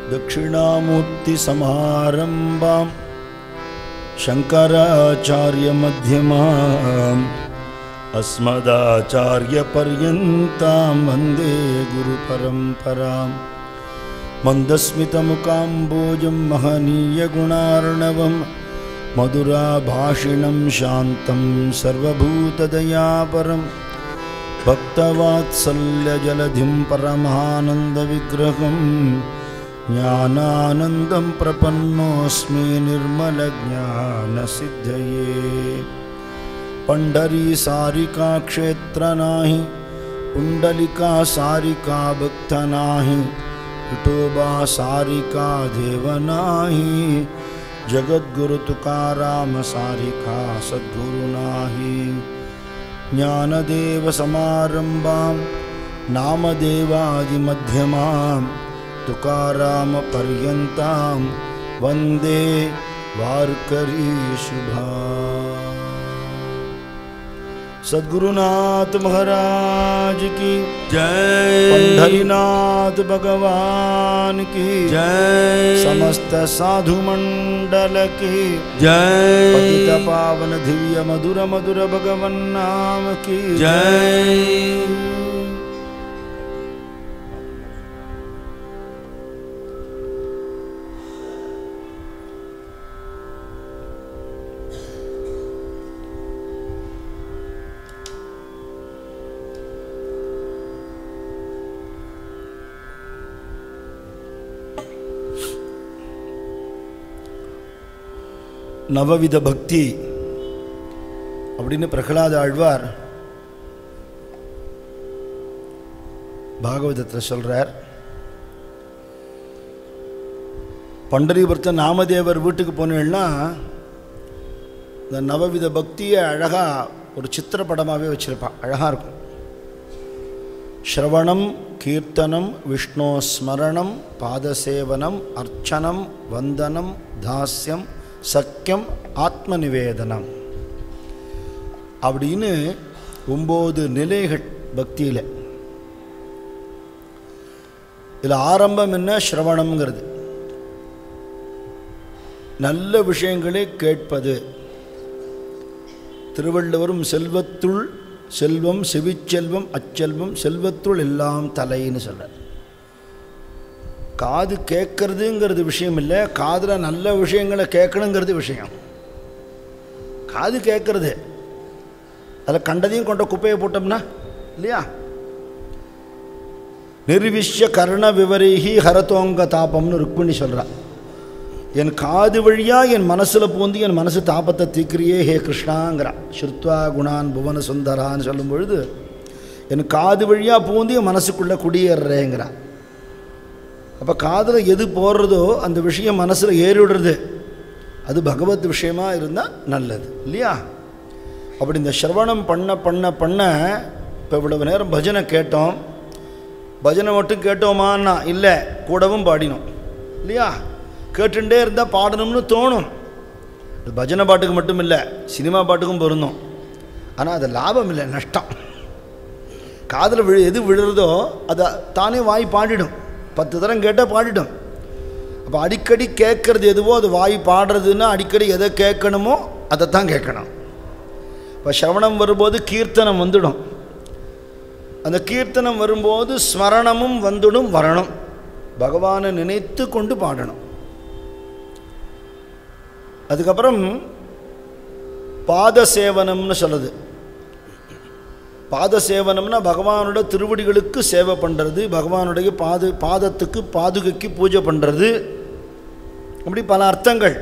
दक्षिणामूर्तिसमारम्भां शङ्कराचार्यमध्यमाम् अस्मदाचार्यपर्यन्तां वन्दे गुरुपरम्पराम् मन्दस्मितमुकाम्बोजं महनीयगुणार्णवं मधुराभाषिणं शान्तं सर्वभूतदयापरं भक्तवात्सल्यजलधिं परमानन्दविग्रहं ज्ञानानन्दं प्रपन्नोऽस्मि निर्मलज्ञानसिद्धये पंढरी सारिका क्षेत्र नाही पुंडलिका सारिका भक्त नाही विठोबा सारिका देव नाही जगद्गुरु तुकाराम सारिका सद्गुरु नाही ज्ञानदेव समारंभां नामदेवादिमध्यमां तुकारामपर्यन्तां वन्दे वार्करी शुभा सद्गुरुनाथ महाराज की जय पंढरीनाथ भगवान की जय समस्त साधु मंडल की जय पतित पावन दिव्य मधुर मधुर भगवन नाम की जय நவவித பக்தி அப்படின்னு பிரகலாத ஆழ்வார் பாகவதத்தில் சொல்றார் பண்டரிபுரத்த நாமதேவர் வீட்டுக்கு போனேன்னா இந்த நவவித பக்தியை அழகாக ஒரு சித்திரப்படமாகவே வச்சுருப்பான் அழகாக இருக்கும் ஸ்ரவணம் கீர்த்தனம் விஷ்ணோ ஸ்மரணம் பாதசேவனம் அர்ச்சனம் வந்தனம் தாஸ்யம் சக்கியம் ஆத்ம நிவேதனம் அப்படின்னு ஒம்பது நிலைகள் பக்தியில் இதில் ஆரம்பம் என்ன ஸ்ரவணம்ங்கிறது நல்ல விஷயங்களை கேட்பது திருவள்ளுவரும் செல்வத்துள் செல்வம் செவிச்செல்வம் அச்செல்வம் செல்வத்துள் எல்லாம் தலைன்னு சொல்கிறார் காது கேட்கறதுங்கிறது விஷயம் இல்லை காதில் நல்ல விஷயங்களை கேட்கணுங்கிறது விஷயம் காது கேட்கறது அதில் கண்டதையும் கொண்ட குப்பையை போட்டோம்னா இல்லையா நிர்விஷ்ய கர்ண விவரீகி ஹரதோங்க தாபம்னு ருக்மிணி சொல்கிறா என் காது வழியாக என் மனசில் பூந்து என் மனசு தாபத்தை தீக்கிறியே ஹே கிருஷ்ணாங்கிறா ஸ்ருத்வா குணான் புவன சுந்தரான்னு சொல்லும் பொழுது என் காது வழியாக பூந்து என் மனசுக்குள்ளே குடியேறுறேங்கிறா அப்போ காதில் எது போடுறதோ அந்த விஷயம் மனசில் ஏறிவிடுறது அது பகவத் விஷயமா இருந்தால் நல்லது இல்லையா அப்படி இந்த சிரவணம் பண்ண பண்ண பண்ண இப்போ இவ்வளவு நேரம் பஜனை கேட்டோம் பஜனை மட்டும் கேட்டோமான்னா இல்லை கூடவும் பாடினோம் இல்லையா கேட்டுட்டே இருந்தால் பாடணும்னு தோணும் இது பஜனை பாட்டுக்கு மட்டும் இல்லை சினிமா பாட்டுக்கும் பொருந்தும் ஆனால் அது லாபம் இல்லை நஷ்டம் காதில் விழு எது விழுறதோ அதை தானே வாய் பாடிடும் பத்து தரம் கேட்டால் பாடிடும் அப்போ அடிக்கடி கேட்குறது எதுவோ அது வாய் பாடுறதுன்னா அடிக்கடி எதை கேட்கணுமோ அதை தான் கேட்கணும் இப்போ சிரவணம் வரும்போது கீர்த்தனம் வந்துடும் அந்த கீர்த்தனம் வரும்போது ஸ்மரணமும் வந்துடும் வரணும் பகவானை நினைத்து கொண்டு பாடணும் அதுக்கப்புறம் பாத சேவனம்னு சொல்லுது பாத சேவனம்னா பகவானோட திருவடிகளுக்கு சேவை பண்ணுறது பகவானுடைய பாது பாதத்துக்கு பாதுகைக்கு பூஜை பண்ணுறது அப்படி பல அர்த்தங்கள்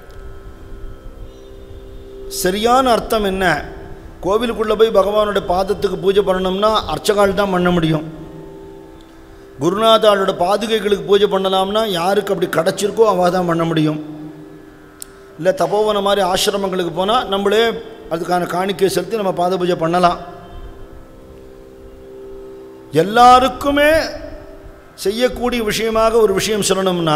சரியான அர்த்தம் என்ன கோவிலுக்குள்ளே போய் பகவானோட பாதத்துக்கு பூஜை பண்ணணும்னா அர்ச்சகால் தான் பண்ண முடியும் குருநாதாளோட பாதுகைகளுக்கு பூஜை பண்ணலாம்னா யாருக்கு அப்படி கிடச்சிருக்கோ அவள் தான் பண்ண முடியும் இல்லை தபோவன மாதிரி ஆசிரமங்களுக்கு போனால் நம்மளே அதுக்கான காணிக்கை செலுத்தி நம்ம பாத பூஜை பண்ணலாம் எல்லாருக்குமே செய்யக்கூடிய விஷயமாக ஒரு விஷயம் சொல்லணும்னா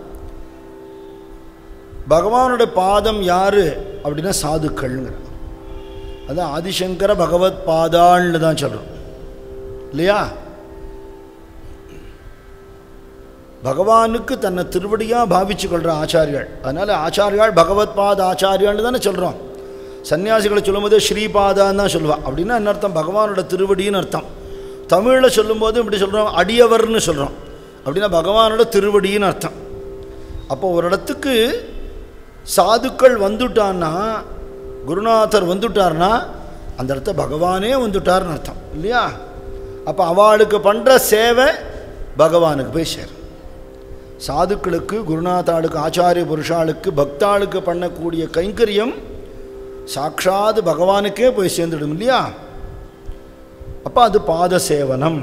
பகவானோட பாதம் யாரு அப்படின்னா சாதுக்கள்ங்கிற அதான் ஆதிசங்கர பகவத் பாதாள்னு தான் சொல்கிறோம் இல்லையா பகவானுக்கு தன்னை திருவடியாக பாவிச்சு கொள்கிற ஆச்சாரியாள் அதனால் ஆச்சாரியாள் பகவத் பாத ஆச்சாரியாள்னு தானே சொல்கிறோம் சன்னியாசிகளை சொல்லும்போது ஸ்ரீபாதான்னு தான் சொல்லுவாள் அப்படின்னா என்ன அர்த்தம் பகவானோட திருவடின்னு அர்த்தம் தமிழில் சொல்லும்போது இப்படி சொல்கிறோம் அடியவர்னு சொல்கிறோம் அப்படின்னா பகவானோட திருவடின்னு அர்த்தம் அப்போ ஒரு இடத்துக்கு சாதுக்கள் வந்துட்டான்னா குருநாதர் வந்துட்டார்னா அந்த இடத்த பகவானே வந்துட்டார்னு அர்த்தம் இல்லையா அப்போ அவளுக்கு பண்ணுற சேவை பகவானுக்கு போய் சேரும் சாதுக்களுக்கு குருநாதாளுக்கு ஆச்சாரிய புருஷாளுக்கு பக்தாளுக்கு பண்ணக்கூடிய கைங்கரியம் சாட்சாத் பகவானுக்கே போய் சேர்ந்துடும் இல்லையா அப்போ அது பாத சேவனம்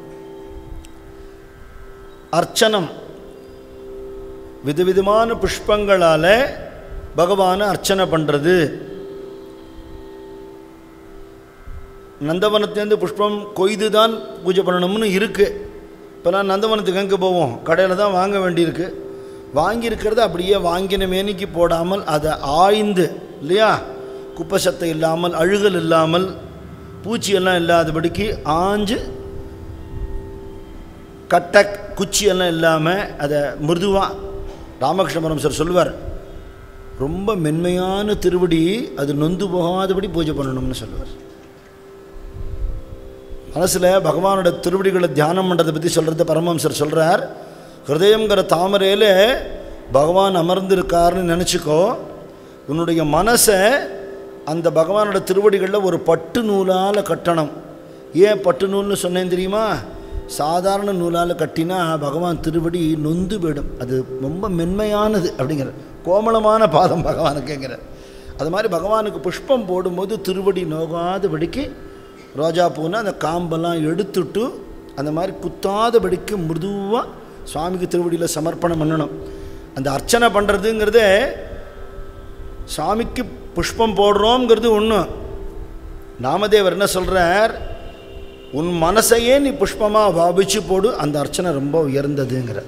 அர்ச்சனம் விதவிதமான புஷ்பங்களால் பகவானை அர்ச்சனை பண்ணுறது நந்தவனத்துலேருந்து புஷ்பம் கொய்து தான் பூஜை பண்ணணும்னு இருக்குது இப்போலாம் நந்தவனத்துக்கு எங்கே போவோம் கடையில் தான் வாங்க வேண்டியிருக்கு வாங்கியிருக்கிறத அப்படியே வாங்கின மேனிக்கு போடாமல் அதை ஆய்ந்து இல்லையா குப்பை சத்தை இல்லாமல் அழுகல் இல்லாமல் பூச்சியெல்லாம் இல்லாதபடிக்கு ஆஞ்சு கட்டை குச்சியெல்லாம் இல்லாமல் அதை மிருதுவாக ராமகிருஷ்ணபுரம் சார் சொல்லுவார் ரொம்ப மென்மையான திருவடி அது நொந்து போகாதபடி பூஜை பண்ணணும்னு சொல்லுவார் மனசில் பகவானோட திருவடிகளை தியானம் பண்ணுறதை பற்றி சொல்கிறத பரமஹம்சர் சொல்கிறார் ஹிருதயங்கிற தாமரையில் பகவான் அமர்ந்திருக்காருன்னு நினச்சிக்கோ உன்னுடைய மனசை அந்த பகவானோட திருவடிகளில் ஒரு பட்டு நூலால் கட்டணும் ஏன் பட்டு நூல்னு சொன்னேன் தெரியுமா சாதாரண நூலால் கட்டினா பகவான் திருவடி நொந்து போயிடும் அது ரொம்ப மென்மையானது அப்படிங்கிற கோமளமான பாதம் பகவானுக்குங்கிற அது மாதிரி பகவானுக்கு புஷ்பம் போடும்போது திருவடி நோகாதபடிக்கு ரோஜா பூனை அந்த காம்பெல்லாம் எடுத்துட்டு அந்த மாதிரி குத்தாதபடிக்கு மிருதுவாக சுவாமிக்கு திருவடியில் சமர்ப்பணம் பண்ணணும் அந்த அர்ச்சனை பண்ணுறதுங்கிறதே சாமிக்கு புஷ்பம் போடுறோங்கிறது ஒன்று நாமதேவர் என்ன சொல்கிறார் உன் மனசையே நீ புஷ்பமாக பாவிச்சு போடு அந்த அர்ச்சனை ரொம்ப உயர்ந்ததுங்கிற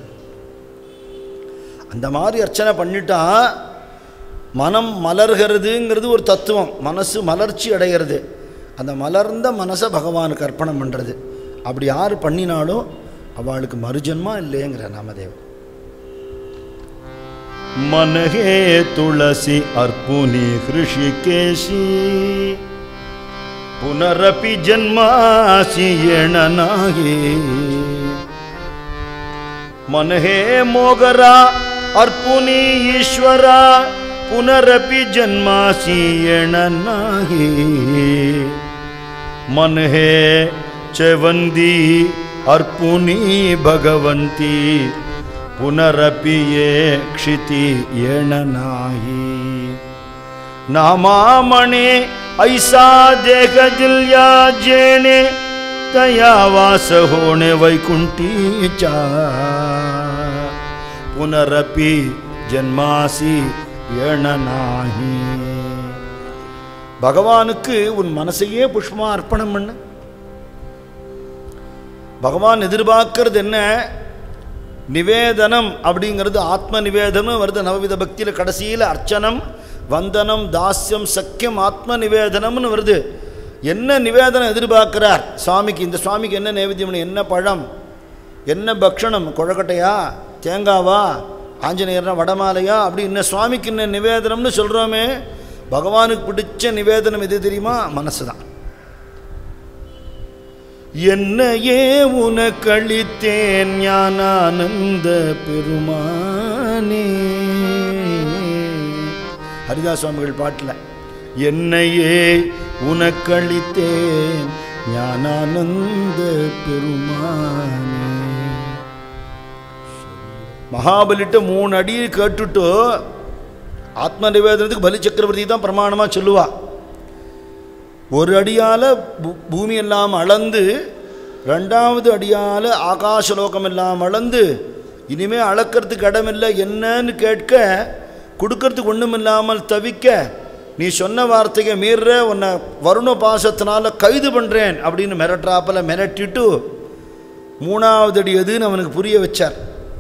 அந்த மாதிரி அர்ச்சனை பண்ணிட்டா மனம் மலர்கிறதுங்கிறது ஒரு தத்துவம் மனசு மலர்ச்சி அடைகிறது அந்த மலர்ந்த மனசை பகவானுக்கு அர்ப்பணம் பண்ணுறது அப்படி யார் பண்ணினாலும் அவளுக்கு மறுஜன்மா இல்லைங்கிற நாமதேவன் मन हे तुलसी अर्पुनि हृषिकेशी पुनरपि जन्मासि येण नाही मन हे मोगरा अर्पुनि ईश्वरा पुनरपि जन्मासि येण नाही मन हे चवन्दी अर्पुनि भगवन्ती पुनरपि ये क्षिति येण नाही नामामणे ऐसा देख दिल्या जेणे तया वास होणे वैकुंठीच्या पुनरपि जन्मासी येण नाही பகவானுக்கு உன் மனசையே புஷ்பமாக அர்ப்பணம் பண்ணு பகவான் எதிர்பார்க்கறது என்ன நிவேதனம் அப்படிங்கிறது ஆத்ம நிவேதனம் வருது நவவித பக்தியில் கடைசியில் அர்ச்சனம் வந்தனம் தாஸ்யம் சக்கியம் ஆத்ம நிவேதனம்னு வருது என்ன நிவேதனம் எதிர்பார்க்கிறார் சுவாமிக்கு இந்த சுவாமிக்கு என்ன நைவேத்தியம் என்ன பழம் என்ன பக்ஷணம் கொழக்கட்டையா தேங்காவா ஆஞ்சநேயர்னா வடமாலையா அப்படி இன்ன சுவாமிக்கு என்ன நிவேதனம்னு சொல்கிறோமே பகவானுக்கு பிடிச்ச நிவேதனம் எது தெரியுமா மனசு தான் என்னையே உனக்களித்தேன் ஞானானந்த பெருமானே ஹரிதாஸ் சுவாமிகள் பாட்டில் என்னையே உனக்களித்தேன் ஞானானந்த பெருமானே மகாபலிட்ட மூணு அடி கேட்டுட்டு ஆத்ம நிவேதனத்துக்கு பலி சக்கரவர்த்தி தான் பிரமாணமாக சொல்லுவா ஒரு அடியால் பூமி எல்லாம் அளந்து ரெண்டாவது அடியால் ஆகாசலோகம் எல்லாம் அளந்து இனிமே அளக்கிறதுக்கு இடமில்லை என்னன்னு கேட்க கொடுக்கறதுக்கு ஒன்றும் இல்லாமல் தவிக்க நீ சொன்ன வார்த்தையை மீற உன்னை வருண பாசத்தினால கைது பண்ணுறேன் அப்படின்னு மிரட்டுறாப்பில் மிரட்டிட்டு மூணாவது அடி எதுன்னு அவனுக்கு புரிய வச்சார்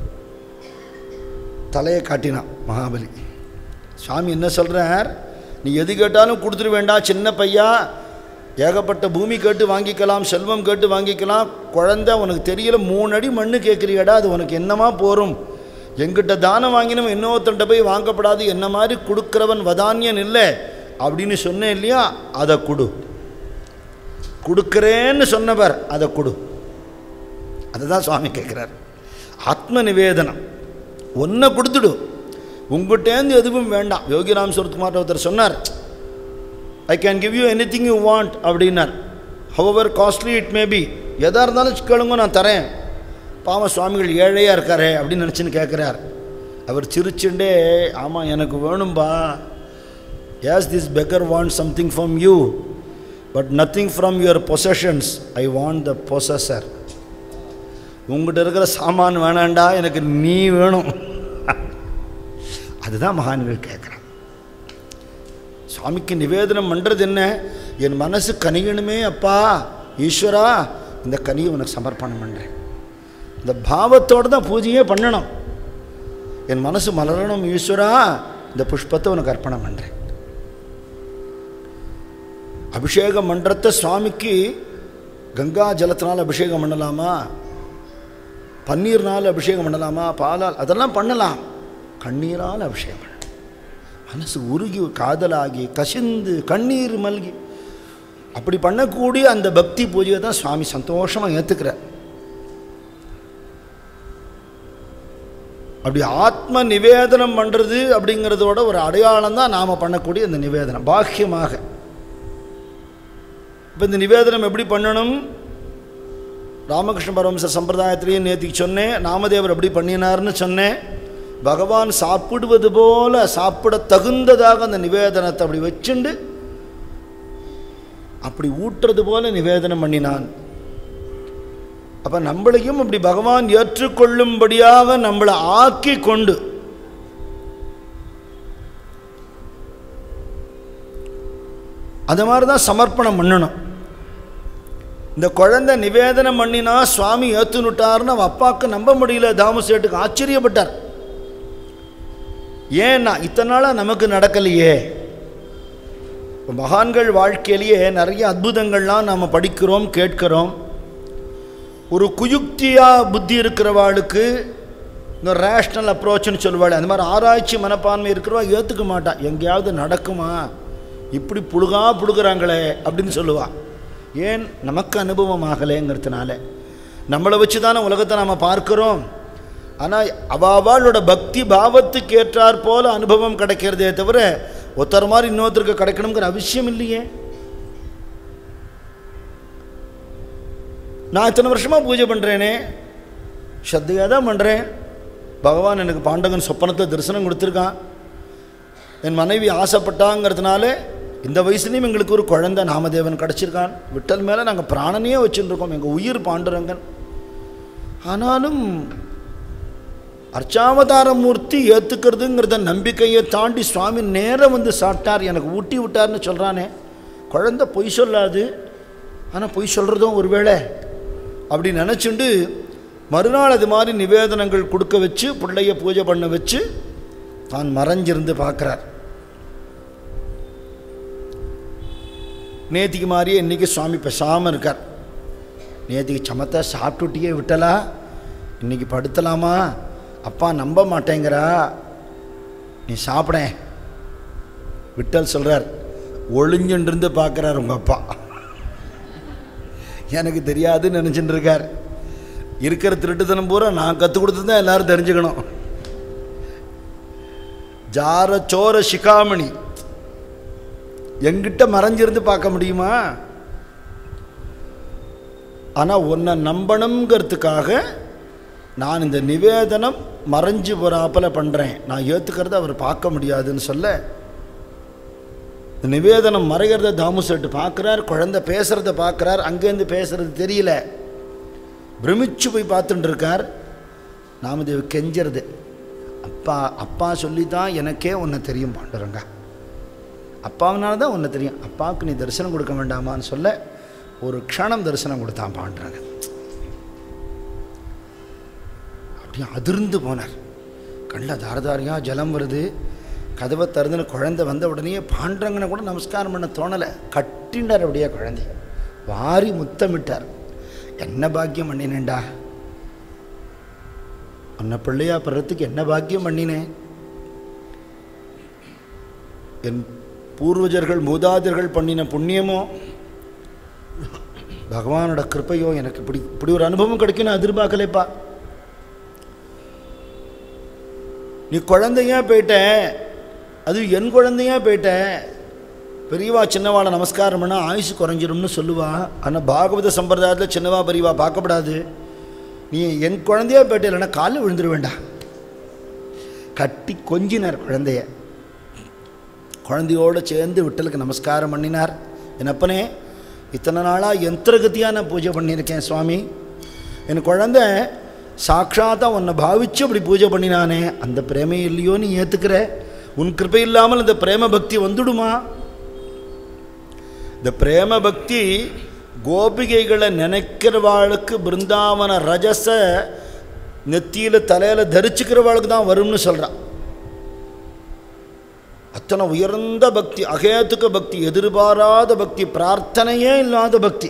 தலையை காட்டினான் மகாபலி சுவாமி என்ன சொல்கிறார் நீ எது கேட்டாலும் கொடுத்துட வேண்டாம் சின்ன பையா ஏகப்பட்ட பூமி கேட்டு வாங்கிக்கலாம் செல்வம் கேட்டு வாங்கிக்கலாம் குழந்தை உனக்கு தெரியல மூணு அடி மண்ணு கேட்குறியடா அது உனக்கு என்னமா போரும் எங்கிட்ட தானம் வாங்கினவன் இன்னொருத்தன்ட்ட போய் வாங்கப்படாது என்ன மாதிரி கொடுக்குறவன் வதானியன் இல்லை அப்படின்னு சொன்னேன் இல்லையா அதை கொடு கொடுக்குறேன்னு சொன்னவர் அதை கொடு அதுதான் சுவாமி கேட்குறார் ஆத்ம நிவேதனம் ஒன்றை கொடுத்துடு உங்கள்கிட்டேருந்து எதுவும் வேண்டாம் யோகிராம் சுரத்குமார் ஒருத்தர் சொன்னார் I can give you anything you want அப்படின்னார் however costly it may be எதாக இருந்தாலும் கேளுங்க நான் தரேன் பாவ சுவாமிகள் ஏழையாக இருக்காரே அப்படின்னு நினச்சின்னு கேட்குறார் அவர் சிரிச்சுண்டே ஆமாம் எனக்கு வேணும்பா yes this beggar want something from you but nothing from your possessions I want the possessor உங்கள்கிட்ட இருக்கிற சாமான் வேணாண்டா எனக்கு நீ வேணும் அதுதான் மகான்கள் கேட்குறான் சுவாமிக்கு நிவேதனம் பண்ணுறது என்ன என் மனசு கனியணுமே அப்பா ஈஸ்வரா இந்த கனியை உனக்கு சமர்ப்பணம் பண்ணுறேன் இந்த பாவத்தோடு தான் பூஜையே பண்ணணும் என் மனசு மலரணும் ஈஸ்வரா இந்த புஷ்பத்தை உனக்கு அர்ப்பணம் பண்ணுறேன் அபிஷேக மன்றத்தை சுவாமிக்கு கங்கா ஜலத்தினால் அபிஷேகம் பண்ணலாமா பன்னீர்னால் அபிஷேகம் பண்ணலாமா பாலால் அதெல்லாம் பண்ணலாம் கண்ணீரால் அபிஷேகம் பண்ணலாம் மனசு உருகி காதலாகி கசிந்து கண்ணீர் மல்கி அப்படி பண்ணக்கூடிய அந்த பக்தி பூஜையை தான் சுவாமி சந்தோஷமாக ஏற்றுக்கிறார் அப்படி ஆத்ம நிவேதனம் பண்ணுறது அப்படிங்கிறதோட ஒரு அடையாளம் தான் நாம் பண்ணக்கூடிய இந்த நிவேதனம் பாக்கியமாக இப்போ இந்த நிவேதனம் எப்படி பண்ணணும் ராமகிருஷ்ண பரமசர் சம்பிரதாயத்திலேயே நேற்றுக்கு சொன்னேன் நாமதேவர் எப்படி பண்ணினார்னு சொன்னேன் பகவான் சாப்பிடுவது போல சாப்பிட தகுந்ததாக அந்த நிவேதனத்தை அப்படி வச்சுண்டு அப்படி ஊட்டுறது போல நிவேதனம் பண்ணினான் அப்போ நம்மளையும் அப்படி பகவான் ஏற்றுக்கொள்ளும்படியாக நம்மளை ஆக்கி கொண்டு அந்த மாதிரி தான் சமர்ப்பணம் பண்ணணும் இந்த குழந்தை நிவேதனம் பண்ணினா சுவாமி ஏற்றுனுட்டார்னு அவன் அப்பாவுக்கு நம்ப முடியல தாமசேட்டுக்கு ஆச்சரியப்பட்டார் ஏன்னா இத்தனை நாளாக நமக்கு நடக்கலையே இப்போ மகான்கள் வாழ்க்கையிலேயே நிறைய அற்புதங்கள்லாம் நாம் படிக்கிறோம் கேட்கிறோம் ஒரு குயுக்தியாக புத்தி இருக்கிறவாளுக்கு இந்த ரேஷ்னல் அப்ரோச்னு சொல்லுவாள் அந்த மாதிரி ஆராய்ச்சி மனப்பான்மை இருக்கிறவா ஏற்றுக்க மாட்டான் எங்கேயாவது நடக்குமா இப்படி புழுகா புழுகிறாங்களே அப்படின்னு சொல்லுவாள் ஏன் நமக்கு அனுபவம் ஆகலைங்கிறதுனால நம்மளை வச்சு தானே உலகத்தை நாம் பார்க்குறோம் ஆனால் அவாவாளோட பக்தி பாவத்துக்கு ஏற்றாற் போல அனுபவம் கிடைக்கிறதே தவிர ஒருத்தர் மாதிரி இன்னொருத்தருக்கு கிடைக்கணுங்கிற அவசியம் இல்லையே நான் இத்தனை வருஷமாக பூஜை பண்ணுறேனே ஸ்ரத்தையாக தான் பண்ணுறேன் பகவான் எனக்கு பாண்டகன் சொப்பனத்தில் தரிசனம் கொடுத்துருக்கான் என் மனைவி ஆசைப்பட்டாங்கிறதுனால இந்த வயசுலேயும் எங்களுக்கு ஒரு குழந்தை நாமதேவன் கிடச்சிருக்கான் விட்டல் மேலே நாங்கள் பிராணனையே வச்சுருக்கோம் எங்கள் உயிர் பாண்டுரங்கன் ஆனாலும் அர்ச்சாவதாரமூர்த்தி ஏற்றுக்கிறதுங்கிறத நம்பிக்கையை தாண்டி சுவாமி நேரம் வந்து சாப்பிட்டார் எனக்கு ஊட்டி விட்டார்னு சொல்கிறானே குழந்தை பொய் சொல்லாது ஆனால் பொய் சொல்கிறதும் ஒருவேளை அப்படி நினச்சிண்டு மறுநாள் அது மாதிரி நிவேதனங்கள் கொடுக்க வச்சு பிள்ளைய பூஜை பண்ண வச்சு தான் மறைஞ்சிருந்து பார்க்குறார் நேத்திக்கு மாதிரியே இன்றைக்கி சுவாமி பேசாமல் இருக்கார் நேத்திக்கு சமத்தை சாப்பிட்டுட்டியே விட்டலா இன்றைக்கி படுத்தலாமா அப்பா நம்ப மாட்டேங்கிறா நீ சாப்பிடேன் விட்டல் சொல்கிறார் ஒளிஞ்சுன்றிருந்து பார்க்குறார் உங்கள் அப்பா எனக்கு தெரியாதுன்னு நினச்சிட்டு இருக்கார் இருக்கிற திருட்டுத்தனம் பூரா நான் கற்றுக் கொடுத்து தான் எல்லோரும் தெரிஞ்சுக்கணும் ஜார சோர சிகாமணி எங்கிட்ட மறைஞ்சிருந்து பார்க்க முடியுமா ஆனால் உன்னை நம்பணுங்கிறதுக்காக நான் இந்த நிவேதனம் மறைஞ்சு போகிறாப்பில் பண்ணுறேன் நான் ஏற்றுக்கிறத அவர் பார்க்க முடியாதுன்னு சொல்ல இந்த நிவேதனம் மறைகிறத தாமு செட்டு பார்க்குறார் குழந்தை பேசுகிறத பார்க்குறார் அங்கேருந்து பேசுகிறது தெரியல பிரமிச்சு போய் பார்த்துட்டு இருக்கார் நாமதேவ் கெஞ்சிறது அப்பா அப்பா சொல்லி தான் எனக்கே உன்னை தெரியும் பாண்டுறங்க அப்பாவினால தான் உன்னை தெரியும் அப்பாவுக்கு நீ தரிசனம் கொடுக்க வேண்டாமான்னு சொல்ல ஒரு க்ஷணம் தரிசனம் கொடுத்தான் பாண்டுறாங்க அப்படியே அதிர்ந்து போனார் கண்ணில் தாரதாரியாக ஜலம் வருது கதவை திறந்துன்னு குழந்தை வந்த உடனே பாண்டரங்கனை கூட நமஸ்காரம் பண்ண தோணலை கட் கட்டிண்டார் அப்படியே குழந்தைய வாரி முத்தமிட்டார் என்ன பாக்கியம் பண்ணினேன்டா உன்னை பிள்ளையா பிறத்துக்கு என்ன பாக்கியம் பண்ணினேன் என் பூர்வஜர்கள் மூதாதையர்கள் பண்ணின புண்ணியமோ பகவானோட கிருப்பையோ எனக்கு இப்படி இப்படி ஒரு அனுபவம் கிடைக்கும் நான் எதிர்பார்க்கலைப்பா நீ குழந்தையா போயிட்ட அது என் குழந்தையா போயிட்ட பெரியவா சின்னவாளை நமஸ்காரம் பண்ணால் ஆயுசு குறைஞ்சிரும்னு சொல்லுவா ஆனால் பாகவத சம்பிரதாயத்தில் சின்னவா பெரியவா பார்க்கப்படாது நீ என் குழந்தையா போயிட்ட இல்லைன்னா காலில் விழுந்துட வேண்டாம் கட்டி கொஞ்சினார் குழந்தைய குழந்தையோடு சேர்ந்து விட்டலுக்கு நமஸ்காரம் பண்ணினார் என்னப்பனே இத்தனை நாளாக யந்திரகதியாக நான் பூஜை பண்ணியிருக்கேன் சுவாமி என் குழந்தை சாட்சாத்தாக உன்னை பாவிச்சு அப்படி பூஜை பண்ணினானே அந்த பிரேமை இல்லையோ நீ ஏற்றுக்கிற உன் கிருப்பை இல்லாமல் இந்த பிரேம பக்தி வந்துடுமா இந்த பிரேம பக்தி கோபிகைகளை நினைக்கிறவாளுக்கு பிருந்தாவன ரஜச நெத்தியில் தலையில் தரிச்சுக்கிறவாளுக்கு தான் வரும்னு சொல்கிறான் அத்தனை உயர்ந்த பக்தி அகேத்துக்க பக்தி எதிர்பாராத பக்தி பிரார்த்தனையே இல்லாத பக்தி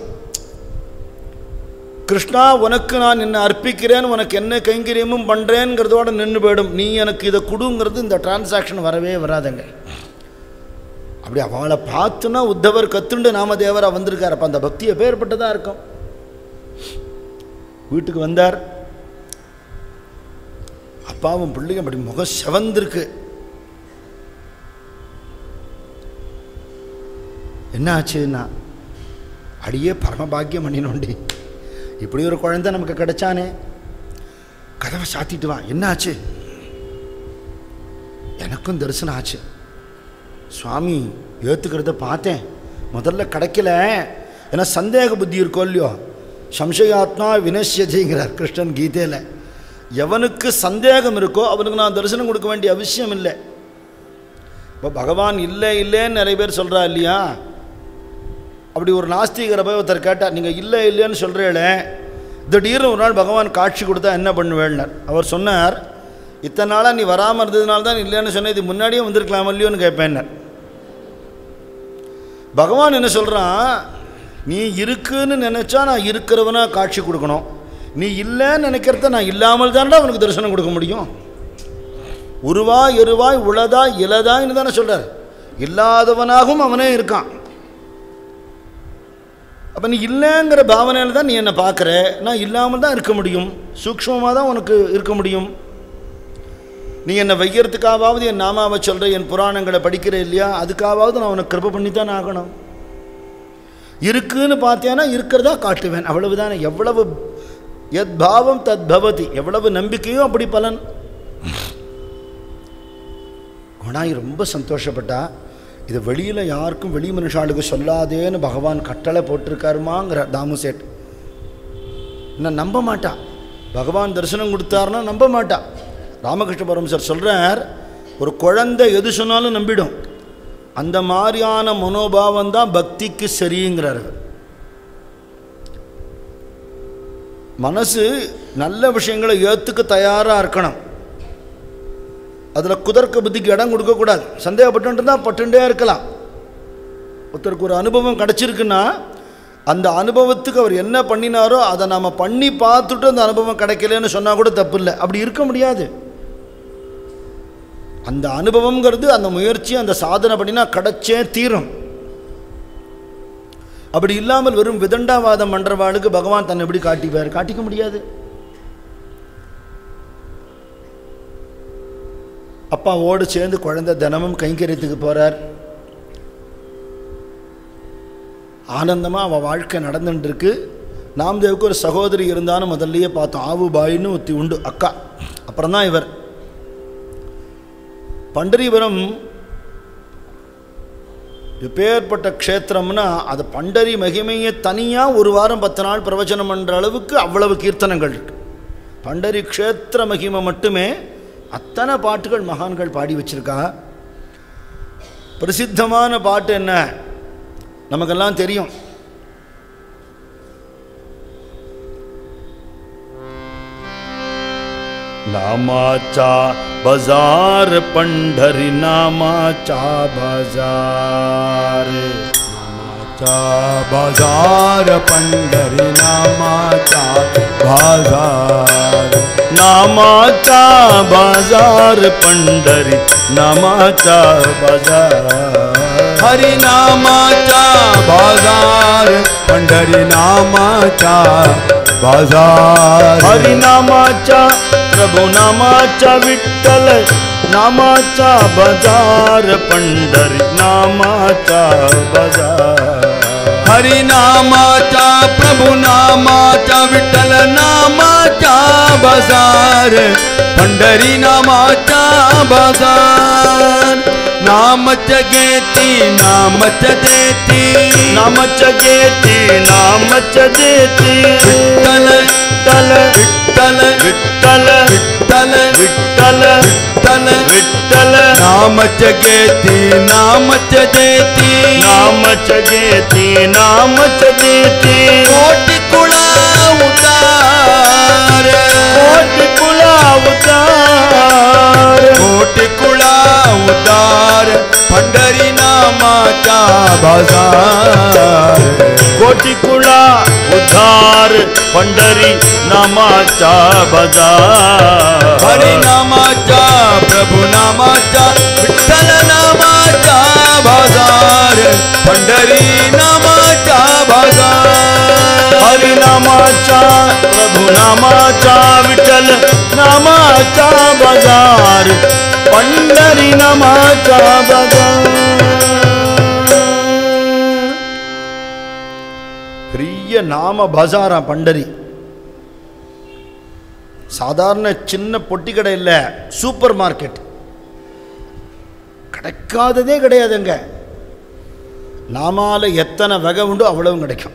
கிருஷ்ணா உனக்கு நான் என்ன அர்ப்பிக்கிறேன் உனக்கு என்ன கைங்கரியமும் பண்ணுறேங்கிறதோட நின்று போயிடும் நீ எனக்கு இதை கொடுங்கிறது இந்த டிரான்சாக்ஷன் வரவே வராதுங்க அப்படி அவளை பார்த்துனா உத்தவர் கத்துண்டு நாமதேவராக வந்திருக்கார் அப்போ அந்த பக்தி எப்பேற்பட்டதாக இருக்கும் வீட்டுக்கு வந்தார் அப்பாவும் பிள்ளைங்க அப்படி முகம் செவந்திருக்கு என்ன ஆச்சுன்னா அடியே பரமபாக்கியம் பண்ணினோண்டி இப்படி ஒரு குழந்தை நமக்கு கிடைச்சானே கதவை சாத்திட்டு வா என்ன ஆச்சு எனக்கும் தரிசனம் ஆச்சு சுவாமி ஏற்றுக்கிறத பார்த்தேன் முதல்ல கிடைக்கல ஏன்னா சந்தேக புத்தி இருக்கோ இல்லையோ சம்சயாத்மா வினஷ்யதிங்கிறார் கிருஷ்ணன் கீதையில் எவனுக்கு சந்தேகம் இருக்கோ அவனுக்கு நான் தரிசனம் கொடுக்க வேண்டிய அவசியம் இல்லை இப்போ பகவான் இல்லை இல்லைன்னு நிறைய பேர் சொல்கிறா இல்லையா அப்படி ஒரு நாஸ்திகரை போய் ஒருத்தர் கேட்டார் நீங்கள் இல்லை இல்லைன்னு சொல்கிறீங்களே திடீர்னு ஒரு நாள் பகவான் காட்சி கொடுத்தா என்ன பண்ணுவேன்னார் அவர் சொன்னார் இத்தனை நாளாக நீ வராமல் இருந்ததுனால தான் இல்லைன்னு சொன்னேன் இது முன்னாடியே வந்திருக்கலாம் இல்லையோன்னு கேட்பேன்னார் பகவான் என்ன சொல்கிறான் நீ இருக்குன்னு நினச்சா நான் இருக்கிறவனா காட்சி கொடுக்கணும் நீ இல்லைன்னு நினைக்கிறத நான் இல்லாமல் தானடா அவனுக்கு தரிசனம் கொடுக்க முடியும் உருவாய் எருவாய் உளதாய் இலதாய்னு தானே சொல்கிறார் இல்லாதவனாகவும் அவனே இருக்கான் அப்போ நீ இல்லைங்கிற பாவனையில் தான் நீ என்னை பார்க்குற நான் இல்லாமல் தான் இருக்க முடியும் சூக்ஷ்மமாக தான் உனக்கு இருக்க முடியும் நீ என்னை வைக்கிறதுக்காவது என் நாமாவை சொல்கிற என் புராணங்களை படிக்கிற இல்லையா அதுக்காவது நான் உனக்கு கிருப பண்ணி தான் ஆகணும் இருக்குன்னு பார்த்தேன்னா இருக்கிறதா காட்டுவேன் அவ்வளவுதானே எவ்வளவு எத் பாவம் தத் பவதி எவ்வளவு நம்பிக்கையும் அப்படி பலன் குணாய் ரொம்ப சந்தோஷப்பட்டா இதை வெளியில் யாருக்கும் வெளி மனுஷாளுக்கு சொல்லாதேன்னு பகவான் கட்டளை போட்டிருக்காருமாங்கிற தாமு சேட் நான் நம்ப மாட்டா பகவான் தரிசனம் கொடுத்தாருன்னா நம்ப மாட்டா ராமகிருஷ்ண பரமசர் சொல்கிறார் ஒரு குழந்தை எது சொன்னாலும் நம்பிடும் அந்த மாதிரியான மனோபாவம் தான் பக்திக்கு சரிங்கிறார் மனசு நல்ல விஷயங்களை ஏற்றுக்க தயாராக இருக்கணும் அதில் குதர்க்க புத்திக்கு இடம் கொடுக்கக்கூடாது சந்தேகப்பட்டு தான் பட்டுண்டே இருக்கலாம் ஒருத்தருக்கு ஒரு அனுபவம் கிடச்சிருக்குன்னா அந்த அனுபவத்துக்கு அவர் என்ன பண்ணினாரோ அதை நாம் பண்ணி பார்த்துட்டு அந்த அனுபவம் கிடைக்கலன்னு சொன்னால் கூட தப்பு இல்லை அப்படி இருக்க முடியாது அந்த அனுபவங்கிறது அந்த முயற்சி அந்த சாதனை பண்ணினா கிடைச்சே தீரும் அப்படி இல்லாமல் வெறும் விதண்டாவாதம் பண்ணுறவாளுக்கு பகவான் தன்னை எப்படி காட்டிப்பார் காட்டிக்க முடியாது அப்பாவோடு சேர்ந்து குழந்தை தினமும் கைங்கரியத்துக்கு போகிறார் ஆனந்தமாக அவள் வாழ்க்கை நடந்துட்டுருக்கு நாம்தேவுக்கு ஒரு சகோதரி இருந்தாலும் முதல்லையே பார்த்தோம் ஆவுபாயின்னு ஒத்தி உண்டு அக்கா அப்புறம் தான் இவர் பண்டரிபுரம் எப்பேற்பட்ட க்ஷேத்திரம்னா அது பண்டரி மகிமையை தனியாக ஒரு வாரம் பத்து நாள் பிரவச்சனம் பண்ணுற அளவுக்கு அவ்வளவு கீர்த்தனங்கள் இருக்கு பண்டரி க்ஷேத்திர மகிமை மட்டுமே அத்தனை பாட்டுகள் மகான்கள் பாடி வச்சிருக்கா பிரசித்தமான பாட்டு என்ன நமக்கெல்லாம் தெரியும் नामाचा बाजार पंढरी नामाचा बाजार नामाचा बाजार पंढरी नामाचा बाजार नामाचा बाजार पंढरी नामाचा बाजार हरी नामाचा बाजार पंढरी नामाचा बाजार हरिनामाचा प्रभू नामाचा विठ्ठल नामाचा बाजार पंढरी नामाचा बाजार हरी नामाचा प्रभू नामाचा विठ्ठल नामाचा बाजार पंढरी नामाचा बाजार नामच घेती नामच देती नामच घेती नामच देती विठ्ठल विठ्ठल विठ्ठल विठ्ठल विठ्ठल विठ्ठल विठ्ठल विठ्ठल नामच घेती नामच देती नामच घेती नामच देती कोटी कुळा उतार कोटी कुला उतार कोटी कुळा उतार पंढरी नामाचा बाजार कोटी कुळा उद्धार पंढरी नामाचा बाजार हरी नामाचा प्रभू नामाचा विठ्ठल नामाचा बाजार पंढरी नामाचा बाजार हरी नामाचा प्रभू नामाचा विठ्ठल नामाचा बाजार पंढरी नामाचा बाजार பெரிய நாம பஜாரா பண்டரி சாதாரண சின்ன பொட்டி கடை இல்லை சூப்பர் மார்க்கெட் கிடைக்காததே கிடையாதுங்க நாமால எத்தனை வகை உண்டோ அவ்வளவும் கிடைக்கும்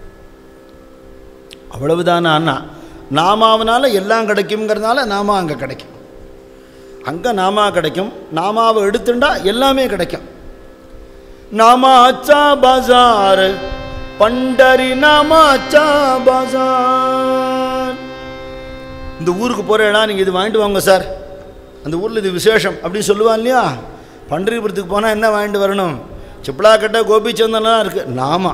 அவ்வளவுதானா அண்ணா நாமாவனால எல்லாம் கிடைக்குங்கிறதுனால நாமா அங்கே கிடைக்கும் அங்கே நாமா கிடைக்கும் நாமாவை எடுத்துண்டா எல்லாமே கிடைக்கும் நாமாச்சா பஜார் பண்டரி நாமாச்சா பஜார் இந்த ஊருக்கு போகிறேடா நீங்கள் இது வாங்கிட்டு வாங்க சார் அந்த ஊரில் இது விசேஷம் அப்படி சொல்லுவான் இல்லையா பண்டரிபுரத்துக்கு போனால் என்ன வாங்கிட்டு வரணும் சிப்ளாக்கட்டை கோபிச்சந்தனா இருக்குது நாமா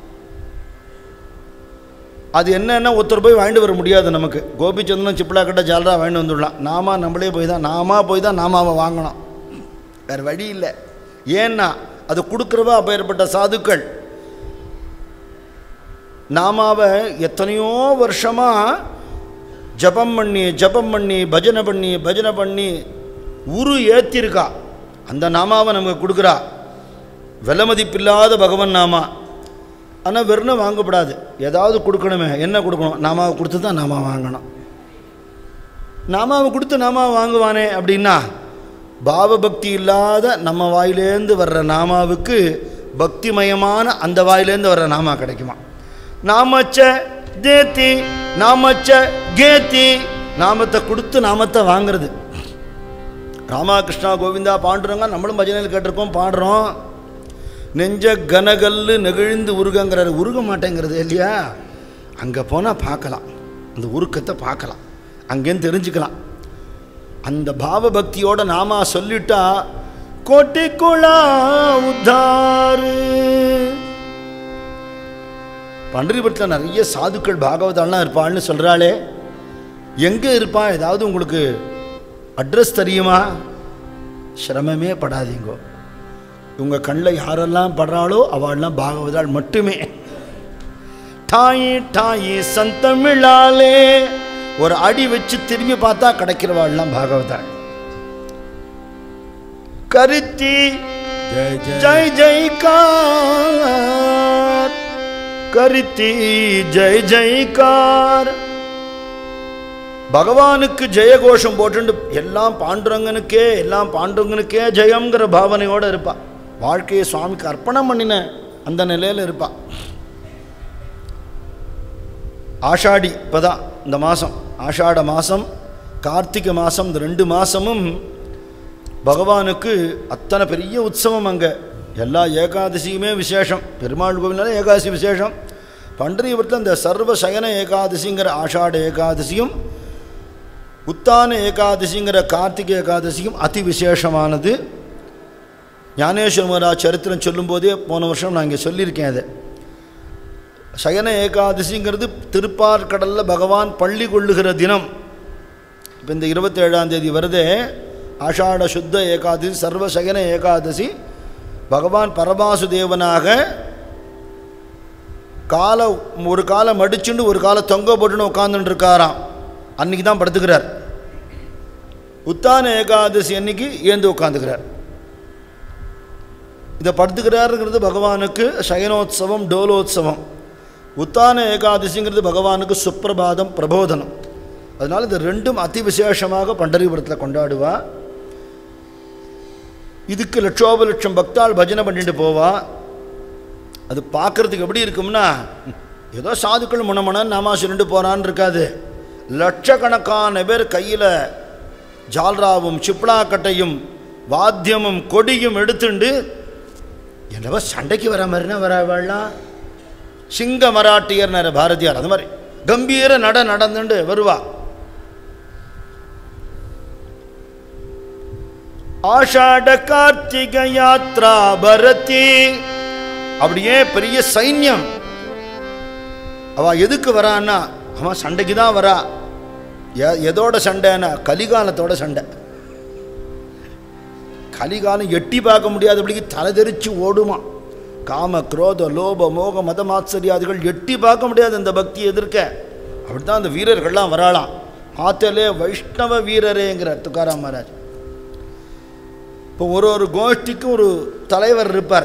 அது என்னன்னா ஒருத்தர் போய் வாங்கிட்டு வர முடியாது நமக்கு கோபிச்சந்தனம் சிப்ளாக்கட்டை ஜாலரா வாங்கிட்டு வந்துடலாம் நாமா நம்மளே போய் தான் நாமா போய் தான் நாமாவை வாங்கணும் வேறு வழி இல்லை ஏன்னா அது கொடுக்குறவா அப்பேற்பட்ட சாதுக்கள் நாமாவை எத்தனையோ வருஷமாக ஜபம் பண்ணி ஜபம் பண்ணி பஜனை பண்ணி பஜனை பண்ணி உரு ஏற்றிருக்கா அந்த நாமாவை நமக்கு கொடுக்குறா விலை மதிப்பில்லாத பகவன் நாமா ஆனால் வெறும் வாங்கப்படாது ஏதாவது கொடுக்கணுமே என்ன கொடுக்கணும் நாமாவை கொடுத்து தான் நாமா வாங்கணும் நாமாவை கொடுத்து நாமா வாங்குவானே அப்படின்னா பாவ பக்தி இல்லாத நம்ம வாயிலேருந்து வர்ற நாமாவுக்கு பக்திமயமான அந்த வாயிலேருந்து வர்ற நாமா கிடைக்குமா நாமச்ச தேத்தி நாமச்ச கேத்தி நாமத்தை கொடுத்து நாமத்தை வாங்குறது ராமாகிருஷ்ணா கோவிந்தா பாண்டுறங்க நம்மளும் பஜனையில் கேட்டிருக்கோம் பாடுறோம் நெஞ்ச கனகல்லு நெகிழ்ந்து உருகங்கிறாரு உருக மாட்டேங்கிறது இல்லையா அங்கே போனால் பார்க்கலாம் அந்த உருக்கத்தை பார்க்கலாம் அங்கேருந்து தெரிஞ்சுக்கலாம் அந்த பாவ பக்தியோட நாமா சொல்லிட்டா கோட்டி குழா உத்தாரு பண்டரிபுரத்தில் நிறைய சாதுக்கள் பாகவதாலாம் இருப்பாள்னு சொல்கிறாளே எங்கே இருப்பா ஏதாவது உங்களுக்கு அட்ரஸ் தெரியுமா சிரமமே படாதீங்கோ உங்கள் கண்ணில் யாரெல்லாம் படுறாளோ அவள்லாம் பாகவதாள் மட்டுமே டாயி டாயி சந்தமிழாலே ஒரு அடி வச்சு திரும்பி பார்த்தா கிடைக்கிறவாள்லாம் பாகவதாள் கருத்தி जय जय ஜெய் ஜெய்கார் கருத்தி ஜெய் ஜெய்கார் பகவானுக்கு ஜெயகோஷம் போட்டுண்டு எல்லாம் பாண்டுரங்கனுக்கே எல்லாம் பாண்டுரங்கனுக்கே ஜெயம்ங்கிற பாவனையோடு இருப்பா வாழ்க்கையை சுவாமிக்கு அர்ப்பணம் பண்ணின அந்த நிலையில் இருப்பா ஆஷாடி இப்போதான் இந்த மாதம் ஆஷாட மாதம் கார்த்திகை மாதம் இந்த ரெண்டு மாதமும் பகவானுக்கு அத்தனை பெரிய உற்சவம் அங்கே எல்லா ஏகாதசியுமே விசேஷம் பெருமாள் கோவில்னால ஏகாதசி விசேஷம் பண்டரிபுரத்தில் இந்த சர்வ சயன ஏகாதசிங்கிற ஆஷாட ஏகாதசியும் உத்தான ஏகாதசிங்கிற கார்த்திகை ஏகாதசியும் அதி விசேஷமானது ஞானேஸ்வர மகாராஜ் சரித்திரம் சொல்லும்போதே போன வருஷம் நான் இங்கே சொல்லியிருக்கேன் அதை சயன ஏகாதசிங்கிறது திருப்பார்கடலில் பகவான் பள்ளி கொள்ளுகிற தினம் இப்போ இந்த இருபத்தேழாம் தேதி வருதே ஆஷாட சுத்த ஏகாதசி சர்வ சயன ஏகாதசி பகவான் பரமாசுதேவனாக காலை ஒரு காலை மடிச்சுண்டு ஒரு காலை தொங்க போட்டுன்னு உட்காந்துட்டு இருக்காராம் அன்னைக்கு தான் படுத்துக்கிறார் உத்தான ஏகாதசி அன்னைக்கு ஏந்து உட்காந்துக்கிறார் இதை படுத்துக்கிறாருங்கிறது பகவானுக்கு சயனோத்சவம் டோலோத்சவம் உத்தான ஏகாதசிங்கிறது பகவானுக்கு சுப்பிரபாதம் பிரபோதனம் அதனால் இது ரெண்டும் அதி விசேஷமாக பண்டரிபுரத்தில் கொண்டாடுவா இதுக்கு லட்சோப லட்சம் பக்தாள் பஜனை பண்ணிட்டு போவா அது பார்க்குறதுக்கு எப்படி இருக்கும்னா ஏதோ சாதுக்கள் முனமுனன்னு நாமா சொல்லிட்டு போகிறான்னு இருக்காது லட்சக்கணக்கான பேர் கையில் ஜால்ராவும் சிப்ளாக்கட்டையும் வாத்தியமும் கொடியும் எடுத்துண்டு என்னவோ சண்டைக்கு வர மாதிரினா வராவாள்லாம் சிங்க மராட்டியர் பாரதியார் அது மாதிரி கம்பீர நட நடந்துண்டு வருவா ஆஷாட கார்த்திக யாத்ரா பரதி அப்படியே பெரிய சைன்யம் அவ எதுக்கு வரான்னா அவன் சண்டைக்கு தான் வரா எ- எதோட சண்டைன்னா கலிகாலத்தோட சண்டை கலிகாலம் எட்டி பார்க்க முடியாதபடிக்கு தலை தெரிச்சு ஓடுமா காம குரோத லோப மோக மத மாத்சரியாதிகள் எட்டி பார்க்க முடியாது இந்த பக்தி எதிர்க்க அப்படித்தான் அந்த வீரர்கள்லாம் வராளாம் ஆத்தலே வைஷ்ணவ வீரரேங்கிற துக்காராம் மகாராஜ் இப்போ ஒரு ஒரு கோஷ்டிக்கும் ஒரு தலைவர் இருப்பார்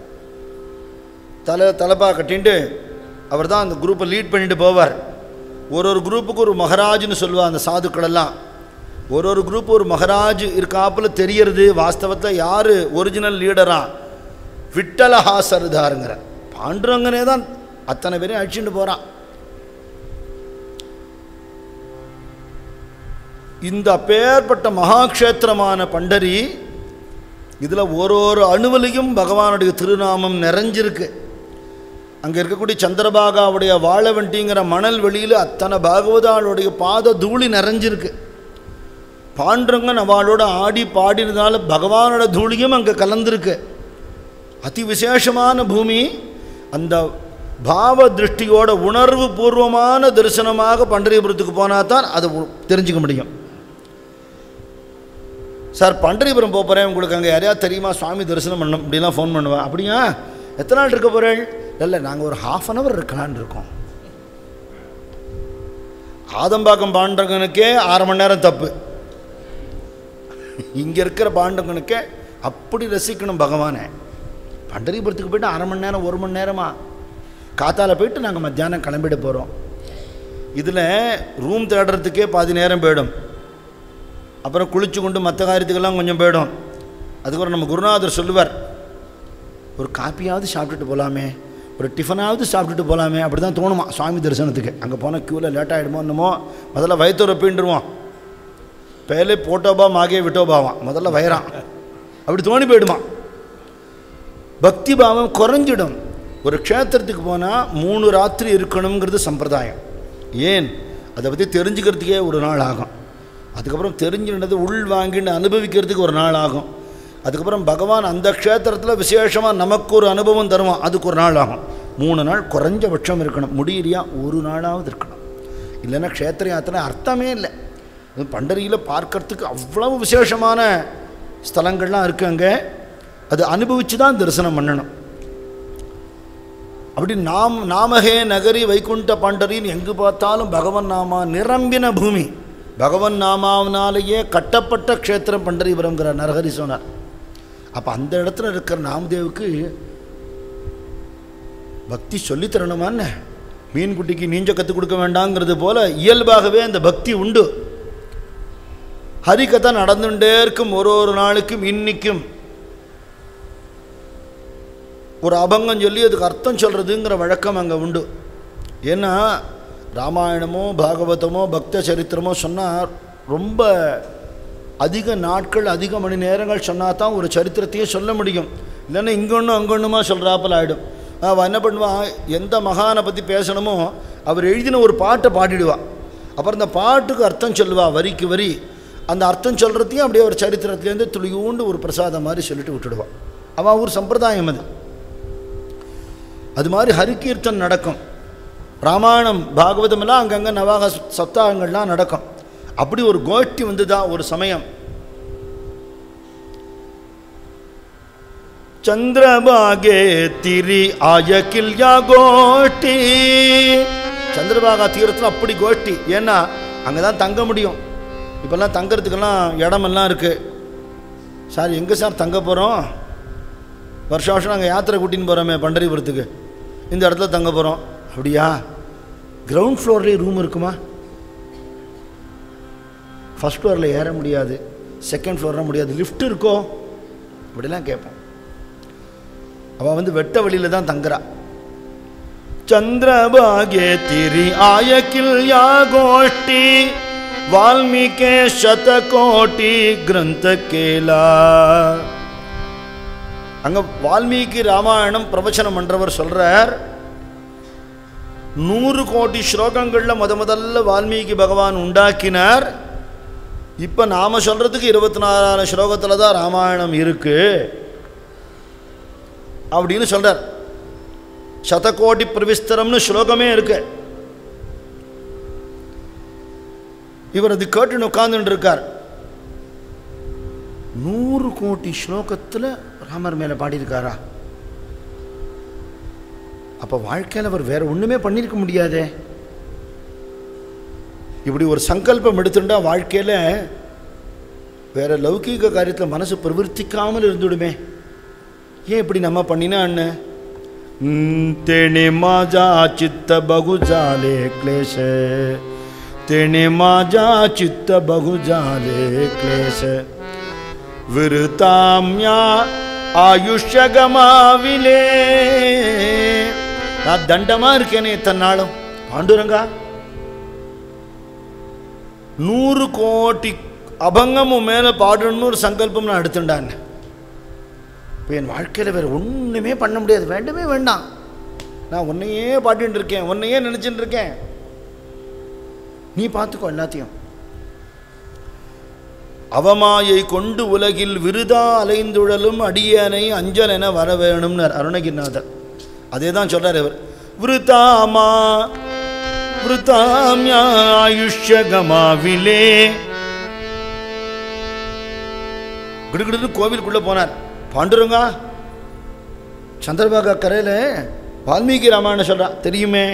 தலை தலைப்பா கட்டின்ட்டு அவர் தான் அந்த குரூப்பை லீட் பண்ணிட்டு போவார் ஒரு ஒரு குரூப்புக்கு ஒரு மகராஜ்னு சொல்லுவா அந்த சாதுக்கள் எல்லாம் ஒரு ஒரு குரூப் ஒரு மகராஜ் இருக்காப்புல தெரியறது வாஸ்தவத்தில் யார் ஒரிஜினல் லீடரா விட்டலஹாசருதாருங்கிற பாண்டுரங்கனே தான் அத்தனை பேரையும் அழிச்சுட்டு போகிறான் இந்த அப்பேற்பட்ட மகாக்ஷேத்திரமான பண்டரி இதில் ஒரு ஒரு அணுவிலையும் பகவானுடைய திருநாமம் நிறைஞ்சிருக்கு அங்கே இருக்கக்கூடிய சந்திரபாகாவுடைய வாழவண்டிங்கிற மணல் வெளியில் அத்தனை பாகவதாளுடைய பாத தூளி நிறைஞ்சிருக்கு பாண்டரங்கன் அவளோட ஆடி பாடினதால பகவானோட தூளியும் அங்கே கலந்திருக்கு அதி விசேஷமான பூமி அந்த பாவ திருஷ்டியோட உணர்வு பூர்வமான தரிசனமாக பண்டரிபுரத்துக்கு போனால் தான் அதை உ- தெரிஞ்சுக்க முடியும் சார் பண்டரிபுரம் போக போகிறேன் உங்களுக்கு அங்கே யாரையா தெரியுமா சுவாமி தரிசனம் பண்ணணும் அப்படிலாம் ஃபோன் பண்ணுவேன் அப்படியா எத்தனை நாள் இருக்க போகிறேன் இல்லை நாங்கள் ஒரு ஹாஃப் அன் ஹவர் இருக்கலான்னு இருக்கோம் ஆதம்பாக்கம் பாண்டங்கனுக்கே ஆறு மணி நேரம் தப்பு இங்கே இருக்கிற பாண்டங்கனுக்கே அப்படி ரசிக்கணும் பகவானை பண்டரிபுரத்துக்கு போயிட்டு அரை மணி நேரம் ஒரு மணி நேரமா காத்தால போயிட்டு நாங்கள் மத்தியானம் கிளம்பிட போகிறோம் இதில் ரூம் தேடுறதுக்கே பாதி நேரம் போயிடும் அப்புறம் குளிச்சு கொண்டு மற்ற காரியத்துக்கெல்லாம் கொஞ்சம் போயிடும் அதுக்கப்புறம் நம்ம குருநாதர் சொல்லுவார் ஒரு காப்பியாவது சாப்பிட்டுட்டு போகலாமே ஒரு டிஃபனாவது சாப்பிட்டுட்டு போகலாமே அப்படி தான் தோணுமா சுவாமி தரிசனத்துக்கு அங்கே போனால் க்யூவில் லேட் ஆகிடுமோ என்னமோ முதல்ல வயிற்றுற பீண்டுருவோம் பேலே போட்டோபா மாகே விட்டோபாவான் முதல்ல வயிறான் அப்படி தோணி போயிடுமா பக்தி பாவம் குறைஞ்சிடும் ஒரு க்ஷேத்திரத்துக்கு போனால் மூணு ராத்திரி இருக்கணுங்கிறது சம்பிரதாயம் ஏன் அதை பற்றி தெரிஞ்சுக்கிறதுக்கே ஒரு நாள் ஆகும் அதுக்கப்புறம் தெரிஞ்சுனது உள் வாங்கின்னு அனுபவிக்கிறதுக்கு ஒரு நாள் ஆகும் அதுக்கப்புறம் பகவான் அந்த க்ஷேத்திரத்தில் விசேஷமாக நமக்கு ஒரு அனுபவம் தருவான் அதுக்கு ஒரு நாள் ஆகும் மூணு நாள் குறைஞ்சபட்சம் இருக்கணும் முடியலையா ஒரு நாளாவது இருக்கணும் இல்லைன்னா க்ஷேத்திர யாத்திரை அர்த்தமே இல்லை அது பண்டரியில் பார்க்கறதுக்கு அவ்வளவு விசேஷமான ஸ்தலங்கள்லாம் இருக்கு அங்கே அது அனுபவித்து தான் தரிசனம் பண்ணணும் அப்படி நாம் நாமகே நகரி வைகுண்ட பாண்டரின்னு எங்கு பார்த்தாலும் பகவன் நாமா நிரம்பின பூமி பகவன் நாமாவினாலேயே கட்டப்பட்ட க்ஷேத்திரம் பண்டரிபுரம்ங்கிற நரஹரி சொன்னார் அப்போ அந்த இடத்துல இருக்கிற நாமதேவுக்கு பக்தி சொல்லித் தரணுமான்னு மீன்குட்டிக்கு நீஞ்ச கற்றுக் கொடுக்க வேண்டாங்கிறது போல இயல்பாகவே அந்த பக்தி உண்டு ஹரிகதை நடந்துட்டே இருக்கும் ஒரு ஒரு நாளுக்கும் இன்னிக்கும் ஒரு அபங்கம் சொல்லி அதுக்கு அர்த்தம் சொல்கிறதுங்கிற வழக்கம் அங்கே உண்டு ஏன்னா ராமாயணமோ பாகவதமோ பக்த சரித்திரமோ சொன்னால் ரொம்ப அதிக நாட்கள் அதிக மணி நேரங்கள் சொன்னால் தான் ஒரு சரித்திரத்தையே சொல்ல முடியும் இல்லைன்னா இங்கொன்னும் அங்கொன்னுமா சொல்கிறாப்பில் ஆகிடும் அவன் என்ன பண்ணுவான் எந்த மகானை பற்றி பேசணுமோ அவர் எழுதின ஒரு பாட்டை பாடிடுவான் அப்புறம் இந்த பாட்டுக்கு அர்த்தம் சொல்லுவா வரிக்கு வரி அந்த அர்த்தம் சொல்கிறதையும் அப்படியே ஒரு சரித்திரத்துலேருந்து துளியூண்டு ஒரு பிரசாதம் மாதிரி சொல்லிட்டு விட்டுடுவான் அவன் ஒரு சம்பிரதாயம் அது அது மாதிரி ஹரிகீர்த்தன் நடக்கும் ராமாயணம் பாகவதமெல்லாம் அங்கங்கே நவாக சப்தாகங்கள்லாம் நடக்கும் அப்படி ஒரு கோஷ்டி வந்துதான் ஒரு சமயம் சந்திரபாகே திரி ஆய கில்யா கோஷ்டி சந்திரபாகா தீரத்தில் அப்படி கோஷ்டி ஏன்னா அங்கே தான் தங்க முடியும் இப்போல்லாம் தங்கறதுக்கெல்லாம் இடமெல்லாம் இருக்குது சார் எங்கே சார் தங்க போகிறோம் வருஷம் வருஷம் நாங்கள் யாத்திரை கூட்டின்னு போகிறோமே பண்டரிபுரத்துக்கு இந்த இடத்துல தங்க போகிறோம் அப்படியா கிரவுண்ட் ஃப்ளோர்லேயே ரூம் இருக்குமா ஃபஸ்ட் ஃப்ளோரில் ஏற முடியாது செகண்ட் ஃப்ளோரில் முடியாது லிஃப்ட் இருக்கோ இப்படிலாம் கேட்போம் அவள் வந்து வெட்ட வழியில் தான் தங்குறா ಚಂದ್ರಭಾಗೆ ತಿರಿ ಆಯಕಿಲ್ಯ ಗೋಷ್ಠಿ ವಾಲ್ಮೀಕೆ ಶತಕೋಟಿ ಗ್ರಂಥ ಕೇಲ அங்க வால்மீகி ராமாயணம் பிரவச்சனம் பண்றவர் சொல்றார் நூறு கோடி ஸ்லோகங்கள்ல முத முதல்ல வால்மீகி பகவான் உண்டாக்கினார் இப்ப நாம சொல்றதுக்கு இருபத்தி நாலாயிரம் ஸ்லோகத்துல தான் ராமாயணம் இருக்கு அப்படின்னு சொல்றார் சதகோடி பிரவிஸ்தரம்னு ஸ்லோகமே இருக்கு இவர் அது கேட்டுன்னு உட்கார்ந்துட்டு இருக்கார் நூறு கோடி ஸ்லோகத்தில் ராமர் மேலே பாடியிருக்காரா அப்போ வாழ்க்கையில் அவர் வேற ஒன்றுமே பண்ணியிருக்க முடியாதே இப்படி ஒரு சங்கல்பம் எடுத்துட்டா வாழ்க்கையில் வேற லௌகீக காரியத்தில் மனசு பிரவர்த்திக்காமல் இருந்துடுமே ஏன் இப்படி நம்ம பண்ணினா அண்ணன் तेणे माझा चित्त बघू झाले क्लेश तेणे माझा चित्त बघू झाले क्लेश விருத்தாம்யா ஆயுஷ்ய கமாவிலே நான் தண்டமா இருக்கேனே தன்னாலும் பாண்டுரங்கா நூறு கோடி அபங்கமும் மேல பாடணும்னு ஒரு சங்கல்பம் நான் எடுத்துட்டான் இப்போ என் வாழ்க்கையில் வேறு ஒன்றுமே பண்ண முடியாது வேண்டுமே வேண்டாம் நான் உன்னையே பாடிட்டு இருக்கேன் உன்னையே நினச்சிட்டு இருக்கேன் நீ பார்த்துக்கோ எல்லாத்தையும் அவமாயை கொண்டு உலகில் விருதா அலைந்துழலும் அடியனை அஞ்சல் என வர வேணும்னார் அருணகிரிநாதர் அதே தான் சொல்றார் இவர் விருத்தாமா விருத்தாம்யா ஆயுஷ்யகமாவிலே கிடுகிடுன்னு கோவிலுக்குள்ளே போனார் பாண்டுரங்கா சந்திரபாகா கரையில் வால்மீகி ராமாயணம் சொல்கிறா தெரியுமே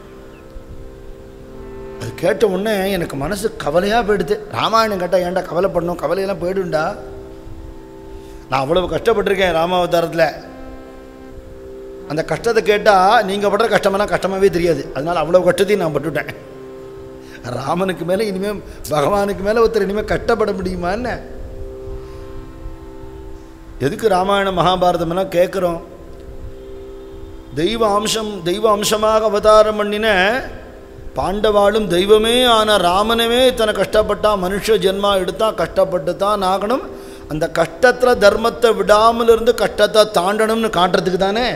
அது கேட்ட உடனே எனக்கு மனசு கவலையாக போயிடுது ராமாயணம் கேட்டால் ஏன்டா கவலைப்படணும் கவலையெல்லாம் போயிடுண்டா நான் அவ்வளவு கஷ்டப்பட்டிருக்கேன் ராமாவதாரத்தில் அந்த கஷ்டத்தை கேட்டால் நீங்கள் படுற கஷ்டமெல்லாம் கஷ்டமாகவே தெரியாது அதனால் அவ்வளோ கஷ்டத்தையும் நான் பட்டுவிட்டேன் ராமனுக்கு மேலே இனிமேல் பகவானுக்கு மேலே ஒருத்தர் இனிமேல் கஷ்டப்பட முடியுமா என்ன எதுக்கு ராமாயணம் மகாபாரதம் எல்லாம் கேட்குறோம் தெய்வ அம்சம் தெய்வ அம்சமாக அவதாரம் பண்ணின பாண்டவாளும் தெய்வமே ஆன ராமனவே இத்தனை கஷ்டப்பட்டா மனுஷ ஜென்மா எடுத்தா கஷ்டப்பட்டு தான் ஆகணும் அந்த கஷ்டத்தில் தர்மத்தை விடாமல் இருந்து கஷ்டத்தை தாண்டணும்னு காட்டுறதுக்கு தானே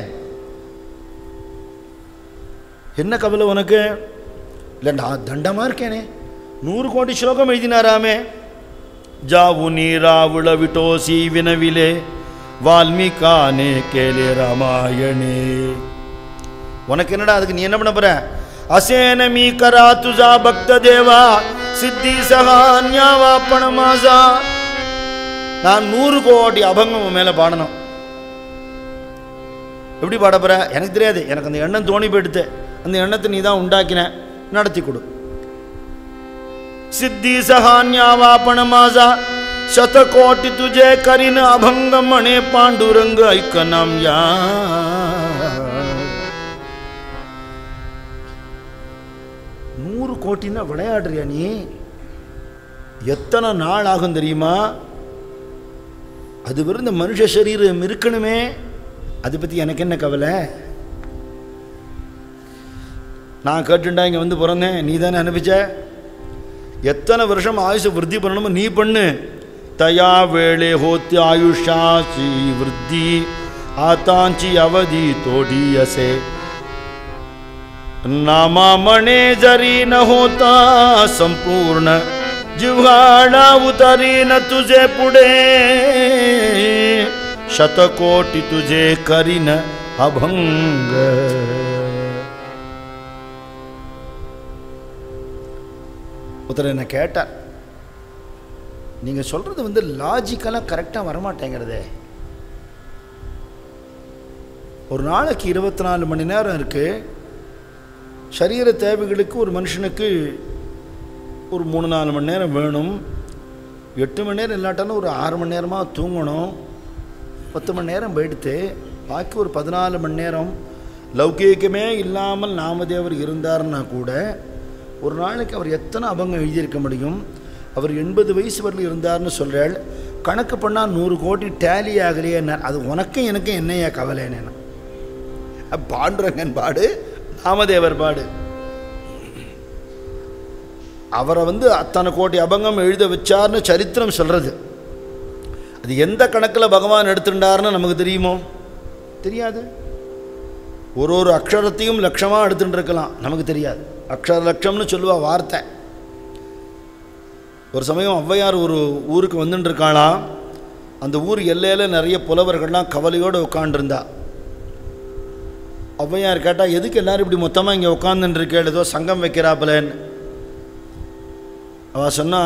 என்ன கவலை உனக்கு இல்லை நான் தண்டமாக இருக்கேனே நூறு கோடி ஸ்லோகம் எழுதினாராமே ಜಾವು ನೀರಾವುಳ ವಿಟೋಸಿ ವಿನವಿಲೆ வால்மீகானே கேலே ராமாயணே உனக்கு என்னடா அதுக்கு நீ என்ன பண்ண போற அசேன மீ கரா துஜா பக்த தேவா சித்தி சகான்யாவா பணமாசா நான் நூறு கோடி அபங்கம் உன் மேல பாடணும் எப்படி பாட போற எனக்கு தெரியாது எனக்கு அந்த எண்ணம் தோணி போயிடுத்து அந்த எண்ணத்தை நீ தான் உண்டாக்கின நடத்தி கொடு सिद्धी सहान्यावापण माझा शतकोटी तुझे करीन अभंग म्हणे पांडुरंग ऐकनाम या நூறு கோட்டின்னா விளையாடுறியா நீ எத்தனை நாள் ஆகும் தெரியுமா அது வெறும் இந்த மனுஷ சரீரம் இருக்கணுமே அதை பற்றி எனக்கு என்ன கவலை நான் கேட்டுண்டா இங்கே வந்து பிறந்தேன் நீ தானே அனுப்பிச்ச எத்தனை வருஷம் ஆயுஷ விருத்தி பண்ணணுமோ நீ பண்ணு தயா வேளே ஹோத்தி ஆயுஷாசி விருத்தி ஆத்தாஞ்சி அவதி தோடியசே नामा म्हणे जरी न होता संपूर्ण जिव्हाळा उतरीन तुझे पुढे शतकोटी तुझे करीन अभंग ஒருத்தர் என்னை கேட்டார் நீங்கள் சொல்கிறது வந்து லாஜிக்கலாக கரெக்டாக வரமாட்டேங்கிறதே ஒரு நாளைக்கு இருபத்தி நாலு மணி நேரம் இருக்குது சரீர தேவைகளுக்கு ஒரு மனுஷனுக்கு ஒரு மூணு நாலு மணி நேரம் வேணும் எட்டு மணி நேரம் இல்லாட்டாலும் ஒரு ஆறு மணி நேரமாக தூங்கணும் பத்து மணி நேரம் போயிடுத்து பாக்கி ஒரு பதினாலு மணி நேரம் லௌகீகமே இல்லாமல் நாமதேவர் இருந்தார்னா கூட ஒரு நாளைக்கு அவர் எத்தனை அபங்கம் எழுதியிருக்க முடியும் அவர் எண்பது வயசு வரலும் இருந்தார்னு சொல்கிறாள் கணக்கு பண்ணால் நூறு கோடி டேலி ஆகலையே அது உனக்கும் எனக்கும் என்னையா கவலைன்னு பாண்டுரங்கன் பாடு நாமதேவர் பாடு அவரை வந்து அத்தனை கோடி அபங்கம் எழுத வச்சார்னு சரித்திரம் சொல்கிறது அது எந்த கணக்கில் பகவான் எடுத்துட்டார்னு நமக்கு தெரியுமோ தெரியாது ஒரு ஒரு அக்ஷரத்தையும் லட்சமாக எடுத்துட்டு இருக்கலாம் நமக்கு தெரியாது அக்ஷர லட்சம்னு சொல்லுவா வார்த்தை ஒரு சமயம் ஔவையார் ஒரு ஊருக்கு வந்துட்டு இருக்காளாம் அந்த ஊர் எல்லையில் நிறைய புலவர்கள்லாம் கவலையோடு உட்காண்டிருந்தா ஔவையார் கேட்டால் எதுக்கு எல்லாரும் இப்படி மொத்தமாக இங்கே உட்காந்துட்டு இருக்கேள் ஏதோ சங்கம் வைக்கிறாப்புலன்னு அவ சொன்னா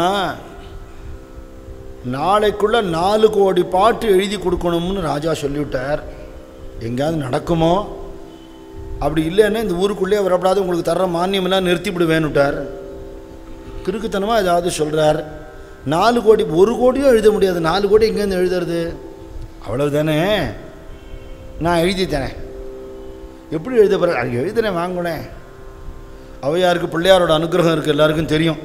நாளைக்குள்ள நாலு கோடி பாட்டு எழுதி கொடுக்கணும்னு ராஜா சொல்லிவிட்டார் எங்கேயாவது நடக்குமோ அப்படி இல்லைன்னா இந்த ஊருக்குள்ளே வரப்படாது உங்களுக்கு தர்ற மானியமெல்லாம் நிறுத்திவிடுவேன்னுட்டார் கிறுக்குத்தனமாக ஏதாவது சொல்கிறார் நாலு கோடி ஒரு கோடியும் எழுத முடியாது நாலு கோடி எங்கேருந்து எழுதுறது அவ்வளவு தானே நான் எழுதித்தேனே எப்படி எழுத போகிறேன் அது எழுதுனேன் வாங்கினேன் அவையாருக்கு பிள்ளையாரோட அனுகிரகம் இருக்குது எல்லாருக்கும் தெரியும்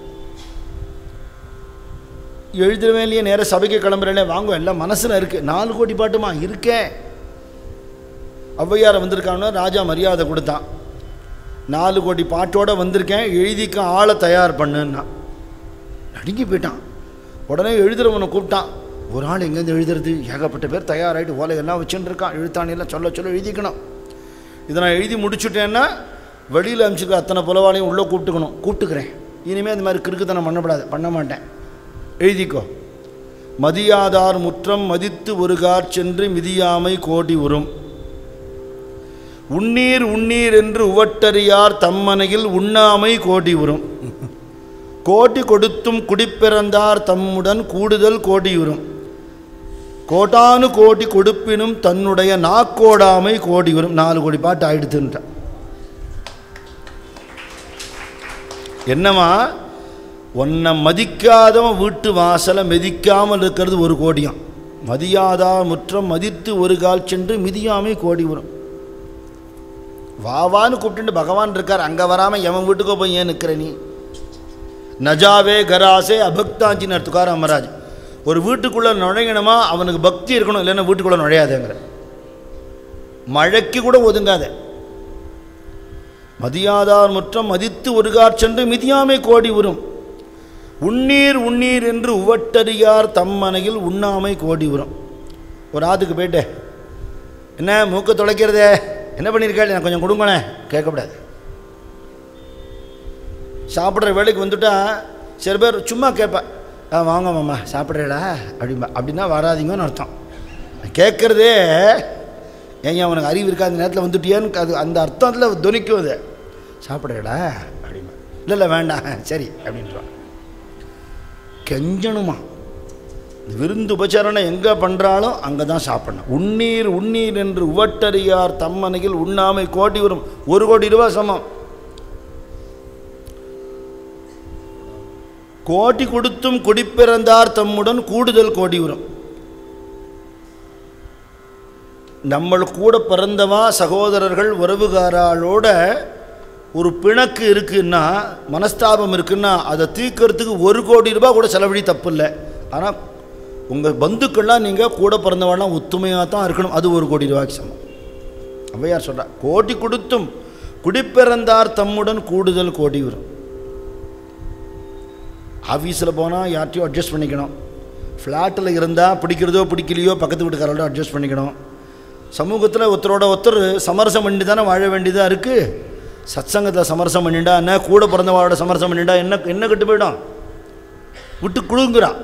எழுதுறவே இல்லையே நேராக சபைக்கு கிளம்புறேனே வாங்க எல்லாம் மனசில் இருக்குது நாலு கோடி பாட்டுமா இருக்கேன் ஔவையாரை வந்திருக்காங்கன்னா ராஜா மரியாதை கொடுத்தான் நாலு கோடி பாட்டோட வந்திருக்கேன் எழுதிக்க ஆளை தயார் பண்ணுன்னா நடுங்கி போயிட்டான் உடனே எழுதுறவனை கூப்பிட்டான் ஒரு ஆள் எங்கேருந்து எழுதுறது ஏகப்பட்ட பேர் தயாராகிட்டு ஓலையெல்லாம் வச்சுட்டு இருக்கான் எழுத்தாணியெல்லாம் சொல்ல சொல்ல எழுதிக்கணும் இதை நான் எழுதி முடிச்சுட்டேன்னா வெளியில் அனுப்பிச்சிருக்க அத்தனை புலவாளையும் உள்ளே கூப்பிட்டுக்கணும் கூப்பிட்டுக்கிறேன் இனிமேல் இந்த மாதிரி கிறுக்குத்தனம் பண்ணப்படாது பண்ண மாட்டேன் எழுதிக்கோ மதியாதார் முற்றம் மதித்து ஒருகார் சென்று மிதியாமை கோடி உறும் உண்ணீர் உண்ணீர் என்று உவட்டறியார் தம்மனையில் உண்ணாமை கோடி உறும் கோடி கொடுத்தும் குடிப்பிறந்தார் தம்முடன் கூடுதல் கோடியுறும் கோட்டானு கோடி கொடுப்பினும் தன்னுடைய நாக்கோடாமை கோடி வரும் நாலு கோடி பாட்டு ஆயிடுத்துன்றான் என்னம்மா உன்னை மதிக்காதவன் வீட்டு வாசலை மிதிக்காமல் இருக்கிறது ஒரு கோடியாம் மதியாதா முற்றம் மதித்து ஒரு கால் சென்று மிதியாமை கோடி வரும் வாவான்னு கூப்பிட்டு பகவான் இருக்கார் அங்கே வராமல் எவன் வீட்டுக்கோ போய் ஏன் நிற்கிற நீ நஜாவே கராசே அபக்தாஞ்சினர் துக்காராம் மகாராஜ் ஒரு வீட்டுக்குள்ளே நுழையணுமா அவனுக்கு பக்தி இருக்கணும் இல்லைன்னா வீட்டுக்குள்ளே நுழையாதேங்கிற மழைக்கு கூட ஒதுங்காத மதியாதார் முற்றம் மதித்து ஒருகார் சென்று மிதியாமை கோடி உறும் உண்ணீர் உண்ணீர் என்று உவட்டறியார் தம்மனையில் உண்ணாமை கோடி உறும் ஒரு ஆத்துக்கு போயிட்டு என்ன மூக்க தொலைக்கிறதே என்ன பண்ணியிருக்காள் எனக்கு கொஞ்சம் கொடுங்களேன் கேட்கக்கூடாது சாப்பிட்ற வேலைக்கு வந்துட்டா சில பேர் சும்மா கேட்பேன் ஆ வாங்க மாமா சாப்பிட்றேடா அப்படிம்பா அப்படின்னா வராதீங்கன்னு அர்த்தம் கேட்குறதே ஏன் அவனுக்கு அறிவு இருக்கா அந்த நேரத்தில் வந்துட்டியான்னு அது அந்த அர்த்தத்தில் துணிக்கும் அது சாப்பிட்றேடா அப்படிம்பா இல்லை இல்லை வேண்டாம் சரி அப்படின்றான் கெஞ்சணுமா இந்த விருந்து உபச்சாரணம் எங்கே பண்ணுறாலும் அங்கே தான் சாப்பிடணும் உண்ணீர் உண்ணீர் என்று உவட்டறியார் தம்மனையில் உண்ணாமை கோடி வரும் ஒரு கோடி ரூபா சமம் கோடி கொடுத்தும் குடிப்பிறந்தார் தம்முடன் கூடுதல் கோடி வரும் நம்ம கூட பிறந்தவா சகோதரர்கள் உறவுகாராளோட ஒரு பிணக்கு இருக்குன்னா மனஸ்தாபம் இருக்குன்னா அதை தீர்க்கறதுக்கு ஒரு கோடி ரூபாய் கூட செலவழி தப்பு இல்லை ஆனால் உங்கள் பந்துக்கள்லாம் நீங்கள் கூட பிறந்தவாள்லாம் ஒத்துமையாக தான் இருக்கணும் அது ஒரு கோடி ரூபாய்க்கு சமம் ஔவையார் சொல்கிறா கோடி கொடுத்தும் குடிப்பிறந்தார் தம்முடன் கூடுதல் கோடி வரும் ஆஃபீஸில் போனால் யார்ட்டையும் அட்ஜஸ்ட் பண்ணிக்கணும் ஃப்ளாட்டில் இருந்தால் பிடிக்கிறதோ பிடிக்கலையோ பக்கத்து வீட்டுக்காரோட அட்ஜஸ்ட் பண்ணிக்கணும் சமூகத்தில் ஒருத்தரோட ஒருத்தர் சமரசம் பண்ணி தானே வாழ வேண்டியதாக இருக்குது சத்சங்கத்தில் சமரசம் பண்ணிட்டா என்ன கூட பிறந்தவாளோட சமரசம் பண்ணிட்டா என்ன என்ன கெட்டு போயிடும் விட்டு குழுங்குறான்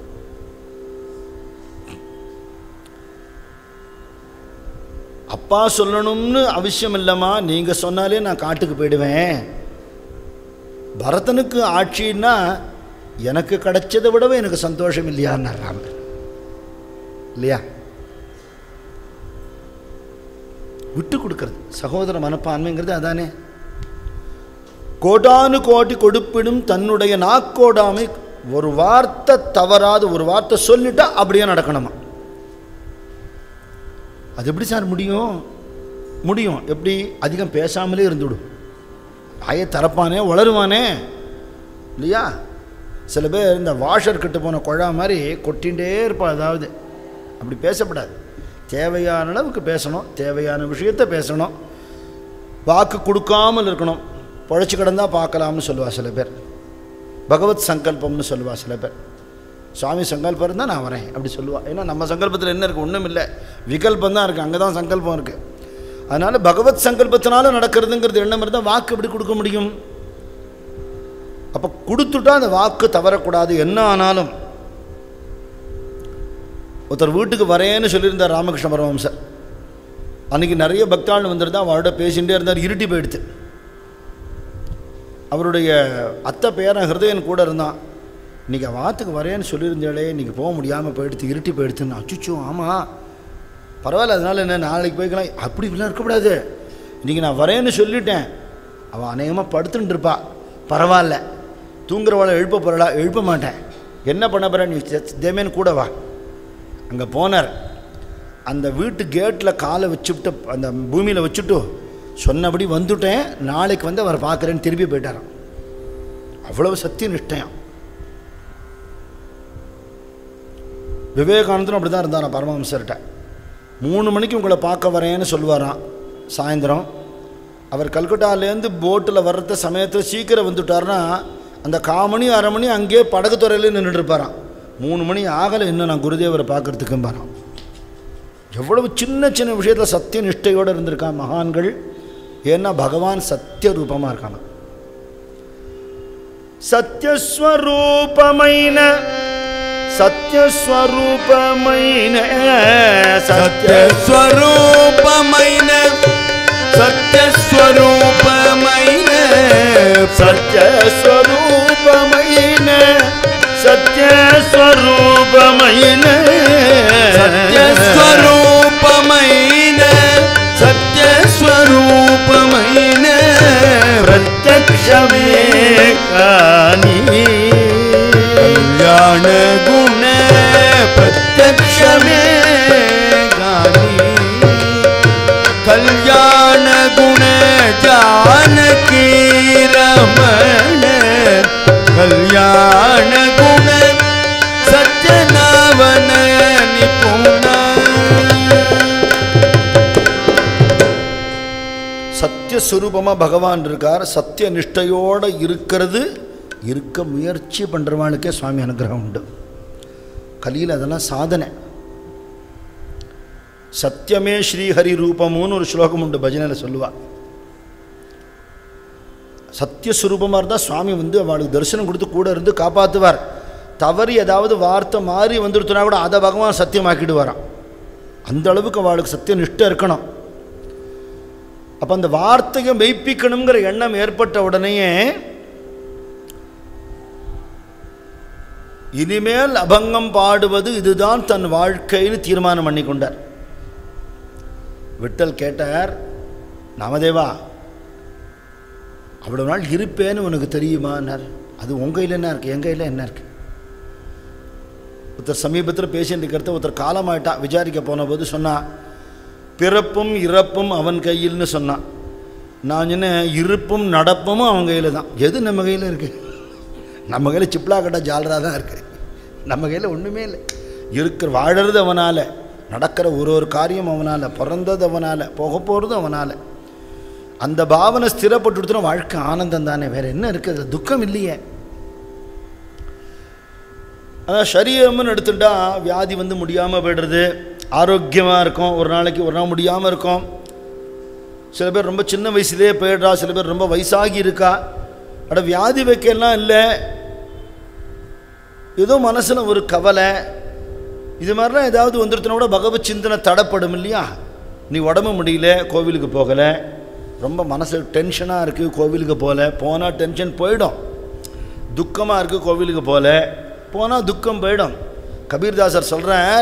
அப்பா சொல்லணும்னு அவசியம் இல்லைம்மா நீங்கள் சொன்னாலே நான் காட்டுக்கு போயிடுவேன் பரதனுக்கு ஆட்சின்னா எனக்கு கிடைச்சதை விடவே எனக்கு சந்தோஷம் இல்லையான்னார் ராமர் இல்லையா விட்டு கொடுக்கறது சகோதர மனப்பான்மைங்கிறது அதானே கோடானு கோடி கொடுப்பினும் தன்னுடைய நாக்கோடாமை ஒரு வார்த்தை தவறாது ஒரு வார்த்தை சொல்லிட்டா அப்படியே நடக்கணுமா அது எப்படி சார் முடியும் முடியும் எப்படி அதிகம் பேசாமலே இருந்துவிடும் வாயை திறப்பானே வளருவானே இல்லையா சில பேர் இந்த வாஷர் கிட்ட போன குழா மாதிரி கொட்டிகிட்டே இருப்பா அதாவது அப்படி பேசப்படாது தேவையான அளவுக்கு பேசணும் தேவையான விஷயத்தை பேசணும் வாக்கு கொடுக்காமல் இருக்கணும் பொழைச்சி கிடந்தா பார்க்கலாம்னு சொல்லுவா சில பேர் பகவத் சங்கல்பம்னு சொல்லுவா சில பேர் சுவாமி சங்கல்பம் இருந்தால் நான் வரேன் அப்படி சொல்லுவா ஏன்னா நம்ம சங்கல்பத்தில் என்ன இருக்குது ஒன்றும் இல்லை விகல்பம் தான் இருக்குது அங்கே தான் சங்கல்பம் இருக்குது அதனால் பகவத் சங்கல்பத்தினால நடக்கிறதுங்கிறது எண்ணம் இருந்தால் வாக்கு எப்படி கொடுக்க முடியும் அப்போ கொடுத்துட்டா அந்த வாக்கு தவறக்கூடாது என்ன ஆனாலும் ஒருத்தர் வீட்டுக்கு வரேன்னு சொல்லியிருந்தார் ராமகிருஷ்ண பரமஹம்சர் அன்றைக்கி நிறைய பக்தாள் வந்திருந்தா அவரோட பேசிகிட்டே இருந்தார் இருட்டி போயிடுத்து அவருடைய அத்தை பேரன் ஹிருதயன் கூட இருந்தான் இன்றைக்கி வாத்துக்கு வரேன்னு சொல்லியிருந்தாலே இன்றைக்கி போக முடியாமல் போயிடுத்து இருட்டி போயிடுத்துன்னு அச்சுச்சோ ஆமாம் பரவாயில்ல அதனால் என்ன நாளைக்கு போய்க்கலாம் அப்படி இப்படிலாம் இருக்கக்கூடாது இன்றைக்கி நான் வரேன்னு சொல்லிட்டேன் அவள் அநேகமாக படுத்துட்டு இருப்பா பரவாயில்ல தூங்குறவளை எழுப்ப போகிறளா எழுப்ப மாட்டேன் என்ன பண்ண போகிற நீ தேமேன்னு கூட வா அங்கே போனார் அந்த வீட்டு கேட்டில் காலை வச்சுவிட்டு அந்த பூமியில் வச்சுட்டு சொன்னபடி வந்துட்டேன் நாளைக்கு வந்து அவரை பார்க்குறேன்னு திரும்பி போயிட்டாராம் அவ்வளவு சத்திய நிஷ்டயம் விவேகானந்தரும் அப்படி தான் இருந்தாராம் பரமஹம்சர்கிட்ட மூணு மணிக்கு உங்களை பார்க்க வரேன்னு சொல்லுவாராம் சாயந்தரம் அவர் கல்கட்டாலேருந்து போட்டில் வர்ற சமயத்தில் சீக்கிரம் வந்துட்டார்னா அந்த காமணி அரை மணி அங்கேயே படகுத்துறையில் நின்றுட்டு இருப்பாராம் மூணு மணி ஆகலை இன்னும் நான் குருதேவரை பார்க்கறதுக்கும் பாரான் எவ்வளவு சின்ன சின்ன விஷயத்தில் சத்திய நிஷ்டையோடு இருந்திருக்கான் மகான்கள் ஏன்னா பகவான் சத்திய ரூபமாக இருக்கான சத்யஸ்வரூபமைன சத்யஸ்வரூபமைன சத்ய సత్యస్వరూపమైన సత్యస్వరూపమైన சத்யஸ்வரூபமைன சத்யஸ்வரூபமைன సత్యస్వరూపమైన సత్యస్వరూపమైన பிரத்யக்ஷமே காணி కళ్యాణ గుణ ప్రత్యక్షమే గాని కళ్యాణ గుణ జానకీ రమణ కళ్యాణ గుణ సత్యనావన నిపుణ சத்தியஸ்வரூபமாக பகவான் இருக்கார் சத்திய நிஷ்டையோடு இருக்கிறது இருக்க முயற்சி பண்ணுறவாளுக்கே சுவாமி அனுகிரகம் உண்டு கலியில் அதெல்லாம் சாதனை சத்தியமே ஸ்ரீஹரி ரூபமுன்னு ஒரு ஸ்லோகம் உண்டு பஜனையில் சொல்லுவா சத்தியஸ்வரூபமாக இருந்தால் சுவாமி வந்து அவளுக்கு தரிசனம் கொடுத்து கூட இருந்து காப்பாற்றுவார் தவறி ஏதாவது வார்த்தை மாறி வந்துடுத்துனா கூட அதை பகவான் சத்தியமாக்கிடுவாராம் அந்த அளவுக்கு அவளுக்கு சத்திய நிஷ்டை இருக்கணும் அப்போ அந்த வார்த்தையை மெய்ப்பிக்கணுங்கிற எண்ணம் ஏற்பட்ட உடனேயே இனிமேல் அபங்கம் பாடுவது இதுதான் தன் வாழ்க்கைன்னு தீர்மானம் பண்ணி கொண்டார் விட்டல் கேட்டார் நாமதேவா அவ்வளோ நாள் இருப்பேன்னு உனக்கு தெரியுமான்னார் அது உங்கள் கையில் என்ன இருக்குது என் கையில் என்ன இருக்குது ஒருத்தர் சமீபத்தில் பேசிட்டு இருக்கிறத ஒருத்தர் காலமாயிட்டான் விசாரிக்க போன போது சொன்னா பிறப்பும் இறப்பும் அவன் கையில்னு சொன்னான் நான் என்ன இருப்பும் நடப்பும் அவன் கையில் தான் எது நம்ம கையில் இருக்குது நம்ம கையில் சிப்லா கட்ட ஜாலரா தான் இருக்குது நம்ம கையில் ஒன்றுமே இல்லை இருக்கிற வாழறது அவனால் நடக்கிற ஒரு ஒரு காரியம் அவனால் பிறந்தது அவனால் போக போகிறது அவனால் அந்த பாவனை ஸ்திரப்பட்டுடுத்துனா வாழ்க்கை ஆனந்தம் தானே வேறு என்ன இருக்குது துக்கம் இல்லையே அதான் சரீரம்னு எடுத்துட்டா வியாதி வந்து முடியாமல் போய்டுறது ஆரோக்கியமாக இருக்கும் ஒரு நாளைக்கு ஒரு நாள் முடியாமல் இருக்கும் சில பேர் ரொம்ப சின்ன வயசுலேயே போயிடுறா சில பேர் ரொம்ப வயசாகி இருக்கா அட வியாதி வைக்கலாம் இல்லை ஏதோ மனசில் ஒரு கவலை இது மாதிரிலாம் ஏதாவது வந்துருத்துனா கூட பகவத் சிந்தனை தடப்படும் இல்லையா நீ உடம்பு முடியல கோவிலுக்கு போகலை ரொம்ப மனசு டென்ஷனாக இருக்குது கோவிலுக்கு போகல போனால் டென்ஷன் போயிடும் துக்கமாக இருக்குது கோவிலுக்கு போகல போனால் துக்கம் போயிடும் கபீர்தாசர் சொல்கிறார்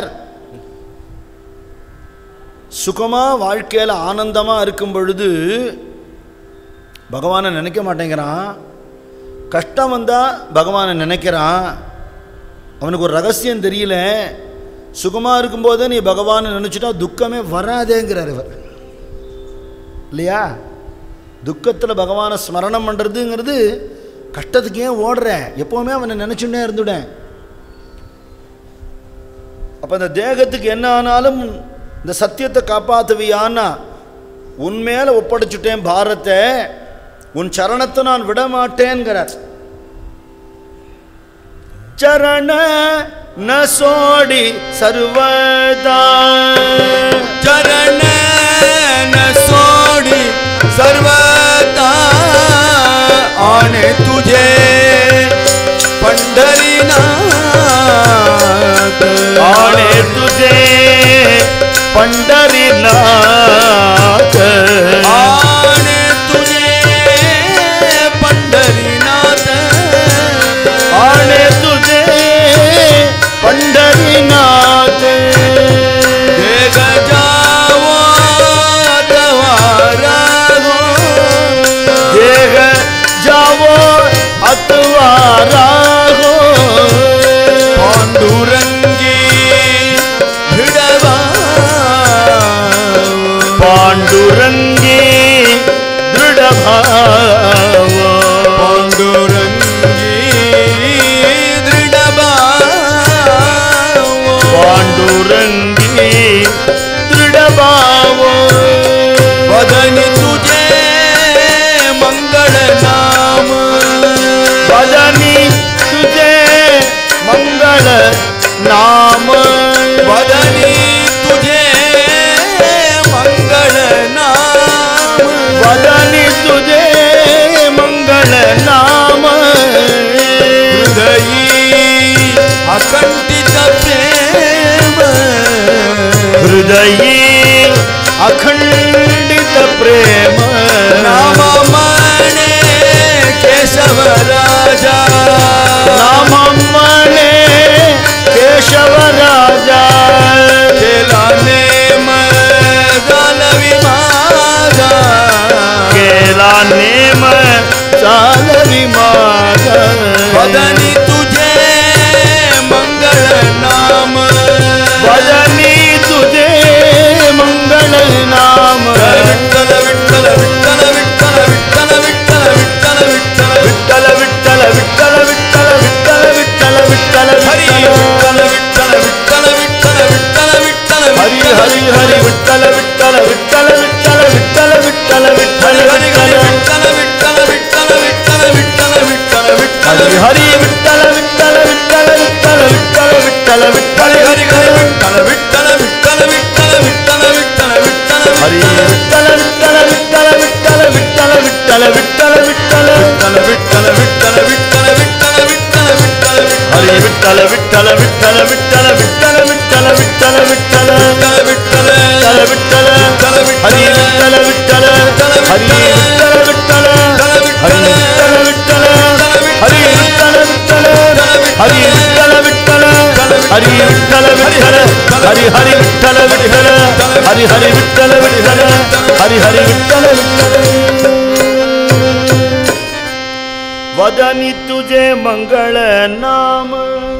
சுகமாக வாழ்க்கையில் ஆனந்தமாக இருக்கும் பொழுது பகவானை நினைக்க மாட்டேங்கிறான் கஷ்டம் வந்தால் பகவானை நினைக்கிறான் அவனுக்கு ஒரு ரகசியம் தெரியல சுகமாக இருக்கும்போதே நீ பகவானை நினச்சிட்டா துக்கமே வராதேங்கிறார் இவர் இல்லையா துக்கத்தில் பகவானை ஸ்மரணம் பண்ணுறதுங்கிறது கஷ்டத்துக்கு ஏன் ஓடுற எப்போவுமே அவனை நினச்சுட்டே இருந்துடேன் அப்போ இந்த தேகத்துக்கு என்ன ஆனாலும் இந்த சத்தியத்தை காப்பாற்றுவியான்னா உன் மேலே ஒப்படைச்சுட்டேன் பாரத்தை உன் சரணத்தை நான் விட மாட்டேன்கிறார் சரண ந சோடி சர்வதா चरण न सोडी सर्वदा आणे तुझे पंढरीनाथ आणे तुझे पंढरीनाथ आणे तुझे पंढरीनाथ आणे तुझे पंढरीनाथ देग जावो तवारा हो देह जावो अतवारा हो पांडुरंगी भिडवा पांडुरंगी दृढ भाव पांडुरंगी दृढबा पांडुरंगी दृढ भाव वदनी तुझे मंगळ नाम भजनी तुझे मंगल नाम वदनी तुझे मंगळ नाम भजनी तुझे मंगल नाम हृदयी अखंडित प्रेम हृदयी अखंडित प्रेम नाम मने केशव राजा नाम मने केशव राजा केला नेम गालवी माझा केला नेम चालवी माझ वदनी तुझे मंगळ नाम भजनी तुझे मंगल नाम विठ्ठल विठ्ठल विठ्ठल विठ्ठल विठ्ठल विठ्ठल विठ्ठल विठ्ठल विठ्ठल विठ्ठल विठ्ठल विठ्ठल विठ्ठल विठ्ठल हरी विठ्ठल विठ्ठल विठ्ठल विठ्ठल विठ्ठल विठ्ठल विठ्ठल हरी हरी हरी विठ्ठल विठ्ठल विठ्ठल विठ्ठल विठ्ठल विठ्ठल विठ्ठल हरी हरी विठ्ठल विठ्ठल विठ्ठल विठ्ठल विठ्ठल विठ्ठल विठ्ठल हरी विठ्ठल हरी विठ्ठल विठ्ठल विठ्ठल विठ्ठल विठ्ठल विठ्ठल विठ्ठल हरी हरी हरी विठ्ठल विठ्ठल विठ्ठल विठ्ठल विठ्ठल विठ्ठल विठ्ठल विठ्ठल हरी विठ्ठल विठ्ठल विठ्ठल विठ्ठल विठ्ठल विठ्ठल विठ्ठल विठ्ठल विठ्ठल विठ्ठल विठ्ठल विठ्ठल विठ्ठल विठ्ठल विठ्ठल हरी विठ्ठल विठ्ठल विठ्ठल विठ्ठल विठ्ठल विठ्ठल विठ्ठल विठ्ठल विठ्ठल विठ्ठल विठ्ठल विठ्ठल हरी विठ्ठल विठ्ठल हरी विठ्ठल विठ्ठल हरी विठ्ठल विठ्ठल हरी विठ्ठल विठ्ठल हरी विठ्ठल विठ्ठल हरी विठ्ठल विठ्ठल हरी हरी विठ्ठल विठ्ठल हरी हरी विठ्ठल विठ्ठल हरी हरी विठ्ठल विठ्ठल வதனி துஜே மங்கள நாம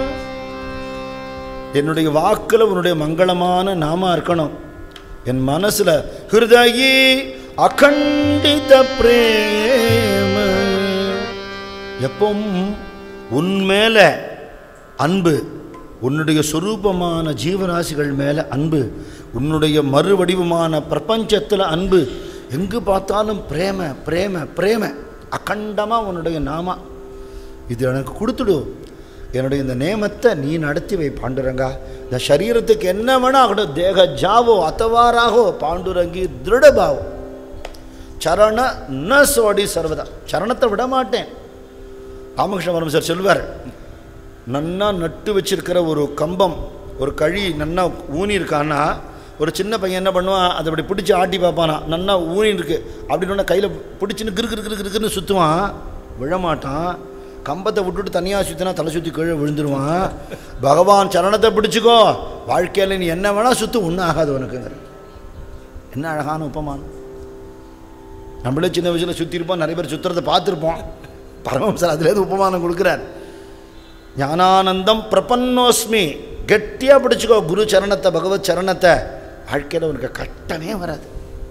என்னுடைய வாக்கில் உன்னுடைய மங்களமான நாம இருக்கணும் என் மனசுல ஹிருதயி அகண்டித பிரேம எப்பவும் உன் மேல அன்பு உன்னுடைய சொரூபமான ஜீவராசிகள் மேலே அன்பு உன்னுடைய மறுவடிவமான பிரபஞ்சத்தில் அன்பு எங்கு பார்த்தாலும் பிரேம பிரேம பிரேம அகண்டமாக உன்னுடைய நாமா இது எனக்கு கொடுத்துடு என்னுடைய இந்த நேமத்தை நீ நடத்தி வை பாண்டுரங்கா இந்த சரீரத்துக்கு என்ன வேணா ஆகட்டும் தேக ஜாவோ அத்தவாராகோ பாண்டுரங்கி திருடபாவோ சரண ந சோடி சர்வதா சரணத்தை விட மாட்டேன் ராமகிருஷ்ண பரமசர் சொல்வார் நன்னா நட்டு வச்சிருக்கிற ஒரு கம்பம் ஒரு கழி நன்னா ஊனி இருக்கான்னா ஒரு சின்ன பையன் என்ன பண்ணுவான் அதை அப்படி பிடிச்சி ஆட்டி பார்ப்பானா நன்னா ஊனின்னு இருக்கு அப்படின்னு கையில் பிடிச்சின்னு கிறு கிறு கிறு கிறுன்னு சுற்றுவான் விழமாட்டான் கம்பத்தை விட்டுட்டு தனியாக சுற்றினா தலை சுற்றி கீழே விழுந்துருவான் பகவான் சரணத்தை பிடிச்சிக்கோ வாழ்க்கையில் நீ என்ன வேணால் சுற்று ஒன்றும் ஆகாது உனக்குங்கிற என்ன அழகான உபமானம் நம்மளே சின்ன வயசில் சுற்றிருப்போம் நிறைய பேர் சுற்றுறதை பார்த்துருப்போம் பரமஹம்சர் அதுலேருந்து உபமானம் கொடுக்குறார் ஞானானந்தம் பிரபன்னோஸ்மி கெட்டியாக பிடிச்சிக்கோ குரு சரணத்தை பகவத் சரணத்தை வாழ்க்கையில் உனக்கு கட்டமே வராது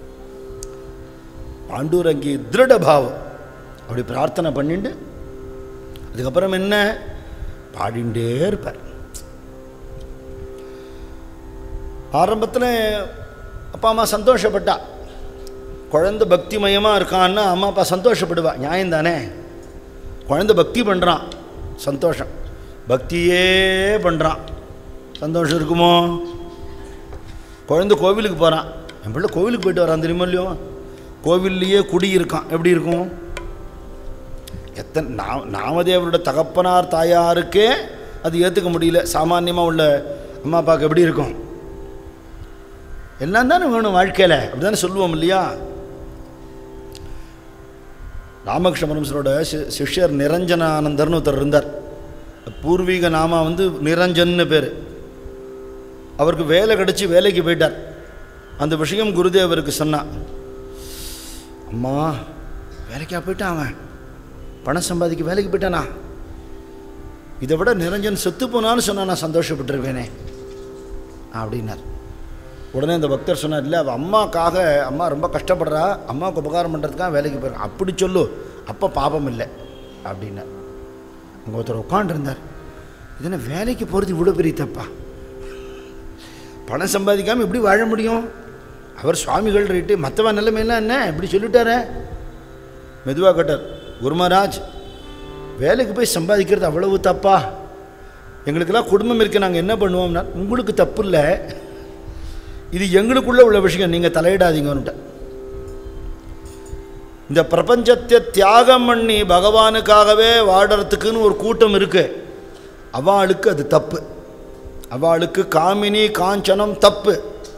பாண்டூரங்கி திருட பாவம் அப்படி பிரார்த்தனை பண்ணிட்டு அதுக்கப்புறம் என்ன பாடிண்டே இருப்பார் ஆரம்பத்தில் அப்பா அம்மா சந்தோஷப்பட்டா குழந்தை பக்திமயமாக இருக்கான்னா அம்மா அப்பா சந்தோஷப்படுவா நியாயம் தானே குழந்தை பக்தி பண்ணுறான் சந்தோஷம் பக்தியே பண்ணுறான் சந்தோஷம் இருக்குமோ குழந்தை கோவிலுக்கு போகிறான் என் பிள்ளை கோவிலுக்கு போயிட்டு வரான் தெரியுமா இல்லையோ கோவில்லையே குடி இருக்கான் எப்படி இருக்கும் எத்தனை நா நாமதேவரோட தகப்பனார் தாயாருக்கே அது ஏற்றுக்க முடியல சாமானியமாக உள்ள அம்மா அப்பாவுக்கு எப்படி இருக்கும் எல்லாம் தானே வேணும் வாழ்க்கையில் அப்படி தானே சொல்லுவோம் இல்லையா ராமகிருஷ்ண பரமசரோட சி- சிஷ்யர் நிரஞ்சனானந்தர்னு ஒருத்தர் இருந்தார் பூர்வீக நாமா வந்து நிரஞ்சன்னு பேர் அவருக்கு வேலை கிடச்சி வேலைக்கு போயிட்டார் அந்த விஷயம் குருதேவருக்கு சொன்னான் அம்மா வேலைக்கா போயிட்டான் அவன் பணம் சம்பாதிக்க வேலைக்கு போயிட்டானா இதை விட நிரஞ்சன் செத்து போனான்னு சொன்னா நான் சந்தோஷப்பட்டிருப்பேனே அப்படின்னார் உடனே அந்த பக்தர் சொன்னார் இல்லை அவள் அம்மாக்காக அம்மா ரொம்ப கஷ்டப்படுறா அம்மாவுக்கு உபகாரம் பண்ணுறதுக்காக வேலைக்கு போயிருக்கான் அப்படி சொல்லு அப்போ பாபம் இல்லை அப்படின்னார் அங்கே ஒருத்தர் உட்காண்டிருந்தார் இது என்ன வேலைக்கு போகிறது இவ்வளோ பெரிய தப்பா பணம் சம்பாதிக்காமல் எப்படி வாழ முடியும் அவர் சுவாமிகள் ரேட்டு மற்றவன் நிலைமையெல்லாம் என்ன இப்படி சொல்லிட்டாரே மெதுவாக கேட்டார் குருமராஜ் வேலைக்கு போய் சம்பாதிக்கிறது அவ்வளவு தப்பா எங்களுக்கெல்லாம் குடும்பம் இருக்கு நாங்கள் என்ன பண்ணுவோம்னா உங்களுக்கு தப்பு இல்லை இது எங்களுக்குள்ள உள்ள விஷயம் நீங்கள் தலையிடாதீங்கன்னுட்ட இந்த பிரபஞ்சத்தை தியாகம் பண்ணி பகவானுக்காகவே வாடுறதுக்குன்னு ஒரு கூட்டம் இருக்கு அவளுக்கு அது தப்பு அவளுக்கு காமினி காஞ்சனம் தப்பு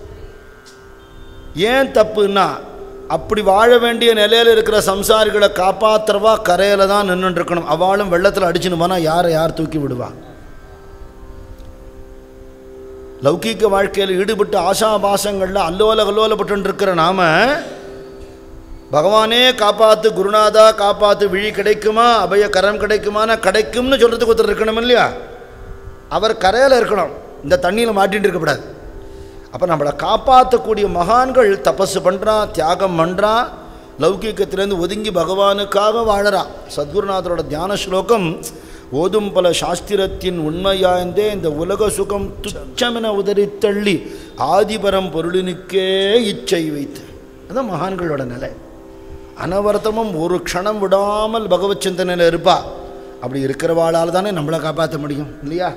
ஏன் தப்புன்னா அப்படி வாழ வேண்டிய நிலையில் இருக்கிற சம்சாரிகளை காப்பாத்துறவா கரையில் தான் நின்றுட்டு இருக்கணும் அவளும் வெள்ளத்தில் அடிச்சுன்னு போனால் யாரை யார் தூக்கி விடுவா லௌகீக வாழ்க்கையில் ஈடுபட்டு ஆசாபாசங்களில் அல்லோல கல்லோலப்பட்டு இருக்கிற நாம பகவானே காப்பாத்து குருநாதா காப்பாத்து விழி கிடைக்குமா அபய கரம் கிடைக்குமானா கிடைக்கும்னு சொல்கிறதுக்கு ஒருத்தர் இருக்கணும் இல்லையா அவர் கரையில் இருக்கணும் இந்த தண்ணியில் மாட்டின்னு இருக்கக்கூடாது அப்போ நம்மளை காப்பாற்றக்கூடிய மகான்கள் தபஸ் பண்ணுறான் தியாகம் பண்ணுறான் லௌகீகத்திலேருந்து ஒதுங்கி பகவானுக்காக வாழறான் சத்குருநாதரோட தியான ஸ்லோகம் ஓதும் பல சாஸ்திரத்தின் உண்மையாய்ந்தே இந்த உலக சுகம் துச்சமென உதறித் தள்ளி ஆதிபரம் பொருளினுக்கே இச்சை வைத்து அதான் மகான்களோட நிலை அனவர்த்தமும் ஒரு க்ஷணம் விடாமல் பகவத் சிந்தனையில் இருப்பா அப்படி இருக்கிறவாளால் தானே நம்மளை காப்பாற்ற முடியும் இல்லையா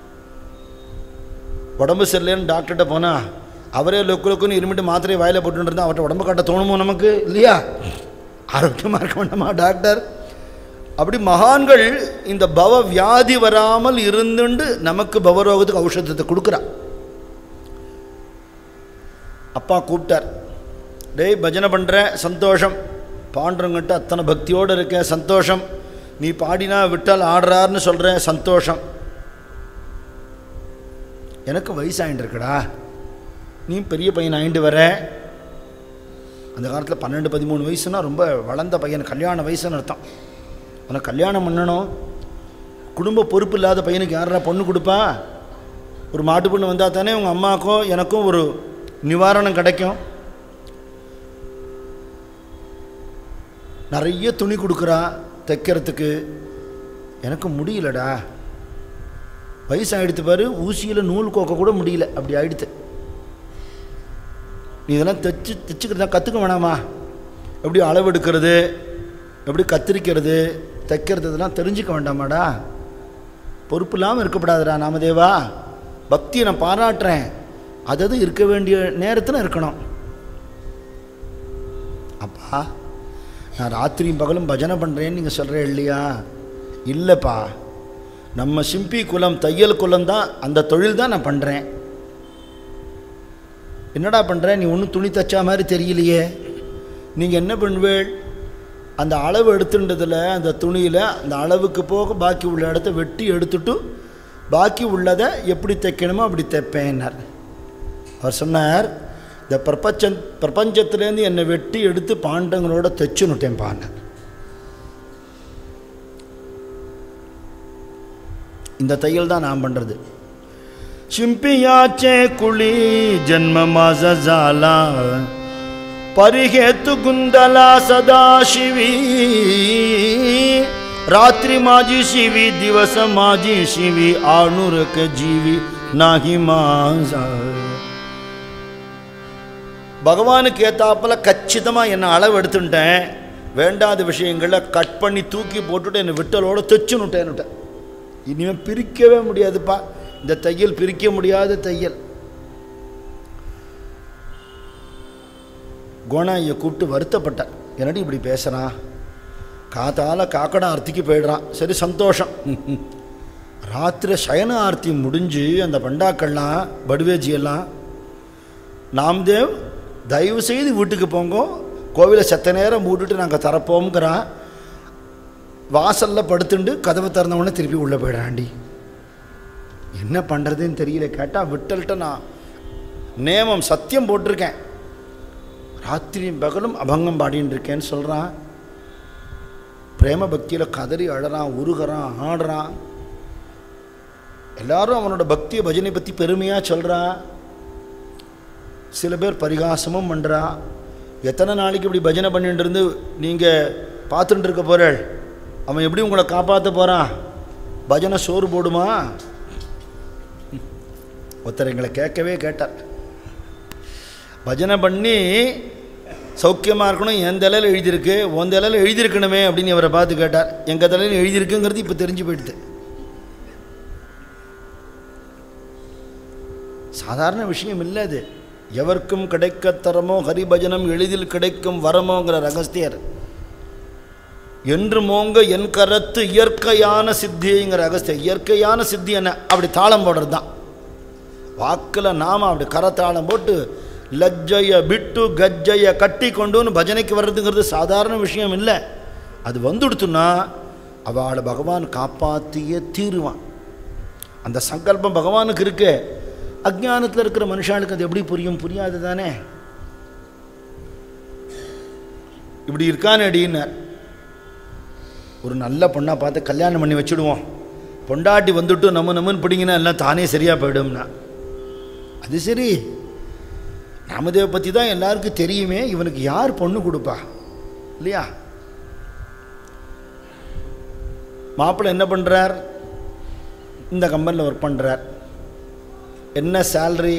உடம்பு சரியில்லைன்னு டாக்டர்கிட்ட போனால் அவரே லொக்கு லொக்குன்னு இருமிட்டு மாத்திரை வாயில் போட்டுட்டு இருந்தால் அவர்கிட்ட உடம்பு காட்ட தோணுமோ நமக்கு இல்லையா ஆரோக்கியமாக இருக்க வேண்டாமா டாக்டர் அப்படி மகான்கள் இந்த பவ வியாதி வராமல் இருந்துண்டு நமக்கு பவரோகத்துக்கு ஔஷதத்தை கொடுக்குறா அப்பா கூப்பிட்டார் டேய் பஜனை பண்ணுற சந்தோஷம் பாண்டுறங்கிட்ட அத்தனை பக்தியோடு இருக்க சந்தோஷம் நீ பாடினா விட்டால் ஆடுறாருன்னு சொல்கிறேன் சந்தோஷம் எனக்கு வயசாயின்னு இருக்குடா நீ பெரிய பையன் ஆயிண்டு வர அந்த காலத்தில் பன்னெண்டு பதிமூணு வயசுனா ரொம்ப வளர்ந்த பையன் கல்யாண வயசுன்னு அர்த்தம் உனக்கு கல்யாணம் பண்ணணும் குடும்ப பொறுப்பு இல்லாத பையனுக்கு யாரா பொண்ணு கொடுப்பா ஒரு மாட்டு பொண்ணு வந்தால் தானே உங்கள் அம்மாவுக்கும் எனக்கும் ஒரு நிவாரணம் கிடைக்கும் நிறைய துணி கொடுக்குறா தைக்கிறதுக்கு எனக்கு முடியலடா வயசாகிடுத்து பாரு ஊசியில் நூல் கோக்க கூட முடியல அப்படி ஆயிடுத்து நீ இதெல்லாம் தைச்சு தைச்சுக்கிறதா கற்றுக்க வேணாமா எப்படி அளவெடுக்கிறது எப்படி கத்திரிக்கிறது தைக்கிறது இதெல்லாம் தெரிஞ்சுக்க வேண்டாமாடா பொறுப்பு இல்லாமல் இருக்கப்படாதுடா நாமதேவா பக்தியை நான் பாராட்டுறேன் அதது இருக்க வேண்டிய நேரத்தில் இருக்கணும் அப்பா நான் ராத்திரியும் பகலும் பஜனை பண்ணுறேன்னு நீங்கள் சொல்கிறேன் இல்லையா இல்லைப்பா நம்ம சிம்பி குலம் தையல் குலம் தான் அந்த தொழில் தான் நான் பண்ணுறேன் என்னடா பண்ணுற நீ ஒன்றும் துணி தச்சா மாதிரி தெரியலையே நீங்கள் என்ன பண்ணுவேள் அந்த அளவு எடுத்துன்றதில் அந்த துணியில் அந்த அளவுக்கு போக பாக்கி உள்ள இடத்த வெட்டி எடுத்துட்டு பாக்கி உள்ளதை எப்படி தைக்கணுமோ அப்படி தைப்பேன்னார் அவர் சொன்னார் இந்த பிரபஞ்ச பிரபஞ்சத்துலேருந்து என்னை வெட்டி எடுத்து பாண்டங்களோட தைச்சுன்னுட்டேன் பான்னார் இந்த தையல் தான் நான் பண்ணுறது ಶಿಂಪಿಯಾಚೆ ಕುಳಿ ಜನ್ಮ ಮಾಸ ಜಾಲ ಪರಿಹೇತು ಗುಂದಲ ಸದಾ ಶಿವಿ ರಾತ್ರಿ ಮಾಜಿ ಶಿವಿ ದಿವಸ ಮಾಜಿ ಶಿವಿ ಆಣುರಕ ಜೀವಿ ನಾಹಿ ಮಾಸ பகவானுக்கு ஏத்தாப்புல கச்சிதமாக என்னை அளவு எடுத்துட்டேன் வேண்டாத விஷயங்களை கட் பண்ணி தூக்கி போட்டுட்டு என்னை விட்டலோட தைச்சுன்னுட்டேன்னுட்டேன் இனிமேல் பிரிக்கவே முடியாதுப்பா இந்த தையல் பிரிக்க முடியாத தையல் குணையை கூப்பிட்டு வருத்தப்பட்டார் என்னடி இப்படி பேசுகிறான் காத்தால காக்கடா ஆர்த்திக்கு போயிடுறான் சரி சந்தோஷம் ராத்திரி சயன ஆர்த்தி முடிஞ்சு அந்த பண்டாக்கள்லாம் படுவேஜி எல்லாம் நாம்தேவ் தயவு செய்து வீட்டுக்கு போங்க கோவிலை செத்த நேரம் மூடிட்டு நாங்கள் தரப்போங்கிறான் வாசலில் படுத்துண்டு கதவை திறந்தவொடனே திருப்பி உள்ளே போயிடுறாண்டி என்ன பண்ணுறதுன்னு தெரியல கேட்டால் விட்டல்கிட்ட நான் நேமம் சத்தியம் போட்டிருக்கேன் ராத்திரியும் பகலும் அபங்கம் பாடின்னு இருக்கேன்னு சொல்கிறான் பிரேம பக்தியில் கதறி அழறான் உருகிறான் ஆடுறான் எல்லாரும் அவனோட பக்தியை பஜனை பற்றி பெருமையாக சொல்கிறான் சில பேர் பரிகாசமும் பண்ணுறா எத்தனை நாளைக்கு இப்படி பஜனை பண்ணிட்டு இருந்து நீங்கள் பார்த்துட்டு இருக்க போகிறாள் அவன் எப்படி உங்களை காப்பாற்ற போகிறான் பஜனை சோறு போடுமா ஒருத்தர் எங்களை கேட்கவே கேட்டார் பஜனை பண்ணி சௌக்கியமாக இருக்கணும் என் தலையில் எழுதியிருக்கு உன் தலையில் எழுதியிருக்கணுமே அப்படின்னு அவரை பார்த்து கேட்டார் எங்கள் தலையில் எழுதியிருக்குங்கிறது இப்போ தெரிஞ்சு போயிடுது சாதாரண விஷயம் இல்லை அது எவர்க்கும் கிடைக்கத்தரமோ ஹரிபஜனம் எளிதில் கிடைக்கும் வரமோங்கிற ரகசியர் என்று மோங்க என் கரத்து இயற்கையான சித்திங்கிற அகஸ்தியர் இயற்கையான சித்தி என்ன அப்படி தாளம் போடுறது தான் வாக்கில் நாம அப்படி கரத்தாளம் போட்டு லஜ்ஜைய பிட்டு கஜ்ஜைய கட்டி கொண்டுன்னு பஜனைக்கு வர்றதுங்கிறது சாதாரண விஷயம் இல்லை அது வந்துடுத்துன்னா அவளை பகவான் காப்பாற்றியே தீருவான் அந்த சங்கல்பம் பகவானுக்கு இருக்கு அஜ்ஞானத்தில் இருக்கிற மனுஷாளுக்கு அது எப்படி புரியும் புரியாது தானே இப்படி இருக்கானே அடின்னார் ஒரு நல்ல பொண்ணாக பார்த்து கல்யாணம் பண்ணி வச்சுடுவோம் பொண்டாட்டி வந்துட்டு நம்ம நம்மன்னு பிடிங்கினா எல்லாம் தானே சரியாக போயிடும்னா அது சரி நாமதேவ பற்றி தான் எல்லாருக்கும் தெரியுமே இவனுக்கு யார் பொண்ணு கொடுப்பா இல்லையா மாப்பிள்ளை என்ன பண்ணுறார் இந்த கம்பெனியில் ஒர்க் பண்ணுறார் என்ன சேல்ரி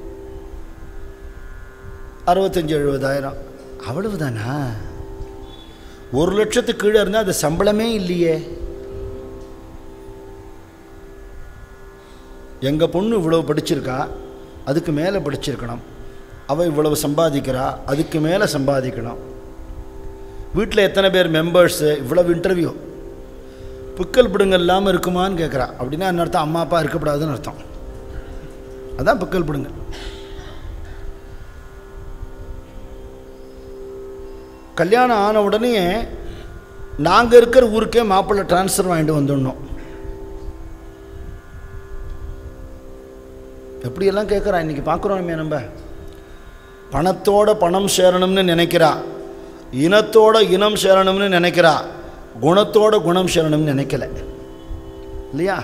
அறுபத்தஞ்சி எழுபதாயிரம் அவ்வளவுதானா ஒரு லட்சத்துக்கு கீழே இருந்தால் அது சம்பளமே இல்லையே எங்கள் பொண்ணு இவ்வளவு படிச்சிருக்கா அதுக்கு மேலே படிச்சிருக்கணும் அவள் இவ்வளவு சம்பாதிக்கிறா அதுக்கு மேலே சம்பாதிக்கணும் வீட்டில் எத்தனை பேர் மெம்பர்ஸு இவ்வளவு இன்டர்வியூ புக்கல் பிடுங்க இல்லாமல் இருக்குமான்னு கேட்குறா அப்படின்னா என்ன அர்த்தம் அம்மா அப்பா இருக்கக்கூடாதுன்னு அர்த்தம் அதான் புக்கல் பிடுங்க கல்யாணம் ஆன உடனே நாங்கள் இருக்கிற ஊருக்கே மாப்பிள்ளை ட்ரான்ஸ்ஃபர் வாங்கிட்டு வந்துடணும் எப்படியெல்லாம் கேட்குறா இன்றைக்கி பார்க்குறோமே நம்ம பணத்தோட பணம் சேரணும்னு நினைக்கிறா இனத்தோட இனம் சேரணும்னு நினைக்கிறா குணத்தோட குணம் சேரணும்னு நினைக்கல இல்லையா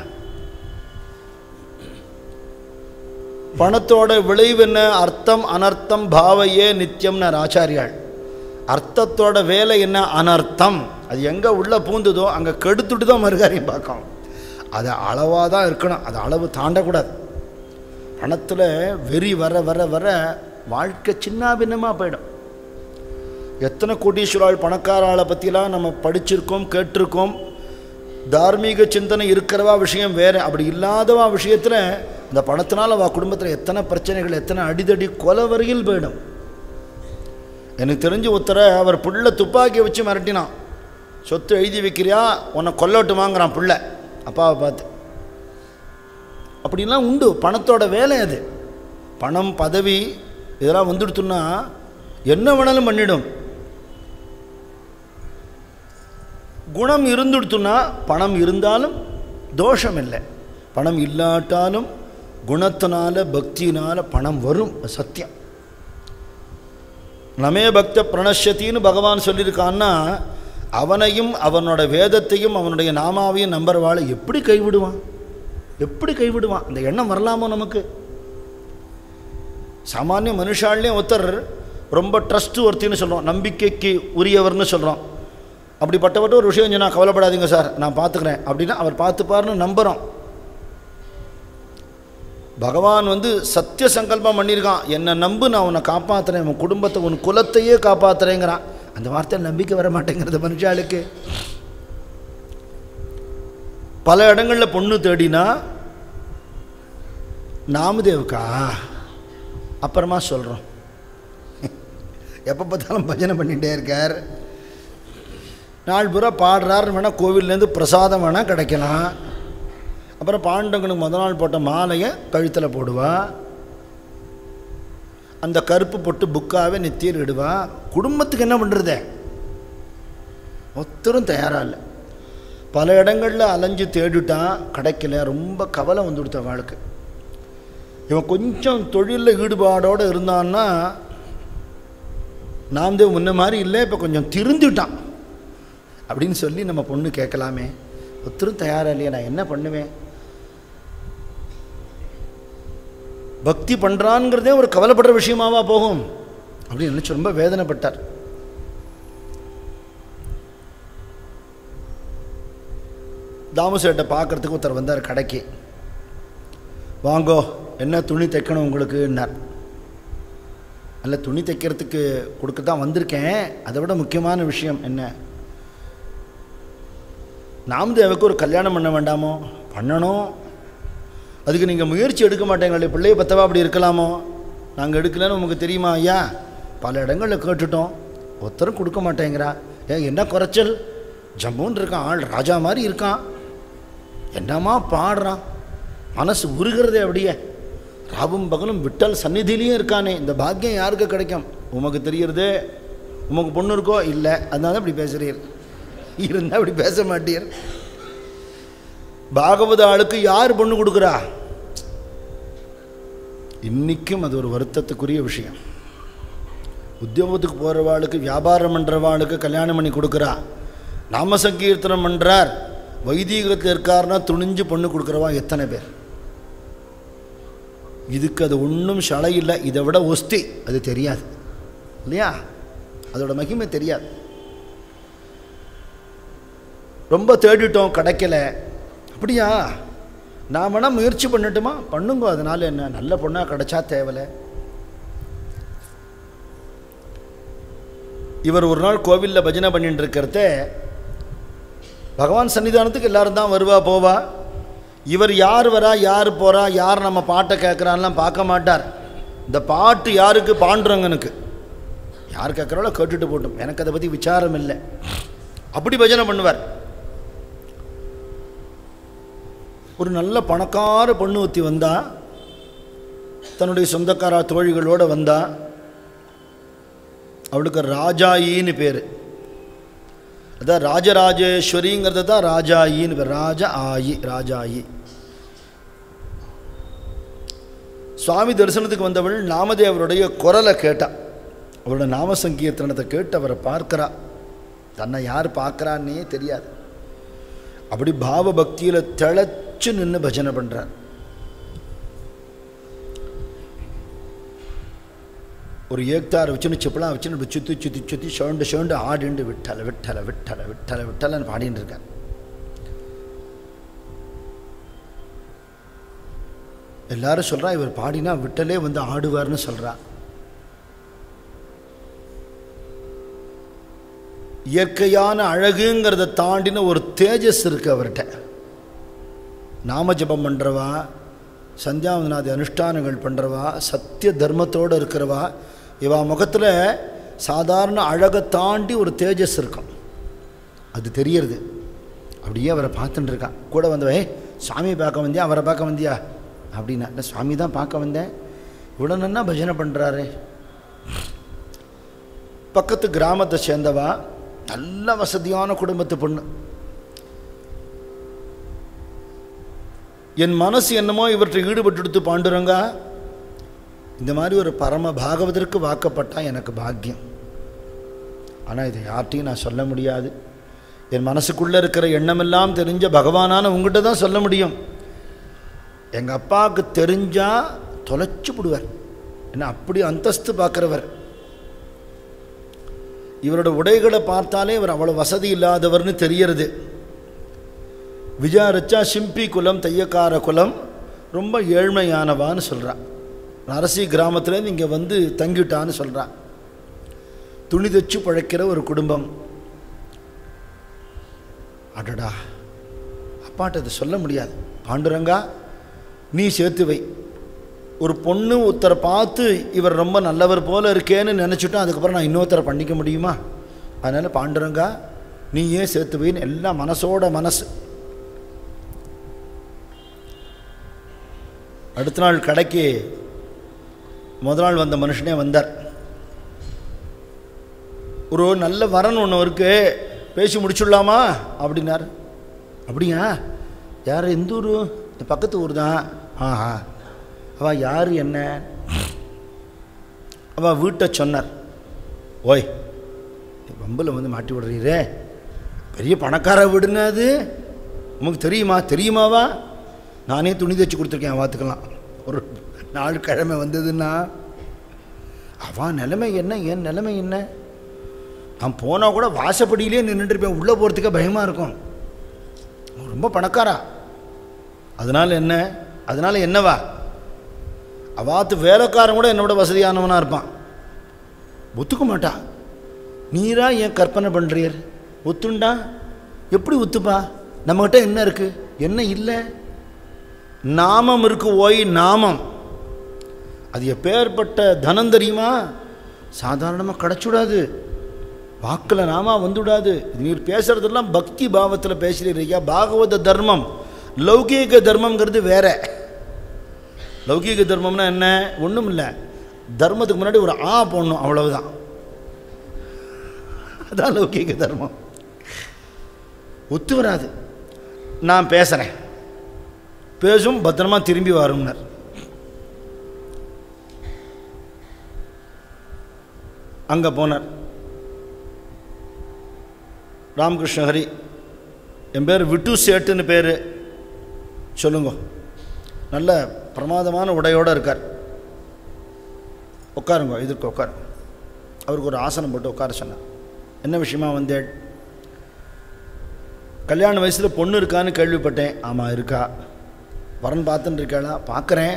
பணத்தோட விளைவு என்ன அர்த்தம் அனர்த்தம் பாவையே நித்தியம்னார் ஆச்சாரியாள் அர்த்தத்தோட வேலை என்ன அனர்த்தம் அது எங்கே உள்ள பூந்துதோ அங்கே கெடுத்துட்டு தான் மறுகாரியம் பார்க்கணும் அது அளவாக தான் இருக்கணும் அது அளவு தாண்டக்கூடாது பணத்தில் வெறி வர வர வர வாழ்க்கை சின்ன பின்னமாக போயிடும் எத்தனை கோட்டீஸ்வராள் பணக்காராளை பற்றிலாம் நம்ம படிச்சிருக்கோம் கேட்டிருக்கோம் தார்மீக சிந்தனை இருக்கிறவா விஷயம் வேறு அப்படி இல்லாதவா விஷயத்தில் இந்த பணத்தினால் அவள் குடும்பத்தில் எத்தனை பிரச்சனைகள் எத்தனை அடிதடி கொலை வரையில் போயிடும் எனக்கு தெரிஞ்சு ஒருத்தரை அவர் புள்ள துப்பாக்கி வச்சு மிரட்டினான் சொத்து எழுதி வைக்கிறியா உன்னை கொல்லட்டுமாங்கிறான் புள்ள அப்பாவை பார்த்து அப்படிலாம் உண்டு பணத்தோட வேலை அது பணம் பதவி இதெல்லாம் வந்துடுத்துன்னா என்ன வேணாலும் பண்ணிடும் குணம் இருந்துடுத்துன்னா பணம் இருந்தாலும் தோஷம் இல்லை பணம் இல்லாட்டாலும் குணத்தினால பக்தியினால பணம் வரும் அது சத்தியம் நமே பக்த பிரணஷத்தின்னு பகவான் சொல்லியிருக்கான்னா அவனையும் அவனோட வேதத்தையும் அவனுடைய நாமாவையும் நம்புறவாளை எப்படி கைவிடுவான் எப்படி கைவிடுவான் அந்த எண்ணம் வரலாமோ நமக்கு சாமானிய மனுஷாலே ஒருத்தர் ரொம்ப ட்ரஸ்ட் ஒருத்தின்னு சொல்கிறோம் நம்பிக்கைக்கு உரியவர்னு சொல்கிறோம் அப்படிப்பட்டவட்ட ஒரு விஷயம் சொன்னா கவலைப்படாதீங்க சார் நான் பார்த்துக்கிறேன் அப்படின்னா அவர் பார்த்துப்பாருன்னு நம்புகிறோம் பகவான் வந்து சத்திய சங்கல்பம் பண்ணியிருக்கான் என்னை நம்பு நான் உன்னை காப்பாற்றுறேன் உன் குடும்பத்தை உன் குலத்தையே காப்பாற்றுறேங்கிறான் அந்த வார்த்தையில் நம்பிக்கை வர மாட்டேங்கிறது மனுஷாளுக்கு பல இடங்களில் பொண்ணு தேடினா நாமதேவுக்கா அப்புறமா சொல்கிறோம் எப்போ பார்த்தாலும் பஜனை பண்ணிகிட்டே இருக்கார் நாள் பூரா பாடுறாருன்னு வேணால் கோவில்லேருந்து பிரசாதம் வேணால் கிடைக்கலாம் அப்புறம் பாண்டவனுக்கு முத நாள் போட்ட மாலையை கழுத்தில் போடுவா அந்த கருப்பு பொட்டு புக்காவே நெத்தியில் இடுவா குடும்பத்துக்கு என்ன பண்ணுறதே ஒத்தரும் தயாராக இல்லை பல இடங்களில் அலைஞ்சு தேடிட்டான் கிடைக்கல ரொம்ப கவலை வந்து கொடுத்த வாழ்க்கை இவன் கொஞ்சம் தொழிலில் ஈடுபாடோடு இருந்தான்னா நாம்தேவ் முன்ன மாதிரி இல்லை இப்போ கொஞ்சம் திருந்துட்டான் அப்படின்னு சொல்லி நம்ம பொண்ணு கேட்கலாமே ஒத்தரும் தயாராக இல்லையா நான் என்ன பண்ணுவேன் பக்தி பண்ணுறான்ங்கிறதே ஒரு கவலைப்படுற விஷயமாவா போகும் அப்படின்னு நினச்சி ரொம்ப வேதனைப்பட்டார் தாமசேட்டை பார்க்குறதுக்கு ஒருத்தர் வந்தார் கடைக்கு வாங்கோ என்ன துணி தைக்கணும் உங்களுக்குன்னார் அல்ல துணி தைக்கிறதுக்கு கொடுக்க தான் வந்திருக்கேன் அதை விட முக்கியமான விஷயம் என்ன நாமதேவுக்கு ஒரு கல்யாணம் பண்ண வேண்டாமோ பண்ணணும் அதுக்கு நீங்கள் முயற்சி எடுக்க மாட்டேங்களே பிள்ளைய பத்தவா அப்படி இருக்கலாமோ நாங்கள் எடுக்கலன்னு உங்களுக்கு தெரியுமா ஐயா பல இடங்களில் கேட்டுட்டோம் ஒருத்தரும் கொடுக்க மாட்டேங்கிறா ஏன் என்ன குறைச்சல் ஜம்முன்னு இருக்கான் ஆள் ராஜா மாதிரி இருக்கான் என்னம்மா பாடுறான் மனசு உருகிறதே அப்படியே ராவும் பகலும் விட்டல் சந்நிதியிலையும் இருக்கானே இந்த பாக்கியம் யாருக்கு கிடைக்கும் உமக்கு தெரியறது உமக்கு பொண்ணு இருக்கோ இல்லை அதனால தான் இப்படி பேசுகிறீர் இருந்தால் இப்படி பேச மாட்டீர் பாகவத ஆளுக்கு யார் பொண்ணு கொடுக்குறா இன்னைக்கும் அது ஒரு வருத்தத்துக்குரிய விஷயம் உத்தியோகத்துக்கு போகிறவாளுக்கு வியாபாரம் பண்ணுறவாளுக்கு கல்யாணம் பண்ணி கொடுக்குறா நாம சங்கீர்த்தனம் பண்ணுறார் வைதீகத்தில் இருக்காருன்னா துணிஞ்சு பொண்ணு கொடுக்குறவா எத்தனை பேர் இதுக்கு அது ஒன்றும் சலை இல்லை இதை விட ஒஸ்தி அது தெரியாது இல்லையா அதோட மகிமை தெரியாது ரொம்ப தேடிட்டோம் கிடைக்கல அப்படியா நான் வேணால் முயற்சி பண்ணட்டுமா பண்ணுங்க அதனால என்ன நல்ல பொண்ணாக கிடைச்சா தேவலை இவர் ஒரு நாள் கோவிலில் பஜனை பண்ணிட்டு இருக்கிறத பகவான் சன்னிதானத்துக்கு எல்லாரும் தான் வருவா போவா இவர் யார் வரா யார் போகிறா யார் நம்ம பாட்டை கேட்குறான்லாம் பார்க்க மாட்டார் இந்த பாட்டு யாருக்கு பாண்டுறங்கனுக்கு யார் கேட்குறாலோ கேட்டுட்டு போட்டும் எனக்கு அதை பற்றி விசாரம் இல்லை அப்படி பஜனை பண்ணுவார் ஒரு நல்ல பணக்கார பொண்ணு ஒத்தி வந்தா தன்னுடைய சொந்தக்கார தோழிகளோடு வந்தா அவளுக்கு ராஜாயின்னு பேர் அதான் ராஜராஜேஸ்வரிங்கிறது தான் ராஜாயின்னு பேர் ராஜ ஆயி ராஜாயி சுவாமி தரிசனத்துக்கு வந்தவள் நாமதேவருடைய குரலை கேட்டா அவரோட நாம சங்கீர்த்தனத்தை கேட்டு அவரை பார்க்கிறா தன்னை யார் பார்க்குறான்னே தெரியாது அப்படி பாவ பக்தியில் திளைச்சு நின்று பஜனை பண்ணுறார் ஒரு ஏக்தார் வச்சுன்னு செப்பலாம் வச்சுன்னு இப்படி சுற்றி சுற்றி சுற்றி சுழண்டு சுழண்டு ஆடிண்டு விட்டல விட்டல விட்டல விட்டல விட்டலன்னு பாடின்னு இருக்கார் எல்லாரும் சொல்றா இவர் பாடினா விட்டலே வந்து ஆடுவார்னு சொல்றா இயற்கையான அழகுங்கிறத தாண்டின ஒரு தேஜஸ் இருக்கு அவர்கிட்ட நாம ஜபம் பண்ணுறவா சந்தியாவந்தனாதி அனுஷ்டானங்கள் பண்ணுறவா சத்திய தர்மத்தோடு இருக்கிறவா இவா முகத்தில் சாதாரண அழகை தாண்டி ஒரு தேஜஸ் இருக்கும் அது தெரியறது அப்படியே அவரை பார்த்துட்டு இருக்கான் கூட வந்தவன் "ஏய், சாமியை பார்க்க வந்தியா அவரை பார்க்க வந்தியா அப்படின்னா இல்லை சுவாமி தான் பார்க்க வந்தேன் இவ்வளோ நன்னா பஜனை பண்ணுறாரு பக்கத்து கிராமத்தை சேர்ந்தவா நல்ல வசதியான குடும்பத்து பொண்ணு என் மனசு என்னமோ இவற்றை ஈடுபட்டு பாண்டுரங்கா இந்த மாதிரி ஒரு பரம பாகவதற்கு வாக்கப்பட்டா எனக்கு பாக்கியம் ஆனால் இதை யார்ட்டையும் நான் சொல்ல முடியாது என் மனசுக்குள்ளே இருக்கிற எண்ணமெல்லாம் தெரிஞ்ச பகவானான உங்ககிட்ட தான் சொல்ல முடியும் எங்கள் அப்பாவுக்கு தெரிஞ்சால் தொலைச்சு விடுவார் என்ன அப்படி அந்தஸ்து பார்க்குறவர் இவரோட உடைகளை பார்த்தாலே இவர் அவ்வளோ வசதி இல்லாதவர்னு தெரியறது விசாரிச்சா சிம்பி குலம் தையக்கார குலம் ரொம்ப ஏழ்மையானவான்னு சொல்கிறான் அரசி கிராமத்துலேருந்து இங்கே வந்து தங்கிட்டான்னு சொல்கிறான் துணி தைச்சு பழைக்கிற ஒரு குடும்பம் அடடா அப்பாட்ட இதை சொல்ல முடியாது பாண்டுரங்கா நீ சேர்த்து வை ஒரு பொண்ணு ஒருத்தரை பார்த்து இவர் ரொம்ப நல்லவர் போல இருக்கேன்னு நினச்சிட்டோம் அதுக்கப்புறம் நான் இன்னொருத்தரை பண்ணிக்க முடியுமா அதனால் பாண்டுரங்கா நீ ஏன் சேர்த்து வைன்னு எல்லாம் மனசோட மனசு அடுத்த நாள் கடைக்கு முதல் நாள் வந்த மனுஷனே வந்தார் ஒரு நல்ல வரன் ஒன்று இருக்கு பேசி முடிச்சுடலாமா அப்படின்னார் அப்படியா யார் எந்த ஊர் இந்த பக்கத்து ஊர் தான் ஆஹா அவள் யார் என்ன அவள் வீட்டை சொன்னார் ஓய் வம்பில் வந்து மாட்டி விடுறீரே பெரிய பணக்கார வீடுங்க அது உமக்கு தெரியுமா தெரியுமாவா நானே துணி தைச்சு கொடுத்துருக்கேன் வாத்துக்கலாம் ஒரு நாள் கிழமை வந்ததுன்னா அவன் நிலைமை என்ன என் நிலைமை என்ன நான் போனால் கூட வாசப்படியிலே நின்றுட்டு இருப்பேன் உள்ளே போகிறதுக்கே பயமாக இருக்கும் அவன் ரொம்ப பணக்காரா அதனால் என்ன அதனால் என்னவா அவாத்து வேலைக்காரன் கூட என்னோட வசதியானவனாக இருப்பான் ஒத்துக்க மாட்டா நீரா ஏன் கற்பனை பண்ணுறீர் ஒத்துண்டா எப்படி ஒத்துப்பா நம்மகிட்ட என்ன இருக்குது என்ன இல்லை நாமம் இருக்கு ஓய் நாமம் அது எப்பேற்பட்ட தனம் தெரியுமா சாதாரணமாக கிடச்சுடாது வாக்கில் நாமா வந்துவிடாது நீர் பேசுகிறதெல்லாம் பக்தி பாவத்தில் பேசுகிறீங்க பாகவத தர்மம் லௌகீக தர்மங்கிறது வேற லௌகீக தர்மம்னா என்ன ஒன்றும் இல்லை தர்மத்துக்கு முன்னாடி ஒரு ஆ போடணும் அவ்வளவுதான் அதான் லௌகீக தர்மம் ஒத்து வராது நான் பேசுகிறேன் பேசும் பத்திரமா திரும்பி வரும்னர் அங்கே போனார் ராமகிருஷ்ண ஹரி என் பேர் விட்டு சேட்டுன்னு பேர் சொல்லுங்க நல்ல பிரமாதமான உடையோடு இருக்கார் உட்காருங்க இதற்கு உட்காருங்க அவருக்கு ஒரு ஆசனம் போட்டு உட்கார சொன்னார் என்ன விஷயமா வந்தேன் கல்யாண வயசில் பொண்ணு இருக்கான்னு கேள்விப்பட்டேன் ஆமாம் இருக்கா வரன் பார்த்துன்னு இருக்காளா பார்க்குறேன்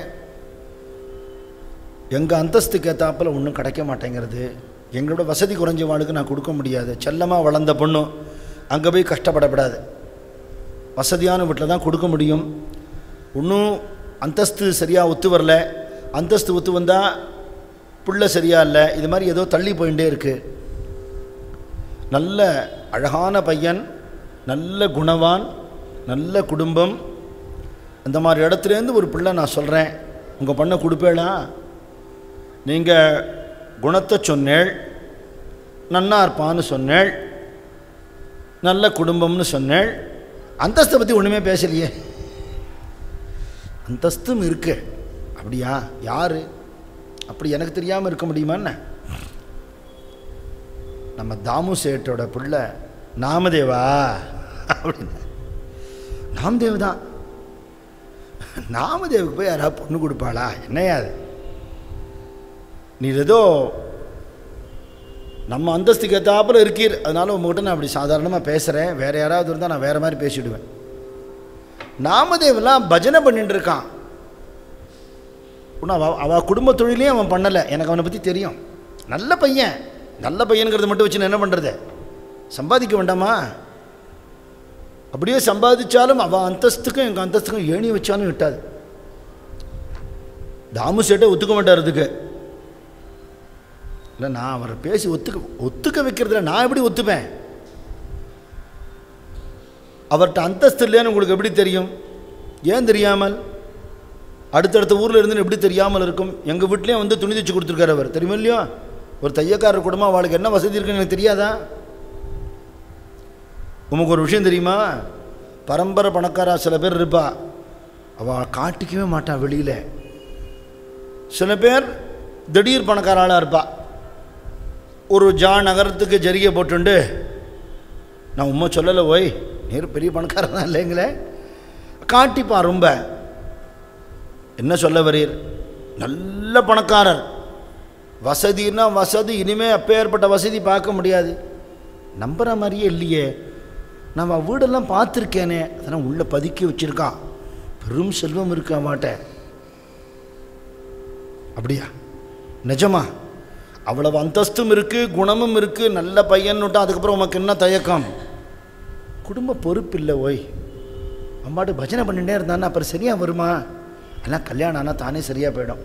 எங்கள் அந்தஸ்துக்கு ஏற்றாப்பில் ஒன்றும் கிடைக்க மாட்டேங்கிறது எங்களோட வசதி குறைஞ்ச வாளுக்கு நான் கொடுக்க முடியாது செல்லமாக வளர்ந்த பொண்ணு அங்கே போய் கஷ்டப்படப்படாது வசதியான வீட்டில் தான் கொடுக்க முடியும் இன்னும் அந்தஸ்து சரியாக ஒத்து வரல அந்தஸ்து ஒத்து வந்தால் புள்ள சரியா இல்லை இது மாதிரி ஏதோ தள்ளி போயிட்டே இருக்குது நல்ல அழகான பையன் நல்ல குணவான் நல்ல குடும்பம் இந்த மாதிரி இடத்துலேருந்து ஒரு பிள்ளை நான் சொல்கிறேன் உங்கள் பண்ண கொடுப்பேளா நீங்கள் குணத்தை சொன்னேள் நன்னா இருப்பான்னு சொன்னேள் நல்ல குடும்பம்னு சொன்னேள் அந்தஸ்தை பற்றி ஒன்றுமே பேசலையே அந்தஸ்தும் இருக்கு அப்படியா யார் அப்படி எனக்கு தெரியாமல் இருக்க முடியுமா என்ன நம்ம தாமு சேட்டோட பிள்ளை நாமதேவா அப்படின்னு நாமதேவ் தான் நாமதேவுக்கு போய் யாராவது பொண்ணு கொடுப்பாளா என்னையா அது நீ ஏதோ நம்ம அந்தஸ்துக்கு ஏற்றாப்புல இருக்கீர் அதனால உங்ககிட்ட நான் அப்படி சாதாரணமாக பேசுகிறேன் வேறு யாராவது இருந்தால் நான் வேறு மாதிரி பேசிவிடுவேன் நாமதேவெல்லாம் பஜனை பண்ணிட்டு இருக்கான் இன்னும் அவ அவள் குடும்ப தொழிலையும் அவன் பண்ணலை எனக்கு அவனை பற்றி தெரியும் நல்ல பையன் நல்ல பையனுங்கிறத மட்டும் வச்சு நான் என்ன பண்ணுறது சம்பாதிக்க வேண்டாமா அப்படியே சம்பாதிச்சாலும் அவள் அந்தஸ்துக்கும் எங்கள் அந்தஸ்துக்கும் ஏணி வச்சாலும் விட்டாது தாமு சேட்டை ஒத்துக்க மாட்டார் இதுக்கு இல்லை நான் அவரை பேசி ஒத்துக்க ஒத்துக்க வைக்கிறதுல நான் எப்படி ஒத்துப்பேன் அவர்கிட்ட அந்தஸ்து இல்லைன்னு உங்களுக்கு எப்படி தெரியும் ஏன் தெரியாமல் அடுத்தடுத்த ஊரில் இருந்து எப்படி தெரியாமல் இருக்கும் எங்கள் வீட்லேயும் வந்து துணி தைச்சு கொடுத்துருக்காரு அவர் தெரியுமா இல்லையோ ஒரு தையக்காரர் குடும்பம் அவளுக்கு என்ன வசதி இருக்குன்னு எனக்கு தெரியாதா உமக்கு ஒரு விஷயம் தெரியுமா பரம்பரை பணக்காரா சில பேர் இருப்பா அவள் காட்டிக்கவே மாட்டா வெளியில் சில பேர் திடீர் பணக்காராளாக இருப்பா ஒரு ஜா நகரத்துக்கு ஜரிகை போட்டுண்டு நான் உண்மை சொல்லலை ஓய் நேரு பெரிய பணக்காரன் தான் இல்லைங்களே காட்டிப்பா ரொம்ப என்ன சொல்ல வரீர் நல்ல பணக்காரர் வசதின்னா வசதி இனிமே அப்பேற்பட்ட வசதி பார்க்க முடியாது நம்புற மாதிரியே இல்லையே நம்ம வீடெல்லாம் பார்த்துருக்கேனே அதெல்லாம் உள்ளே பதுக்கி வச்சிருக்கா பெரும் செல்வம் இருக்க மாட்டேன் அப்படியா நிஜமா அவ்வளவு அந்தஸ்தும் இருக்கு குணமும் இருக்கு நல்ல பையன் விட்டா அதுக்கப்புறம் உனக்கு என்ன தயக்கம் குடும்ப பொறுப்பு இல்லை ஓய் அம்மாட்டு பஜனை பண்ணிட்டே இருந்தான்னா அப்புறம் சரியா வருமா எல்லாம் கல்யாணம் ஆனால் தானே சரியா போயிடும்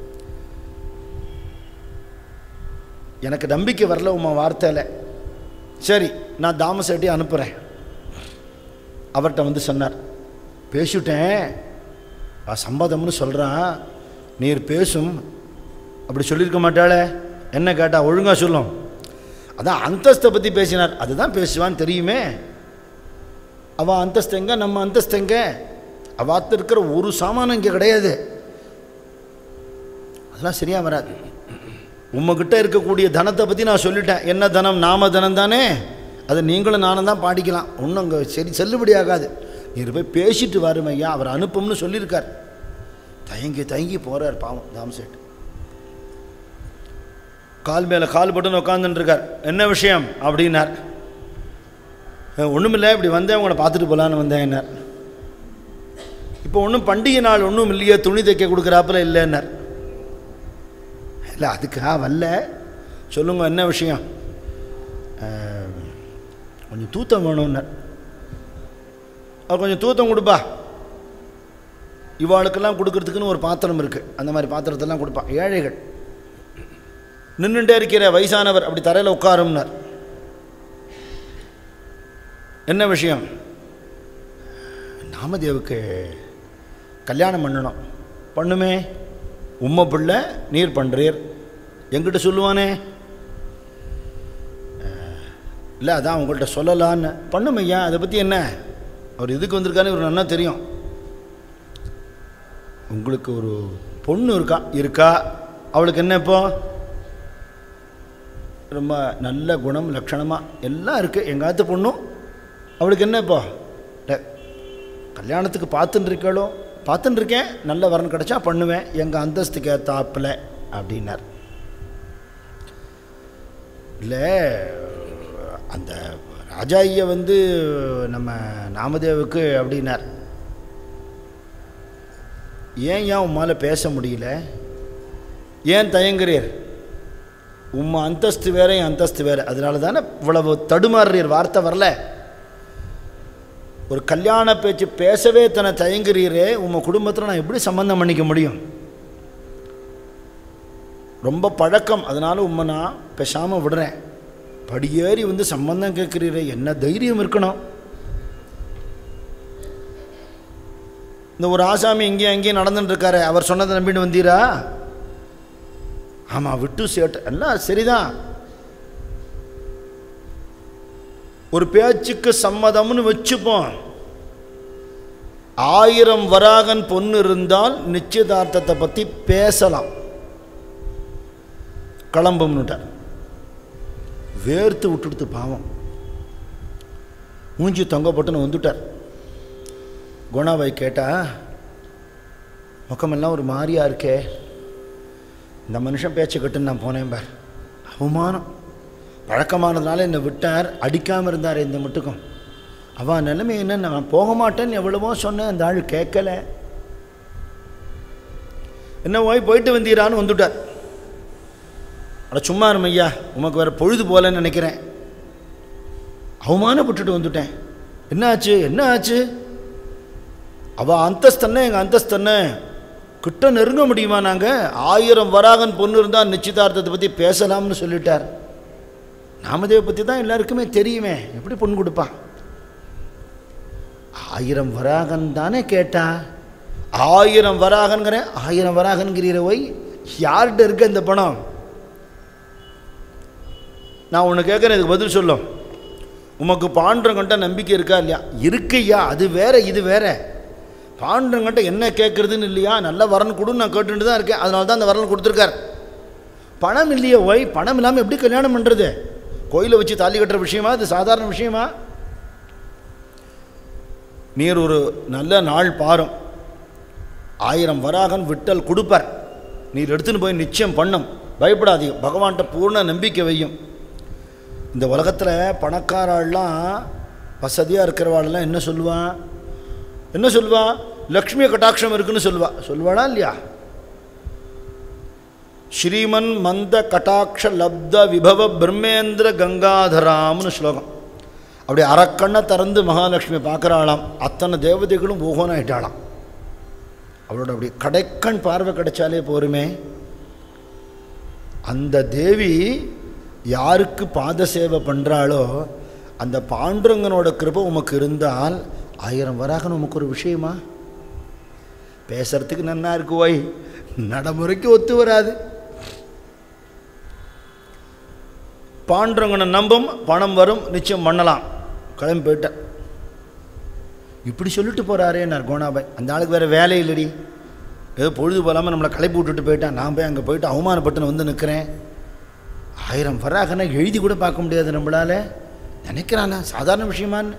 எனக்கு நம்பிக்கை வரல உமா வார்த்தையில் சரி நான் தாமசேட்டி அனுப்புகிறேன் அவர்கிட்ட வந்து சொன்னார் பேசிவிட்டேன் அவ சம்மதம்னு சொல்கிறான் நீர் பேசும் அப்படி சொல்லியிருக்க மாட்டாளே என்ன கேட்டா ஒழுங்காக சொல்லும் அதான் அந்தஸ்தை பற்றி பேசினார் அதுதான் பேசுவான்னு தெரியுமே அவள் அந்தஸ்து எங்க நம்ம அந்தஸ்து எங்க அவாத்து இருக்கிற ஒரு சாமானம் இங்கே கிடையாது அதெல்லாம் சரியா வராது உம்மகிட்ட இருக்கக்கூடிய தனத்தை பற்றி நான் சொல்லிட்டேன் என்ன தனம் நாம தனம் தானே அதை நீங்களும் நானும் தான் பாடிக்கலாம் ஒன்றும் அங்கே சரி செல்லுபடி ஆகாது நீர் போய் பேசிட்டு வரும் ஐயா அவர் அனுப்பும்னு சொல்லியிருக்கார் தயங்கி தயங்கி போகிறார் பாவம் தாம்சேட் கால் மேலே கால் போட்டுன்னு உட்காந்துட்டுருக்கார் என்ன விஷயம் அப்படின்னார் ஒன்றும் இல்லை இப்படி வந்தேன் உங்களை பார்த்துட்டு போகலான்னு வந்தேன் என்னார் இப்போ ஒன்றும் பண்டிகை நாள் ஒன்றும் இல்லையே துணி தைக்க கொடுக்குறாப்புல இல்லைன்னார் இல்லை அதுக்கா வரல சொல்லுங்க என்ன விஷயம் அஹ், கொஞ்சம் தூத்தம் வேணும்னார் அவர் கொஞ்சம் தூத்தம் கொடுப்பா இவாளுக்கெல்லாம் கொடுக்கறதுக்குன்னு ஒரு பாத்திரம் இருக்குது அந்த மாதிரி பாத்திரத்தெல்லாம் கொடுப்பா ஏழைகள் நின்றுட்டே இருக்கிற வயசானவர் அப்படி தரையில் உட்காரும்னார் என்ன விஷயம் நாமதேவுக்கு கல்யாணம் பண்ணணும் பண்ணுமே உம்மை பிள்ளை நீர் பண்ணுறீர் எங்கிட்ட சொல்லுவானே இல்லை அதான் உங்கள்கிட்ட சொல்லலான்னு பண்ணும் ஐயா அதை பற்றி என்ன அவர் எதுக்கு வந்திருக்கான்னு இவர் நல்லா தெரியும் உங்களுக்கு ஒரு பொண்ணு இருக்கா இருக்கா அவளுக்கு என்ன இப்போ ரொம்ப நல்ல குணம் லட்சணமாக எல்லாம் இருக்குது எங்காத்து பொண்ணும் அவளுக்கு என்ன இப்போ இல்லை கல்யாணத்துக்கு பார்த்துன்னு இருக்காளோ பார்த்துன்னு இருக்கேன் நல்ல வரன் கிடச்சா பண்ணுவேன் எங்கள் அந்தஸ்துக்கு ஏத்தாப்புல அப்படின்னார் இல்லை அந்த ராஜாயியை வந்து நம்ம நாமதேவுக்கு அப்படின்னார் ஏன் ஏன் உம்மால் பேச முடியல ஏன் தயங்குறீர் உம்மா அந்தஸ்து வேற என் அந்தஸ்து வேற அதனால தானே இவ்வளவு தடுமாறுறீர் வார்த்தை வரல ஒரு கல்யாண பேச்சு பேசவே தன்னை தயங்குறீரே உம்ம குடும்பத்தில் நான் எப்படி சம்பந்தம் பண்ணிக்க முடியும் ரொம்ப பழக்கம் அதனால உம்மை நான் பேசாமல் விடுறேன் படியேறி வந்து சம்பந்தம் கேட்குறீரே என்ன தைரியம் இருக்கணும் இந்த ஒரு ஆசாமி இங்கேயும் அங்கேயும் நடந்துட்டு இருக்காரு அவர் சொன்னதை நம்பிட்டு வந்தீரா ஆமாம் விட்டு சேட்டு எல்லாம் சரிதான் ஒரு பேச்சுக்கு சம்மதம்னு வச்சுப்போம் ஆயிரம் வராகன் பொண்ணு இருந்தால் நிச்சயதார்த்தத்தை பற்றி பேசலாம் கிளம்பும்னுட்டார் வேர்த்து விட்டுடுத்து பாவம் மூஞ்சி தொங்க போட்டுன்னு வந்துட்டார் குணாவை கேட்டா முகமெல்லாம் ஒரு மாதிரியா இருக்கே இந்த மனுஷன் பேச்சை கட்டுன்னு நான் போனேன் பார் அவமானம் பழக்கமானதுனால என்னை விட்டார் அடிக்காமல் இருந்தார் இந்த மட்டுக்கும் அவன் நிலைமை என்ன நான் போக மாட்டேன்னு எவ்வளவோ சொன்னேன் அந்த ஆள் கேட்கல என்ன போய் போயிட்டு வந்தீரான்னு வந்துட்டார் அட சும்மா இரும் ஐயா உமக்கு வேறு பொழுது போகலன்னு நினைக்கிறேன் அவமானப்பட்டுட்டு வந்துட்டேன் என்ன ஆச்சு என்ன ஆச்சு அவள் அந்தஸ்தன்ன எங்கள் அந்தஸ்தன்ன கிட்ட நெருங்க முடியுமா நாங்கள் ஆயிரம் வராகன் பொண்ணு இருந்தால் நிச்சயதார்த்தத்தை பற்றி பேசலாம்னு சொல்லிட்டார் நாமதேவ பற்றி தான் எல்லாருக்குமே தெரியுமே எப்படி பொண்ணு கொடுப்பான் ஆயிரம் வராகன் தானே கேட்டா ஆயிரம் வராகங்கிறேன் ஆயிரம் வராகன்கிறீர ஒய் யார்கிட்ட இருக்க இந்த பணம் நான் உன்னை கேட்குறேன் இதுக்கு பதில் சொல்லும் உமக்கு பாண்டவங்கிட்ட நம்பிக்கை இருக்கா இல்லையா இருக்குய்யா அது வேற இது வேற பாண்டவங்கிட்ட என்ன கேட்குறதுன்னு இல்லையா நல்ல வரன் கொடுன்னு நான் கேட்டுட்டு தான் இருக்கேன் அதனால தான் அந்த வரன் கொடுத்துருக்கார் பணம் இல்லையே ஒய் பணம் இல்லாமல் எப்படி கல்யாணம் பண்ணுறது கோயிலை வச்சு தாலி கட்டுற விஷயமா இது சாதாரண விஷயமா நீர் ஒரு நல்ல நாள் பாரும் ஆயிரம் வராகன் விட்டல் கொடுப்பார் நீர் எடுத்துன்னு போய் நிச்சயம் பண்ணும் பயப்படாதீங்க பகவான்கிட்ட பூர்ண நம்பிக்கை வையும் இந்த உலகத்தில் பணக்காராள்லாம் வசதியாக இருக்கிறவாள்லாம் என்ன சொல்லுவான் என்ன சொல்லுவா லக்ஷ்மி கட்டாட்சம் இருக்குன்னு சொல்லுவா சொல்லுவாளா இல்லையா ஸ்ரீமன் மந்த கட்டாட்ச லப்த விபவ பிரம்மேந்திர கங்காதராம்னு ஸ்லோகம் அப்படி அரக்கண்ணை திறந்து மகாலட்சுமி பார்க்குறாளாம் அத்தனை தேவதைகளும் ஓகோன்னு ஆயிட்டாளாம் அவளோட அப்படி கடைக்கண் பார்வை கிடைச்சாலே போருமே அந்த தேவி யாருக்கு பாத சேவை பண்ணுறாளோ அந்த பாண்டுரங்கனோட கிருபை உமக்கு இருந்தால் ஆயிரம் வராகன்னு உமக்கு ஒரு விஷயமா பேசுறதுக்கு நன்னா இருக்கு ஓய் நடைமுறைக்கு ஒத்து வராது பாண்டுரங்கனை நம்பும் பணம் வரும் நிச்சயம் பண்ணலாம் கிளம்பி போயிட்டேன் இப்படி சொல்லிட்டு போகிறாரே நான் கோணாபாய் அந்த ஆளுக்கு வேறு வேலை இல்லடி ஏதோ பொழுது போகாமல் நம்மளை கிளப்பி விட்டுட்டு போயிட்டான் நான் போய் அங்கே போயிட்டு அவமானப்பட்டுன்னு வந்து நிற்கிறேன் ஆயிரம் வராகனா எழுதி கூட பார்க்க முடியாது நம்மளால நினைக்கிறானா சாதாரண விஷயமான்னு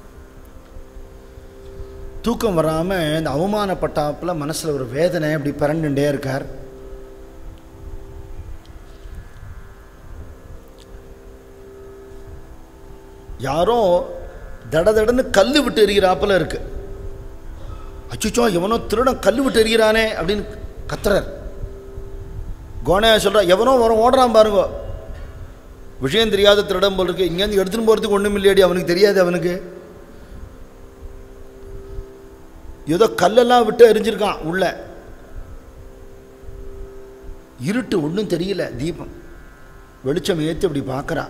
தூக்கம் வராமல் இந்த அவமானப்பட்டாப்புல மனசில் ஒரு வேதனை இப்படி பரண்டுட்டே இருக்கார் யாரோ தட தடன்னு கல் விட்டு எறிகிறாப்புல இருக்கு அச்சுச்சோ எவனோ திருடன் கல் விட்டு எறிகிறானே அப்படின்னு கத்துறார் கோணையா சொல்கிறா எவனோ வரும் ஓடுறான் பாருங்க விஷயம் தெரியாத திருடன் போல் இருக்கு இங்கேருந்து எடுத்துன்னு போகிறதுக்கு ஒன்றும் இல்லையாடி அவனுக்கு தெரியாது அவனுக்கு ஏதோ கல்லெல்லாம் விட்டு எரிஞ்சிருக்கான் உள்ள இருட்டு ஒன்றும் தெரியல தீபம் வெளிச்சம் ஏற்றி அப்படி பார்க்குறா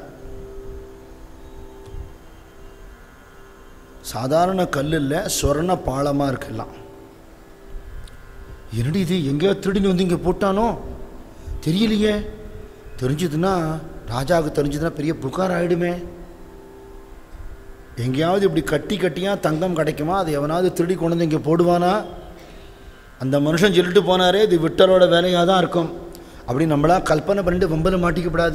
சாதாரண கல் இல்லை சொர்ண பாலமாக இருக்கலாம் என்னடி இது எங்கேயோ திருடின்னு வந்து இங்கே போட்டானோ தெரியலையே தெரிஞ்சதுன்னா ராஜாவுக்கு தெரிஞ்சதுன்னா பெரிய புகார் ஆகிடுமே எங்கேயாவது இப்படி கட்டி கட்டியாக தங்கம் கிடைக்குமா அதை எவனாவது திருடி கொண்டு வந்து இங்கே போடுவானா அந்த மனுஷன் சொல்லிட்டு போனாரே இது விட்டலோட வேலையாக தான் இருக்கும் அப்படி நம்மளா கல்பனை பண்ணிட்டு வம்பல மாட்டிக்கப்படாது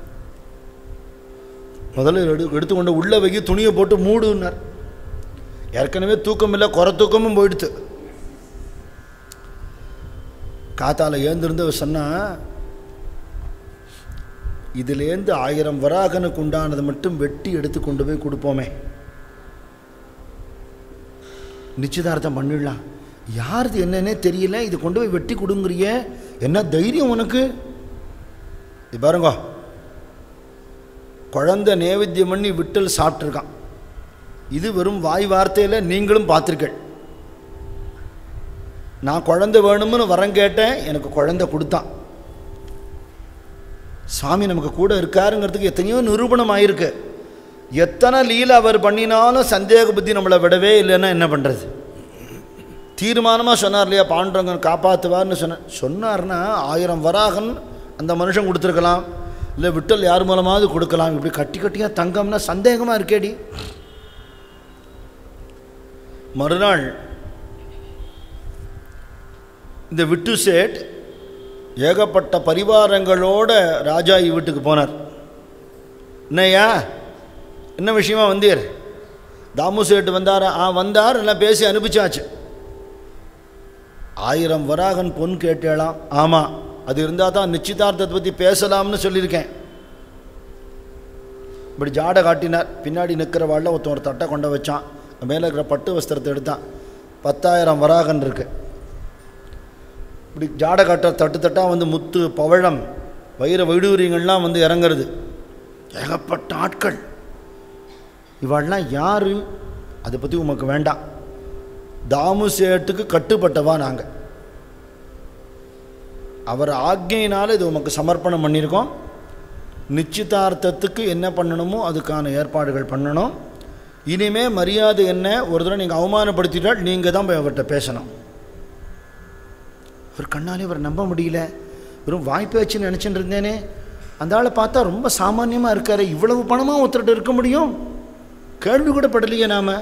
முதல்ல எடு எடுத்துக்கொண்டு உள்ள வைக்கி துணியை போட்டு மூடுனார் ஏற்கனவே தூக்கம் இல்லை குறை தூக்கமும் போயிடுத்து காத்தால ஏந்திருந்து அவர் சொன்னா இதுலேருந்து ஆயிரம் வராகனுக்கு உண்டானதை மட்டும் வெட்டி எடுத்து கொண்டு போய் கொடுப்போமே நிச்சயதார்த்தம் பண்ணிடலாம் யாருது என்னன்னே தெரியல இது கொண்டு போய் வெட்டி கொடுங்குறிய என்ன தைரியம் உனக்கு இது பாருங்க குழந்தை நேவேத்தியம் பண்ணி விட்டல் சாப்பிட்ருக்கான் இது வெறும் வாய் வார்த்தையில் நீங்களும் பார்த்துருக்கள் நான் குழந்தை வேணும்னு வரம் கேட்டேன் எனக்கு குழந்தை கொடுத்தான் சாமி நமக்கு கூட இருக்காருங்கிறதுக்கு எத்தனையோ நிரூபணம் ஆயிருக்கு எத்தனை லீலை அவர் பண்ணினாலும் சந்தேக புத்தி நம்மளை விடவே இல்லைன்னா என்ன பண்ணுறது தீர்மானமாக சொன்னார் இல்லையா பாண்டவங்கன் காப்பாற்றுவார்னு சொன்ன சொன்னார்னா ஆயிரம் வராகன் அந்த மனுஷன் கொடுத்துருக்கலாம் இல்லை விட்டல் யார் மூலமாவது கொடுக்கலாம் இப்படி கட்டி கட்டியாக தங்கம்னா சந்தேகமாக இருக்கேடி மறுநாள் இந்த விட்டு சேட் ஏகப்பட்ட பரிவாரங்களோட ராஜாயி வீட்டுக்கு போனார் என்னய்யா என்ன விஷயமா வந்தீர் தாமு சேட்டு வந்தார் ஆ வந்தார் எல்லாம் பேசி அனுப்பிச்சாச்சு ஆயிரம் வராகன் பொன் கேட்டேலாம் ஆமாம் அது இருந்தால் தான் நிச்சயதார்த்தத்தை பற்றி பேசலாம்னு சொல்லியிருக்கேன் இப்படி ஜாடை காட்டினார் பின்னாடி நிற்கிற வாழில் ஒருத்தன் ஒரு தட்டை கொண்டு வச்சான் மேலே இருக்கிற பட்டு வஸ்திரத்தை எடுத்தான் பத்தாயிரம் வராகன் இருக்கு இப்படி ஜாடை காட்ட தட்டு தட்டாக வந்து முத்து பவழம் வைர வைடூரியங்கள்லாம் வந்து இறங்குறது ஏகப்பட்ட ஆட்கள் இவாள்லாம் யார் அதை பற்றி உமக்கு வேண்டாம் தாமு சேட்டுக்கு கட்டுப்பட்டவா நாங்கள் அவர் ஆக்ஞையினால் இது உமக்கு சமர்ப்பணம் பண்ணியிருக்கோம் நிச்சயதார்த்தத்துக்கு என்ன பண்ணணுமோ அதுக்கான ஏற்பாடுகள் பண்ணணும் இனிமே மரியாதை என்ன ஒரு தடவை நீங்கள் அவமானப்படுத்திட்டால் நீங்கள் தான் போய் அவர்கிட்ட பேசணும் இவர் கண்ணாலே இவர் நம்ப முடியல வெறும் வாய்ப்பேச்சுன்னு நினச்சிட்டு இருந்தேனே அந்த ஆளை பார்த்தா ரொம்ப சாமானியமாக இருக்காரு இவ்வளவு பணமாக ஒருத்தர்கிட்ட இருக்க முடியும் கேள்வி கூட படலையே நாம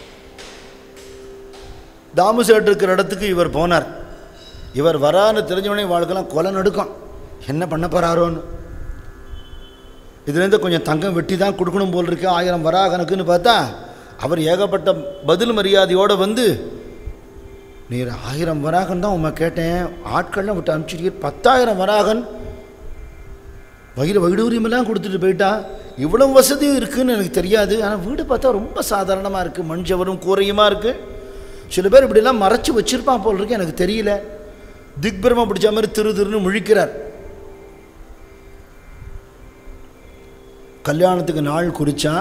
தாமு சேட்டு இருக்கிற இடத்துக்கு இவர் போனார் இவர் வரான்னு தெரிஞ்சவனே வாழ்க்கெல்லாம் கொலை நடுக்கம் என்ன பண்ண போகிறாரோன்னு இதுலேருந்து கொஞ்சம் தங்கம் வெட்டி தான் கொடுக்கணும் போல் இருக்கு ஆயிரம் வரா கணக்குன்னு பார்த்தா அவர் ஏகப்பட்ட பதில் மரியாதையோடு வந்து நீர் ஆயிரம் வராகன் தான் உண்மை கேட்டேன் ஆட்கள்லாம் விட்டு அனுப்பிச்சிருக்கீர் பத்தாயிரம் வராகன் வயிறு வைடூரியமெல்லாம் கொடுத்துட்டு போயிட்டா இவ்வளவு வசதியும் இருக்குன்னு எனக்கு தெரியாது ஆனால் வீடு பார்த்தா ரொம்ப சாதாரணமாக இருக்குது மஞ்சவரும் கூரையுமா இருக்குது சில பேர் இப்படிலாம் மறைச்சி வச்சிருப்பான் போல் இருக்கு எனக்கு தெரியல திக்பிரம பிடிச்ச மாதிரி திரு திருன்னு முழிக்கிறார் கல்யாணத்துக்கு நாள் குறிச்சா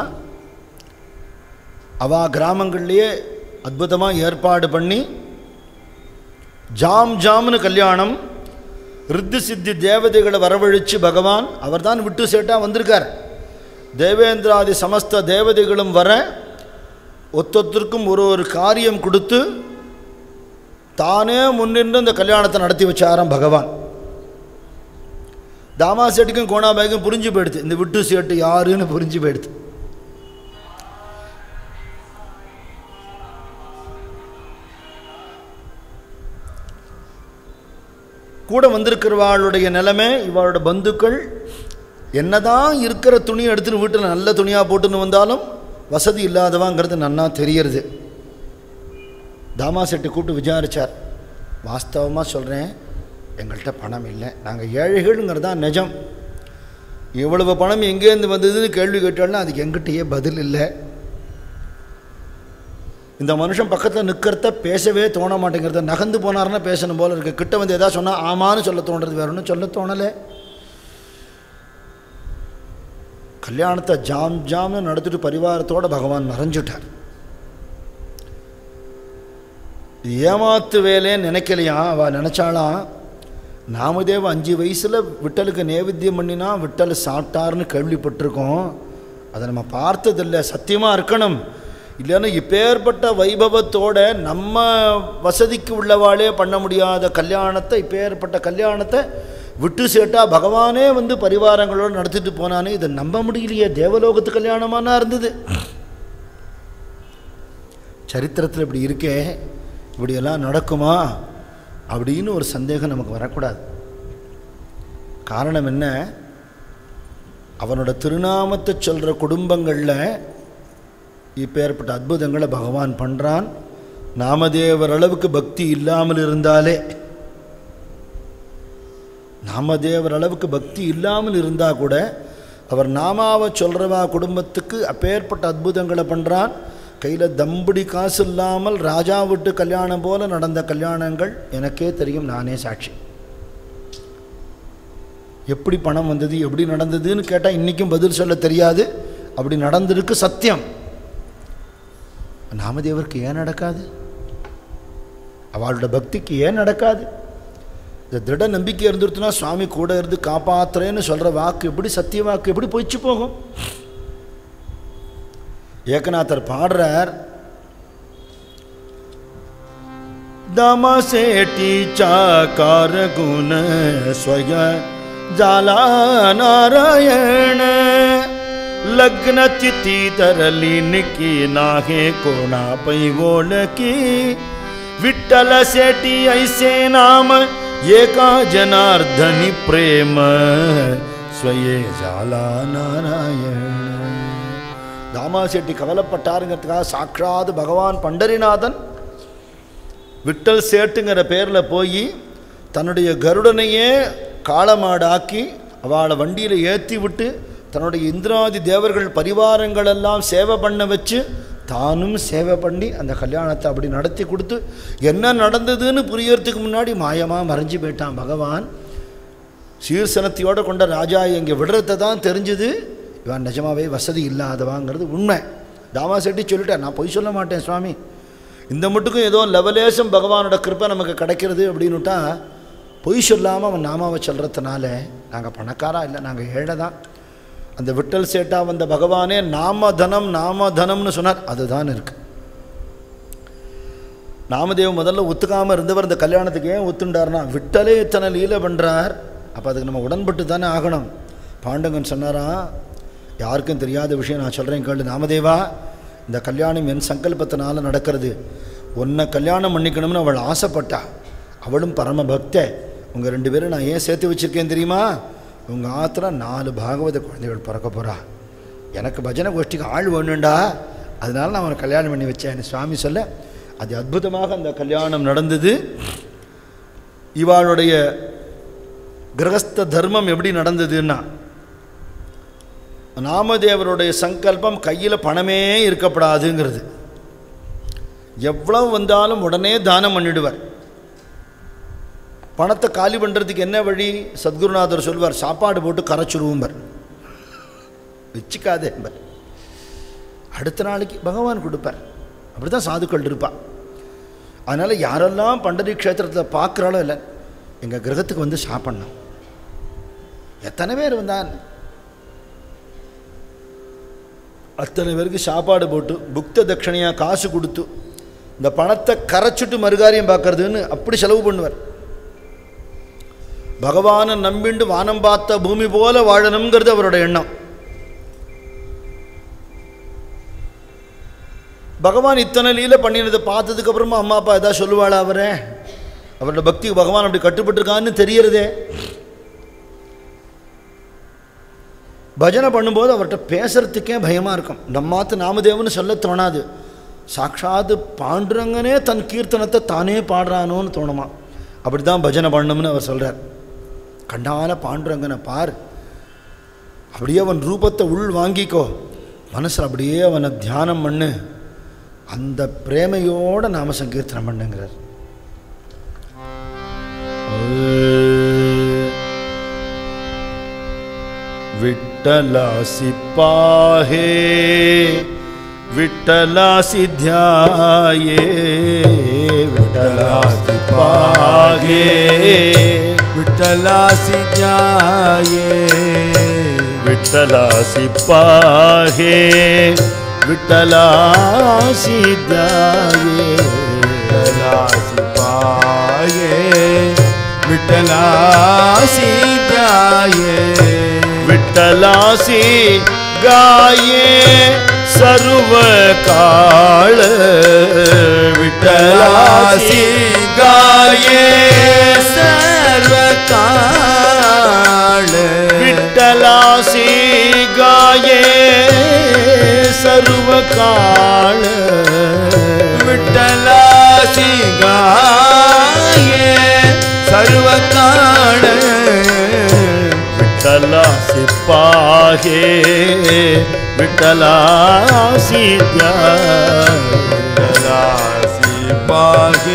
அவா கிராமங்கள்லேயே அற்புதமாக ஏற்பாடு பண்ணி ஜாம் ஜாம்னு கல்யாணம் ரித்து சித்தி தேவதைகளை வரவழைச்சு பகவான் அவர்தான் விட்டு சேட்டா வந்திருக்கார் தேவேந்திராதி சமஸ்த தேவதைகளும் வர ஒத்தொத்தருக்கும் ஒரு ஒரு காரியம் கொடுத்து தானே முன்னின்று இந்த கல்யாணத்தை நடத்தி வச்சாராம் பகவான் தாமா சேட்டுக்கும் கோணாபாய்க்கும் புரிஞ்சு போயிடுது இந்த விட்டு சேட்டு யாருன்னு புரிஞ்சு போயிடுது கூட வந்திருக்கிறவாளுடைய நிலைமை இவளோட பந்துக்கள் என்னதான் இருக்கிற துணியை எடுத்துன்னு வீட்டில் நல்ல துணியாக போட்டுன்னு வந்தாலும் வசதி இல்லாதவாங்கிறது நன்னா தெரியறது தாமா செட்டு கூப்பிட்டு விசாரிச்சார் வாஸ்தவமாக சொல்கிறேன் எங்கள்கிட்ட பணம் இல்லை நாங்கள் ஏழைகள்ங்கிறது தான் நிஜம் இவ்வளவு பணம் எங்கேருந்து வந்ததுன்னு கேள்வி கேட்டாலும் அதுக்கு எங்கிட்டயே பதில் இல்லை இந்த மனுஷன் பக்கத்தில் நிற்கிறத பேசவே தோண மாட்டேங்கிறத நகர்ந்து போனாருன்னா பேசணும் போல இருக்கு கிட்ட வந்து எதாவது சொன்னால் ஆமான்னு சொல்ல தோன்றது வேற ஒன்றும் சொல்ல தோணலை கல்யாணத்தை ஜாம் ஜாம்னு நடத்திட்டு பரிவாரத்தோட பகவான் மறைஞ்சுட்டார் இது ஏமாத்து வேலைன்னு நினைக்கலையா அவள் நினச்சாலாம் நாமதேவ அஞ்சு வயசில் விட்டலுக்கு நேவேத்தியம் பண்ணினா விட்டல் சாப்பிட்டார்னு கேள்விப்பட்டிருக்கோம் அதை நம்ம பார்த்ததில்லை சத்தியமாக இருக்கணும் இல்லைன்னா இப்பேற்பட்ட வைபவத்தோட நம்ம வசதிக்கு உள்ளவாளே பண்ண முடியாத கல்யாணத்தை இப்பேற்பட்ட கல்யாணத்தை விட்டு சேட்டா பகவானே வந்து பரிவாரங்களோடு நடத்திட்டு போனானே இதை நம்ப முடியலையே தேவலோகத்து கல்யாணமானா இருந்தது சரித்திரத்தில் இப்படி இருக்கே இப்படியெல்லாம் நடக்குமா அப்படின்னு ஒரு சந்தேகம் நமக்கு வரக்கூடாது காரணம் என்ன அவனோட திருநாமத்தை சொல்கிற குடும்பங்களில் இப்பேற்பட்ட அற்புதங்களை பகவான் பண்ணுறான் நாமதேவர் அளவுக்கு பக்தி இல்லாமல் இருந்தாலே நாமதேவர் அளவுக்கு பக்தி இல்லாமல் இருந்தால் கூட அவர் நாமாவை சொல்கிறவா குடும்பத்துக்கு அப்பேற்பட்ட அற்புதங்களை பண்ணுறான் கையில் தம்புடி காசு இல்லாமல் ராஜா விட்டு கல்யாணம் போல நடந்த கல்யாணங்கள் எனக்கே தெரியும் நானே சாட்சி எப்படி பணம் வந்தது எப்படி நடந்ததுன்னு கேட்டால் இன்றைக்கும் பதில் சொல்ல தெரியாது அப்படி நடந்திருக்கு சத்தியம் நாமதேவருக்கு ஏன் நடக்காது அவளோட பக்திக்கு ஏன் நடக்காது இந்த திட நம்பிக்கை இருந்துருச்சுன்னா சுவாமி கூட இருந்து காப்பாத்துறேன்னு சொல்கிற வாக்கு எப்படி சத்திய வாக்கு எப்படி போயிச்சு போகும் ஏகநாதர் பாடுறார் दमसेटीचा कारगुण स्वय झाला नारायण लग्न तिथी धरली निकी नाहे कोणा पैवोळकी विठ्ठल सेटी ऐसे नाम एका जनार्दनी प्रेम स्वये झाला नारायण தாமா செட்டி கவலைப்பட்டாருங்கிறதுக்காக சாட்சாத் பகவான் பண்டரிநாதன் விட்டல் சேட்டுங்கிற பேரில் போய் தன்னுடைய கருடனையே காளமாடாக்கி அவளை வண்டியில் ஏற்றி விட்டு தன்னுடைய இந்திராதி தேவர்கள் பரிவாரங்கள் எல்லாம் சேவை பண்ண வச்சு தானும் சேவை பண்ணி அந்த கல்யாணத்தை அப்படி நடத்தி கொடுத்து என்ன நடந்ததுன்னு புரியறதுக்கு முன்னாடி மாயமாக மறைஞ்சு போயிட்டான் பகவான் சீர்சனத்தையோடு கொண்ட ராஜா இங்கே விடுறத தான் தெரிஞ்சுது இவன் நிஜமாவே வசதி இல்லாதவாங்கிறது உண்மை தாமா செட்டி சொல்லிட்டேன் நான் பொய் சொல்ல மாட்டேன் சுவாமி இந்த மட்டுக்கும் ஏதோ லெவலேசம் பகவானோட கிருப்பை நமக்கு கிடைக்கிறது அப்படின்னுட்டா பொய் சொல்லாமல் அவன் நாமாவை சொல்கிறதுனால நாங்கள் பணக்காரா இல்லை நாங்கள் ஏழை தான் அந்த விட்டல் சேட்டா வந்த பகவானே நாம தனம் நாம தனம்னு சொன்னார் அதுதான் இருக்கு நாமதேவ் முதல்ல ஒத்துக்காமல் இருந்தவர் இந்த கல்யாணத்துக்கு ஏன் ஒத்துண்டார்னா விட்டலே இத்தனை லீலை பண்ணுறார் அப்போ அதுக்கு நம்ம உடன்பட்டு தானே ஆகணும் பாண்டங்கன் சொன்னாராம் யாருக்கும் தெரியாத விஷயம் நான் சொல்கிறேன் கேளு நாமதேவா இந்த கல்யாணம் என் சங்கல்பத்தினால நடக்கிறது உன்னை கல்யாணம் பண்ணிக்கணும்னு அவள் ஆசைப்பட்டா அவளும் பரம பக்த உங்கள் ரெண்டு பேரும் நான் ஏன் சேர்த்து வச்சுருக்கேன் தெரியுமா உங்கள் ஆத்திர நாலு பாகவத குழந்தைகள் பிறக்க போகிறா எனக்கு பஜனை கோஷ்டிக்கு ஆள் வேணுண்டா அதனால நான் அவனை கல்யாணம் பண்ணி வச்சேன் சுவாமி சொல்ல அது அற்புதமாக அந்த கல்யாணம் நடந்தது இவாளுடைய கிரகஸ்த தர்மம் எப்படி நடந்ததுன்னா நாமதேவருடைய சங்கல்பம் கையில் பணமே இருக்கப்படாதுங்கிறது எவ்வளவு வந்தாலும் உடனே தானம் பண்ணிடுவார் பணத்தை காலி பண்ணுறதுக்கு என்ன வழி சத்குருநாதர் சொல்வார் சாப்பாடு போட்டு கரைச்சுருவும்பர் வச்சுக்காதேம்பர் அடுத்த நாளைக்கு பகவான் கொடுப்பார் அப்படி தான் சாதுக்கள் இருப்பா அதனால் யாரெல்லாம் பண்டரி க்ஷேத்திரத்தில் பார்க்குறாளோ இல்லை எங்கள் கிரகத்துக்கு வந்து சாப்பிட்ணும் எத்தனை பேர் வந்தான் அத்தனை பேருக்கு சாப்பாடு போட்டு புக்த தட்சணையாக காசு கொடுத்து இந்த பணத்தை கரைச்சிட்டு மறுகாரியம் பார்க்கறதுன்னு அப்படி செலவு பண்ணுவார் பகவானை நம்பிண்டு வானம் பார்த்த பூமி போல வாழணுங்கிறது அவரோட எண்ணம் பகவான் இத்தனை லீல பண்ணினதை பார்த்ததுக்கு அப்புறமா அம்மா அப்பா ஏதாவது சொல்லுவாளா அவரே அவரோட பக்திக்கு பகவான் அப்படி கட்டுப்பட்டிருக்கான்னு தெரியறதே பஜனை பண்ணும்போது அவர்கிட்ட பேசுறதுக்கே பயமாக இருக்கும் நம்மாத்து நாமதேவன்னு சொல்ல தோணாது சாட்சாத்து பாண்டுரங்கனே தன் கீர்த்தனத்தை தானே பாடுறானோன்னு தோணுமா அப்படி தான் பஜனை பண்ணணும்னு அவர் சொல்கிறார் கண்டால பாண்டுரங்கனை பார் அப்படியே அவன் ரூபத்தை உள் வாங்கிக்கோ மனசில் அப்படியே அவனை தியானம் பண்ணு அந்த பிரேமையோட நாம சங்கீர்த்தனம் பண்ணுங்கிறார் विठ्ठलासि पाहे विठ्ठलासि ध्याये विठ्ठलासि पाहे विठ्ठलासि ध्याये विठ्ठलासि पाहे विठ्ठलासि ध्याये विठ्ठलासि पाये विठ्ठलासि ध्याये विठ्ठलासि गाये सर्व काळ विठ्ठलासि गाये सर्वकाळ विठ्ठलासि गाये सर्व काळ विठ्ठलासि गाये सर्वकाळ विठ्ठलासि पाहे विठ्ठलासि ध्याये विठ्ठलासि पाहे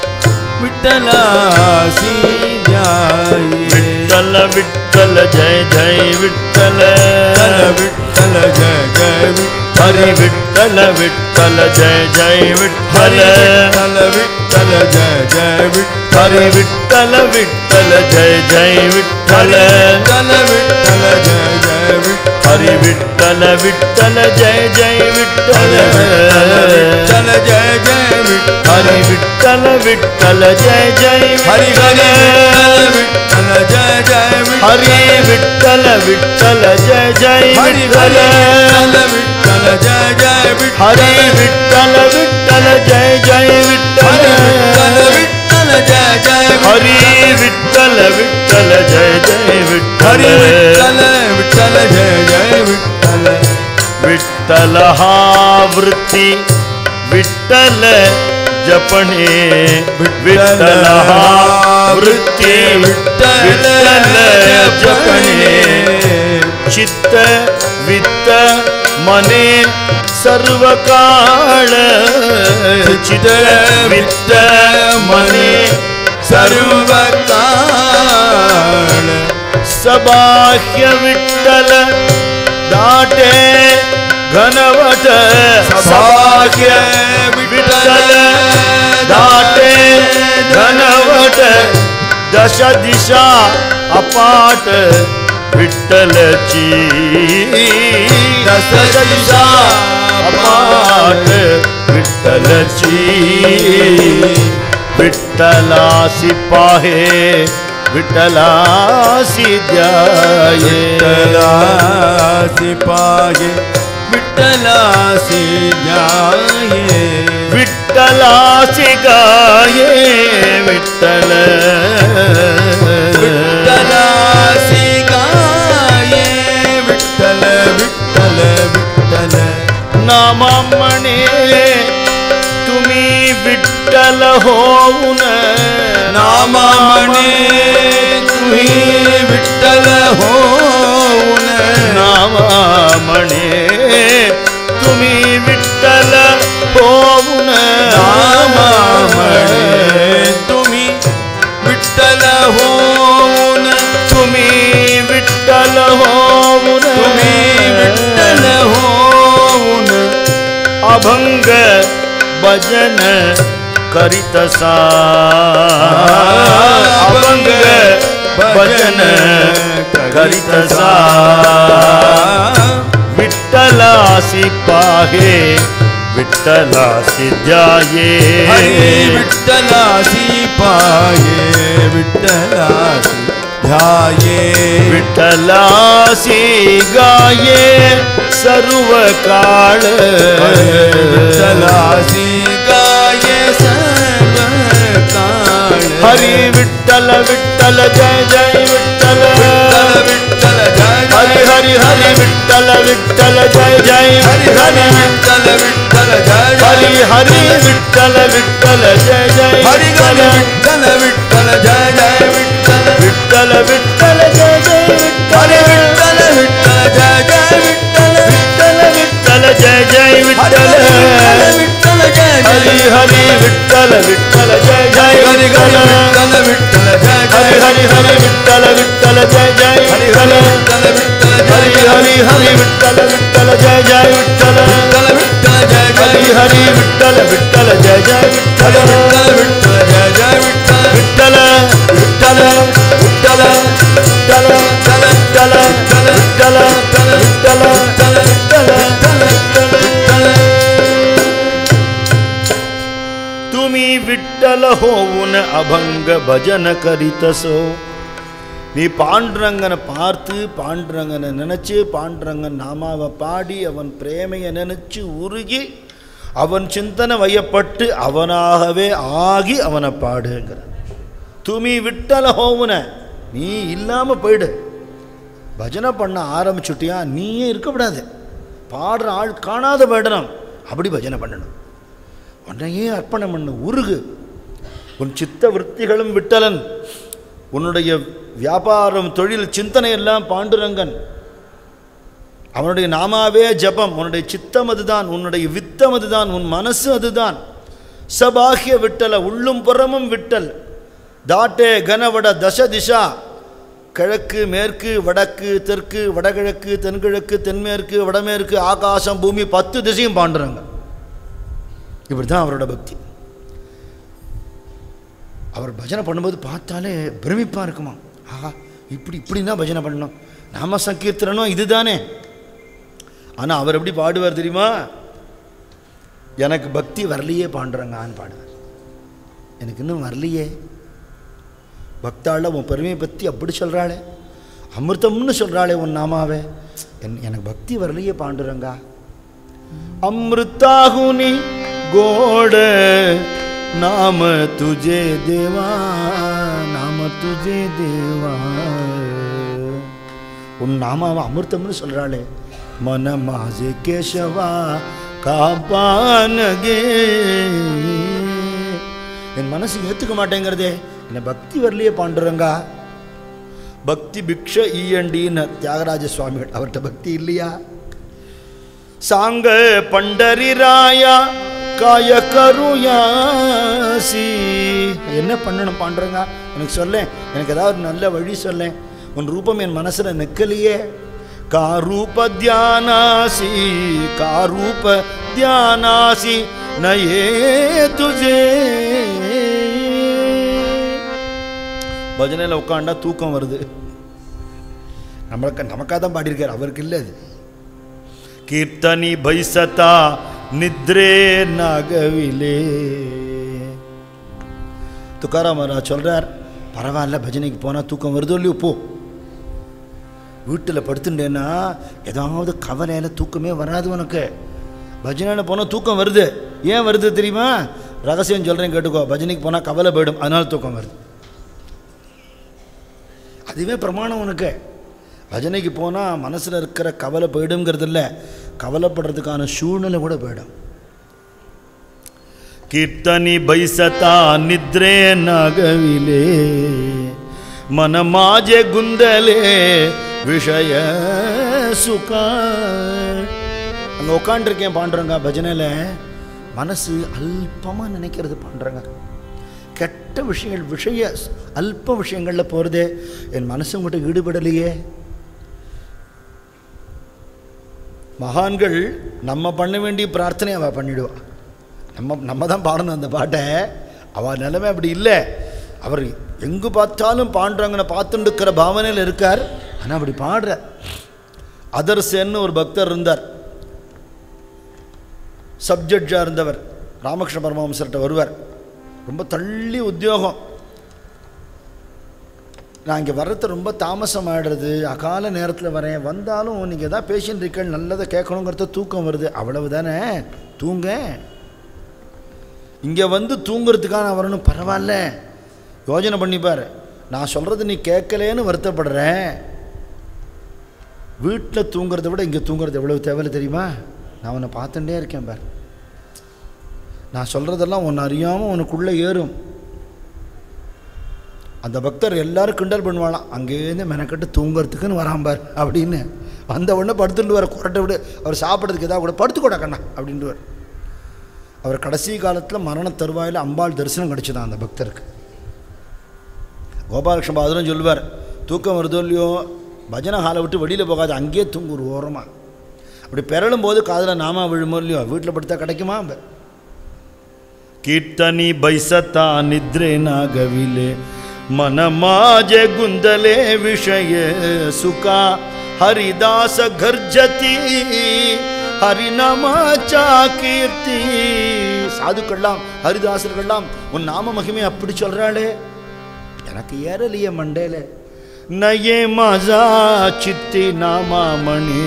विठ्ठलासि ध्याये विठ्ठल विठ्ठल जय जय विठ्ठल विठ्ठल विठ्ठल जय जय विठ्ठल हरि विठ्ठल विठ्ठल जय जय विठ्ठल विठ्ठल विठ्ठल जय जय विठ्ठल हरि विठ्ठल विठ्ठल जय जय विठ्ठल विठ्ठल विठ्ठल जय जय विठ्ठल हरि विठ्ठल विठ्ठल जय जय विठ्ठल विठ्ठल जय जय विठ्ठल हरि विठ्ठल विठ्ठल जय जय हरि हरि विठ्ठल विठ्ठल विठ्ठल जय जय हरि विठ्ठल विठ्ठल विठ्ठल जय जय हरि विठ्ठल विठ्ठल विठ्ठल जय जय विठ्ठल हरि विठ्ठल विठ्ठल जय जय विठ्ठल हरि विठ्ठल विठ्ठल जय जय विठ्ठल विठ्ठल हा वृत्ती विठ्ठल जपणे विठ्ठल हा वृत्ती विठ्ठल जपणे चित्त वित्त मने सर्व काळ चित्त वित्त मने सर्व काळ सबाह्य विठ्ठल दाटे घनवट सबाह्य विठ्ठल दाटे घनवट दश दिशा अपाट विठ्ठलची दश दिशा अपाट विठ्ठलची रची विठ्ठलासी पाहे विठ्ठलासी ध्याये विठ्ठलासी पाहे विठ्ठलासी ध्याये विठ्ठलासी गाये विठ्ठल विठ्ठलासी गाये विठ्ठल विठ्ठल विठ्ठल नामा म्हणे तुम्ही विठ्ठल होऊन नामा म्हणे तुम्ही विठ्ठल होऊन नामा म्हणे तुम्ही विठ्ठल होऊन नामा म्हणे तुम्ही विठ्ठल होऊन तुम्ही विठ्ठल होऊन तुम्ही विठ्ठल होऊन अभंग भजन करीतसा अभंग भजन करीतसा विठ्ठलासी पाहे विठ्ठलासी ध्याये हरे विठ्ठलासी पाये विठ्ठलासी ध्याये विठ्ठलासी गाये सर्व काळ हरे विठ्ठलासी गाये सर्व काळ हरी विठ्ठल विठ्ठल जय जय विठ्ठल विठ्ठल विठ्ठल जय हरी जय हरी हरी विठ्ठल विठ्ठल जय जय हरि हरि विठ्ठल विठ्ठल जय हरी जय हरी विठ्ठल विठ्ठल जय जय हरि हरि विठ्ठल विठ्ठल जय जय विठ्ठल विठ्ठल विठ्ठल जय जय हरि विठ्ठल विठ्ठल विठ्ठल जय जय विठ्ठल विठ्ठल विठ्ठल जय जय हरि विठ्ठल विठ्ठल विठ्ठल जय हरी जय हरी विठ्ठल विठ्ठल जय जय हरि हरि विठ्ठल विठ्ठल विठ्ठल जय हरी जय हरी हरी विठ्ठल विठ्ठल जय जय हरि विठ्ठल हरि विठ्ठल विठ्ठल जय हरी जय हरी हरी विठ्ठल विठ्ठल जय जय विठ्ठल विठ्ठल विठ्ठल जय जय हरी हरी विठ्ठल विठ्ठल जय जय विठ्ठल हरि विठ्ठल विठ्ठल जय जय विठ्ठल विठ्ठल विठ्ठल विठ्ठल विठ्ठल विठ्ठल विठ्ठल विठ्ठल विठ्ठल विठ्ठल विठ्ठल विठ्ठल तुम्ही विठ्ठल होऊन अभंग भजन करीतसो நீ பாண்டுரங்கனை பார்த்து பாண்டுரங்கனை நினச்சி பாண்டுரங்கன் நாமாவை பாடி அவன் பிரேமையை நினச்சி உருகி அவன் சிந்தனை வயப்பட்டு அவனாகவே ஆகி அவனை பாடுங்கிற துமி விட்டல ஹோவுன நீ இல்லாமல் போயிடு பஜனை பண்ண ஆரம்பிச்சுட்டியா நீயே இருக்கக்கூடாது பாடுற ஆள் காணாத போயிடணும் அப்படி பஜனை பண்ணணும் உன்னையே அர்ப்பணம் பண்ணு உருகு உன் சித்த விற்த்திகளும் விட்டலன் உன்னுடைய வியாபாரம் தொழில் சிந்தனை எல்லாம் பாண்டுரங்கன் அவனுடைய நாமாவே ஜபம் உன்னுடைய சித்தம் அதுதான் உன்னுடைய வித்தம் அதுதான் உன் மனசு அதுதான் சபாகிய விட்டல உள்ளும் புறமும் விட்டல் தாட்டே கனவட தச திசா கிழக்கு மேற்கு வடக்கு தெற்கு வடகிழக்கு தென்கிழக்கு தென்மேற்கு வடமேற்கு ஆகாசம் பூமி பத்து திசையும் பாண்டுறாங்க இப்படி தான் அவரோட பக்தி அவர் பஜனை பண்ணும்போது பார்த்தாலே பிரமிப்பாக இருக்குமா ஆஹா இப்படி இப்படின்னா பஜனை பண்ணணும் நாம சங்கீர்த்தனும் இதுதானே ஆனால் அவர் எப்படி பாடுவார் தெரியுமா எனக்கு பக்தி வரலையே பாண்டுறங்கான்னு பாடுவார் எனக்கு இன்னும் வரலையே பக்தாள உன் பெருமையை பற்றி அப்படி சொல்கிறாளே அமிர்தம்னு சொல்கிறாளே உன் நாமாவே என் எனக்கு பக்தி வரலையே பாண்டுறங்கா अमृताहुनी गोड नाम तुझे देवा नाम तुझे देवा உன் நாமாவை அமிர்தம்னு சொல்கிறாளே மன மாசே கேசவா காப்பானகே என் மனசு ஏற்றுக்க மாட்டேங்கிறதே என்ன பக்தி வரலையே பாண்டுறங்கா பக்தி பிக்ஷ ஈயண்டின்னு தியாகராஜ சுவாமிகள் அவர்கிட்ட பக்தி இல்லையா सांग பண்டரிராயா காய கருயாசி என்ன பண்ணணும் பாண்டுறங்க எனக்கு சொல்லேன் எனக்கு ஏதாவது நல்ல வழி சொல்லேன் உன் ரூபம் என் மனசில் நிற்கலையே காரூப தியானாசி காரூப தியானாசி நயே துஜே பஜனையில் உட்காண்டா தூக்கம் வருது நம்மளுக்கு நமக்காக தான் பாடியிருக்கார் அவருக்கு இல்லை அது கீர்த்தனி பைசதா நித்ரே நாகவிலே துக்காராமராஜ் சொல்கிறார் பரவாயில்ல பஜனைக்கு போனால் தூக்கம் வருதோ இல்லையோ போ வீட்டில் படுத்துட்டேன்னா ஏதாவது கவலையில் தூக்கமே வராது உனக்கு பஜனையில் போனால் தூக்கம் வருது ஏன் வருது தெரியுமா ரகசியம் சொல்கிறேன் கேட்டுக்கோ பஜனைக்கு போனால் கவலை போயிடும் அதனால தூக்கம் வருது அதுவே பிரமாணம் உனக்கு பஜனைக்கு போனால் மனசில் இருக்கிற கவலை போயிடுங்கிறது இல்லை கவலைப்படுறதுக்கான சூழ்நிலை கூட போயிடும் ಕೀರ್ತನಿ ಬೈಸತಾ ನಿದ್ರೆ ನಗವಿಲೆ ಮನ ಮಾಜೆ ಗುಂದಲೆ விஷய சுக அங்கே உட்காண்டிருக்கேன் பாண்டுறங்க பஜனையில் மனசு அல்பமாக நினைக்கிறது பாண்டுறங்க கெட்ட விஷயங்கள் விஷய அல்ப விஷயங்களில் போகிறதே என் மனசு உங்கள்கிட்ட ஈடுபடலையே மகான்கள் நம்ம பண்ண வேண்டிய பிரார்த்தனை அவள் பண்ணிடுவா நம்ம நம்ம தான் பாடணும் அந்த பாட்டை அவள் நிலைமை அப்படி இல்லை அவர் எங்கு பார்த்தாலும் பாண்டுறவங்களை பார்த்துட்டு இருக்கிற பாவனையில் இருக்கார் ஆனால் அப்படி பாடுற அதர்சேன்னு ஒரு பக்தர் இருந்தார் சப்ஜட்ஜாக இருந்தவர் ராமகிருஷ்ண பரமஹம்சர்கிட்ட வருவார் ரொம்ப தள்ளி உத்தியோகம் நான் இங்கே வர்றது ரொம்ப தாமசம் ஆகிடுறது அகால நேரத்தில் வரேன் வந்தாலும் நீங்கள் எதாவது பேஷண்ட் இருக்கீங்க நல்லதை கேட்கணுங்கிறத தூக்கம் வருது அவ்வளவு தானே தூங்க இங்கே வந்து தூங்குறதுக்காக நான் வரணும் பரவாயில்ல யோஜனை பண்ணிப்பார் நான் சொல்கிறது நீ கேட்கலேன்னு வருத்தப்படுறேன் வீட்டில் தூங்குறத விட இங்கே தூங்குறது எவ்வளவு தேவையில்ல தெரியுமா நான் உன்னை பார்த்துட்டே இருக்கேன் பார் நான் சொல்கிறதெல்லாம் உன்னை அறியாமல் உனக்குள்ளே ஏறும் அந்த பக்தர் எல்லாரும் கிண்டல் பண்ணுவாளாம் அங்கேருந்து மெனக்கட்டு தூங்குறதுக்குன்னு வரான் பார் அப்படின்னு வந்த உடனே படுத்துட்டு வர குரட்டை விடு அவர் சாப்பிட்றதுக்கு ஏதாவது கூட படுத்துக்கூட கண்ணா அப்படின்ட்டு அவர் கடைசி காலத்தில் மரண தருவாயில் அம்பாள் தரிசனம் கிடச்சிதான் அந்த பக்தருக்கு கோபாலகிருஷ்ண பாதரும் சொல்லுவார் தூக்கம் வருதோ இல்லையோ பஜனை ஹாலை விட்டு வெளியில் போகாது அங்கேயே தூங்கு ஒரு ஓரமாக அப்படி பெறலும் போது காதில் நாமா விழுமோ இல்லையோ வீட்டில் படுத்தா கிடைக்குமா ಕೀರ್ತನಿ ಬೈಸತಾ ನಿದ್ರೆ ನಾಗವಿಲೆ ಮನ ಮಾಜೆ ಗುಂದಲೆ ವಿಷಯ ಸುಖ ಹರಿದಾಸ ಗರ್ಜತಿ ஹரிநாமாச்சா கீர்த்தி சாதுக்கள்லாம் ஹரிதாசர்கள்லாம் உன் நாம மகிமை அப்படி சொல்றாளே எனக்கு ஏறலையே மண்டேல நயே மஜா சித்தி நாமாமணி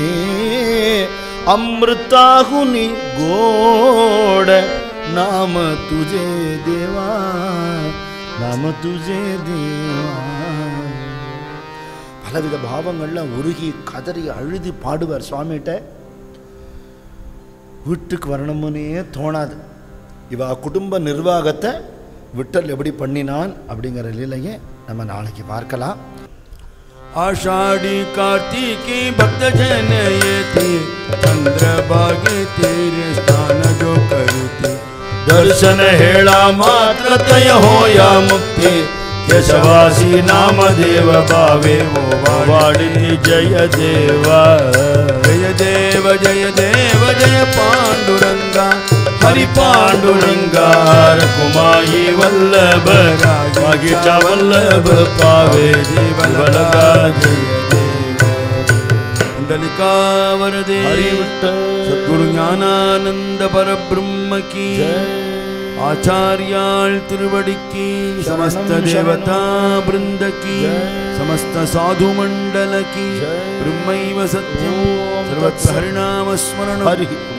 அமிர்தாகுனி கோட நாம துஜே தேவா நாம துஜே தேவா பலவித பாவங்கள்ல உருகி கதறி அழுதி பாடுவார் சுவாமிகிட்ட வீட்டுக்கு வரணும்னே தோணாது இவா குடும்ப நிர்வாகத்தை விட்டல் எப்படி பண்ணினான் அப்படிங்கிற லீலையை நம்ம நாளைக்கு பார்க்கலாம் आषाढ़ी कार्तिकी भक्त जन येते चंद्रभागे तेरे स्थान जो करते ದರ್ಶನ ಹೇಳ ಮಾತ್ರ ತಯ ಹೋಯ ಮುಕ್ತಿ ಯಶವಾಸಿ ನಾಮ ದೇವ ಭಾವೆ ಓ ವಾಡಿ ಜಯ ದೇವ जय देव जय देव जय पांडुरंगा ಹರಿ ಪಾಂಡುರಂಗ ಕುಮಾಯಿ ವಲ್ಲಭ ಮಗಿಟ ವಲ್ಲಭ ಪಾವೆ ಜೀವನ कुंडलिका वरदे ಹರಿ ವಿಠ್ಠಲ सद्गुरु ज्ञानानंद परब्रह्म की आचार्याள் திருவடிக்கு समस्त देवता वृंद की समस्त साधु मंडल की ब्रह्मैव सत्यम सर्वत्र हरिनाम स्मरण हरि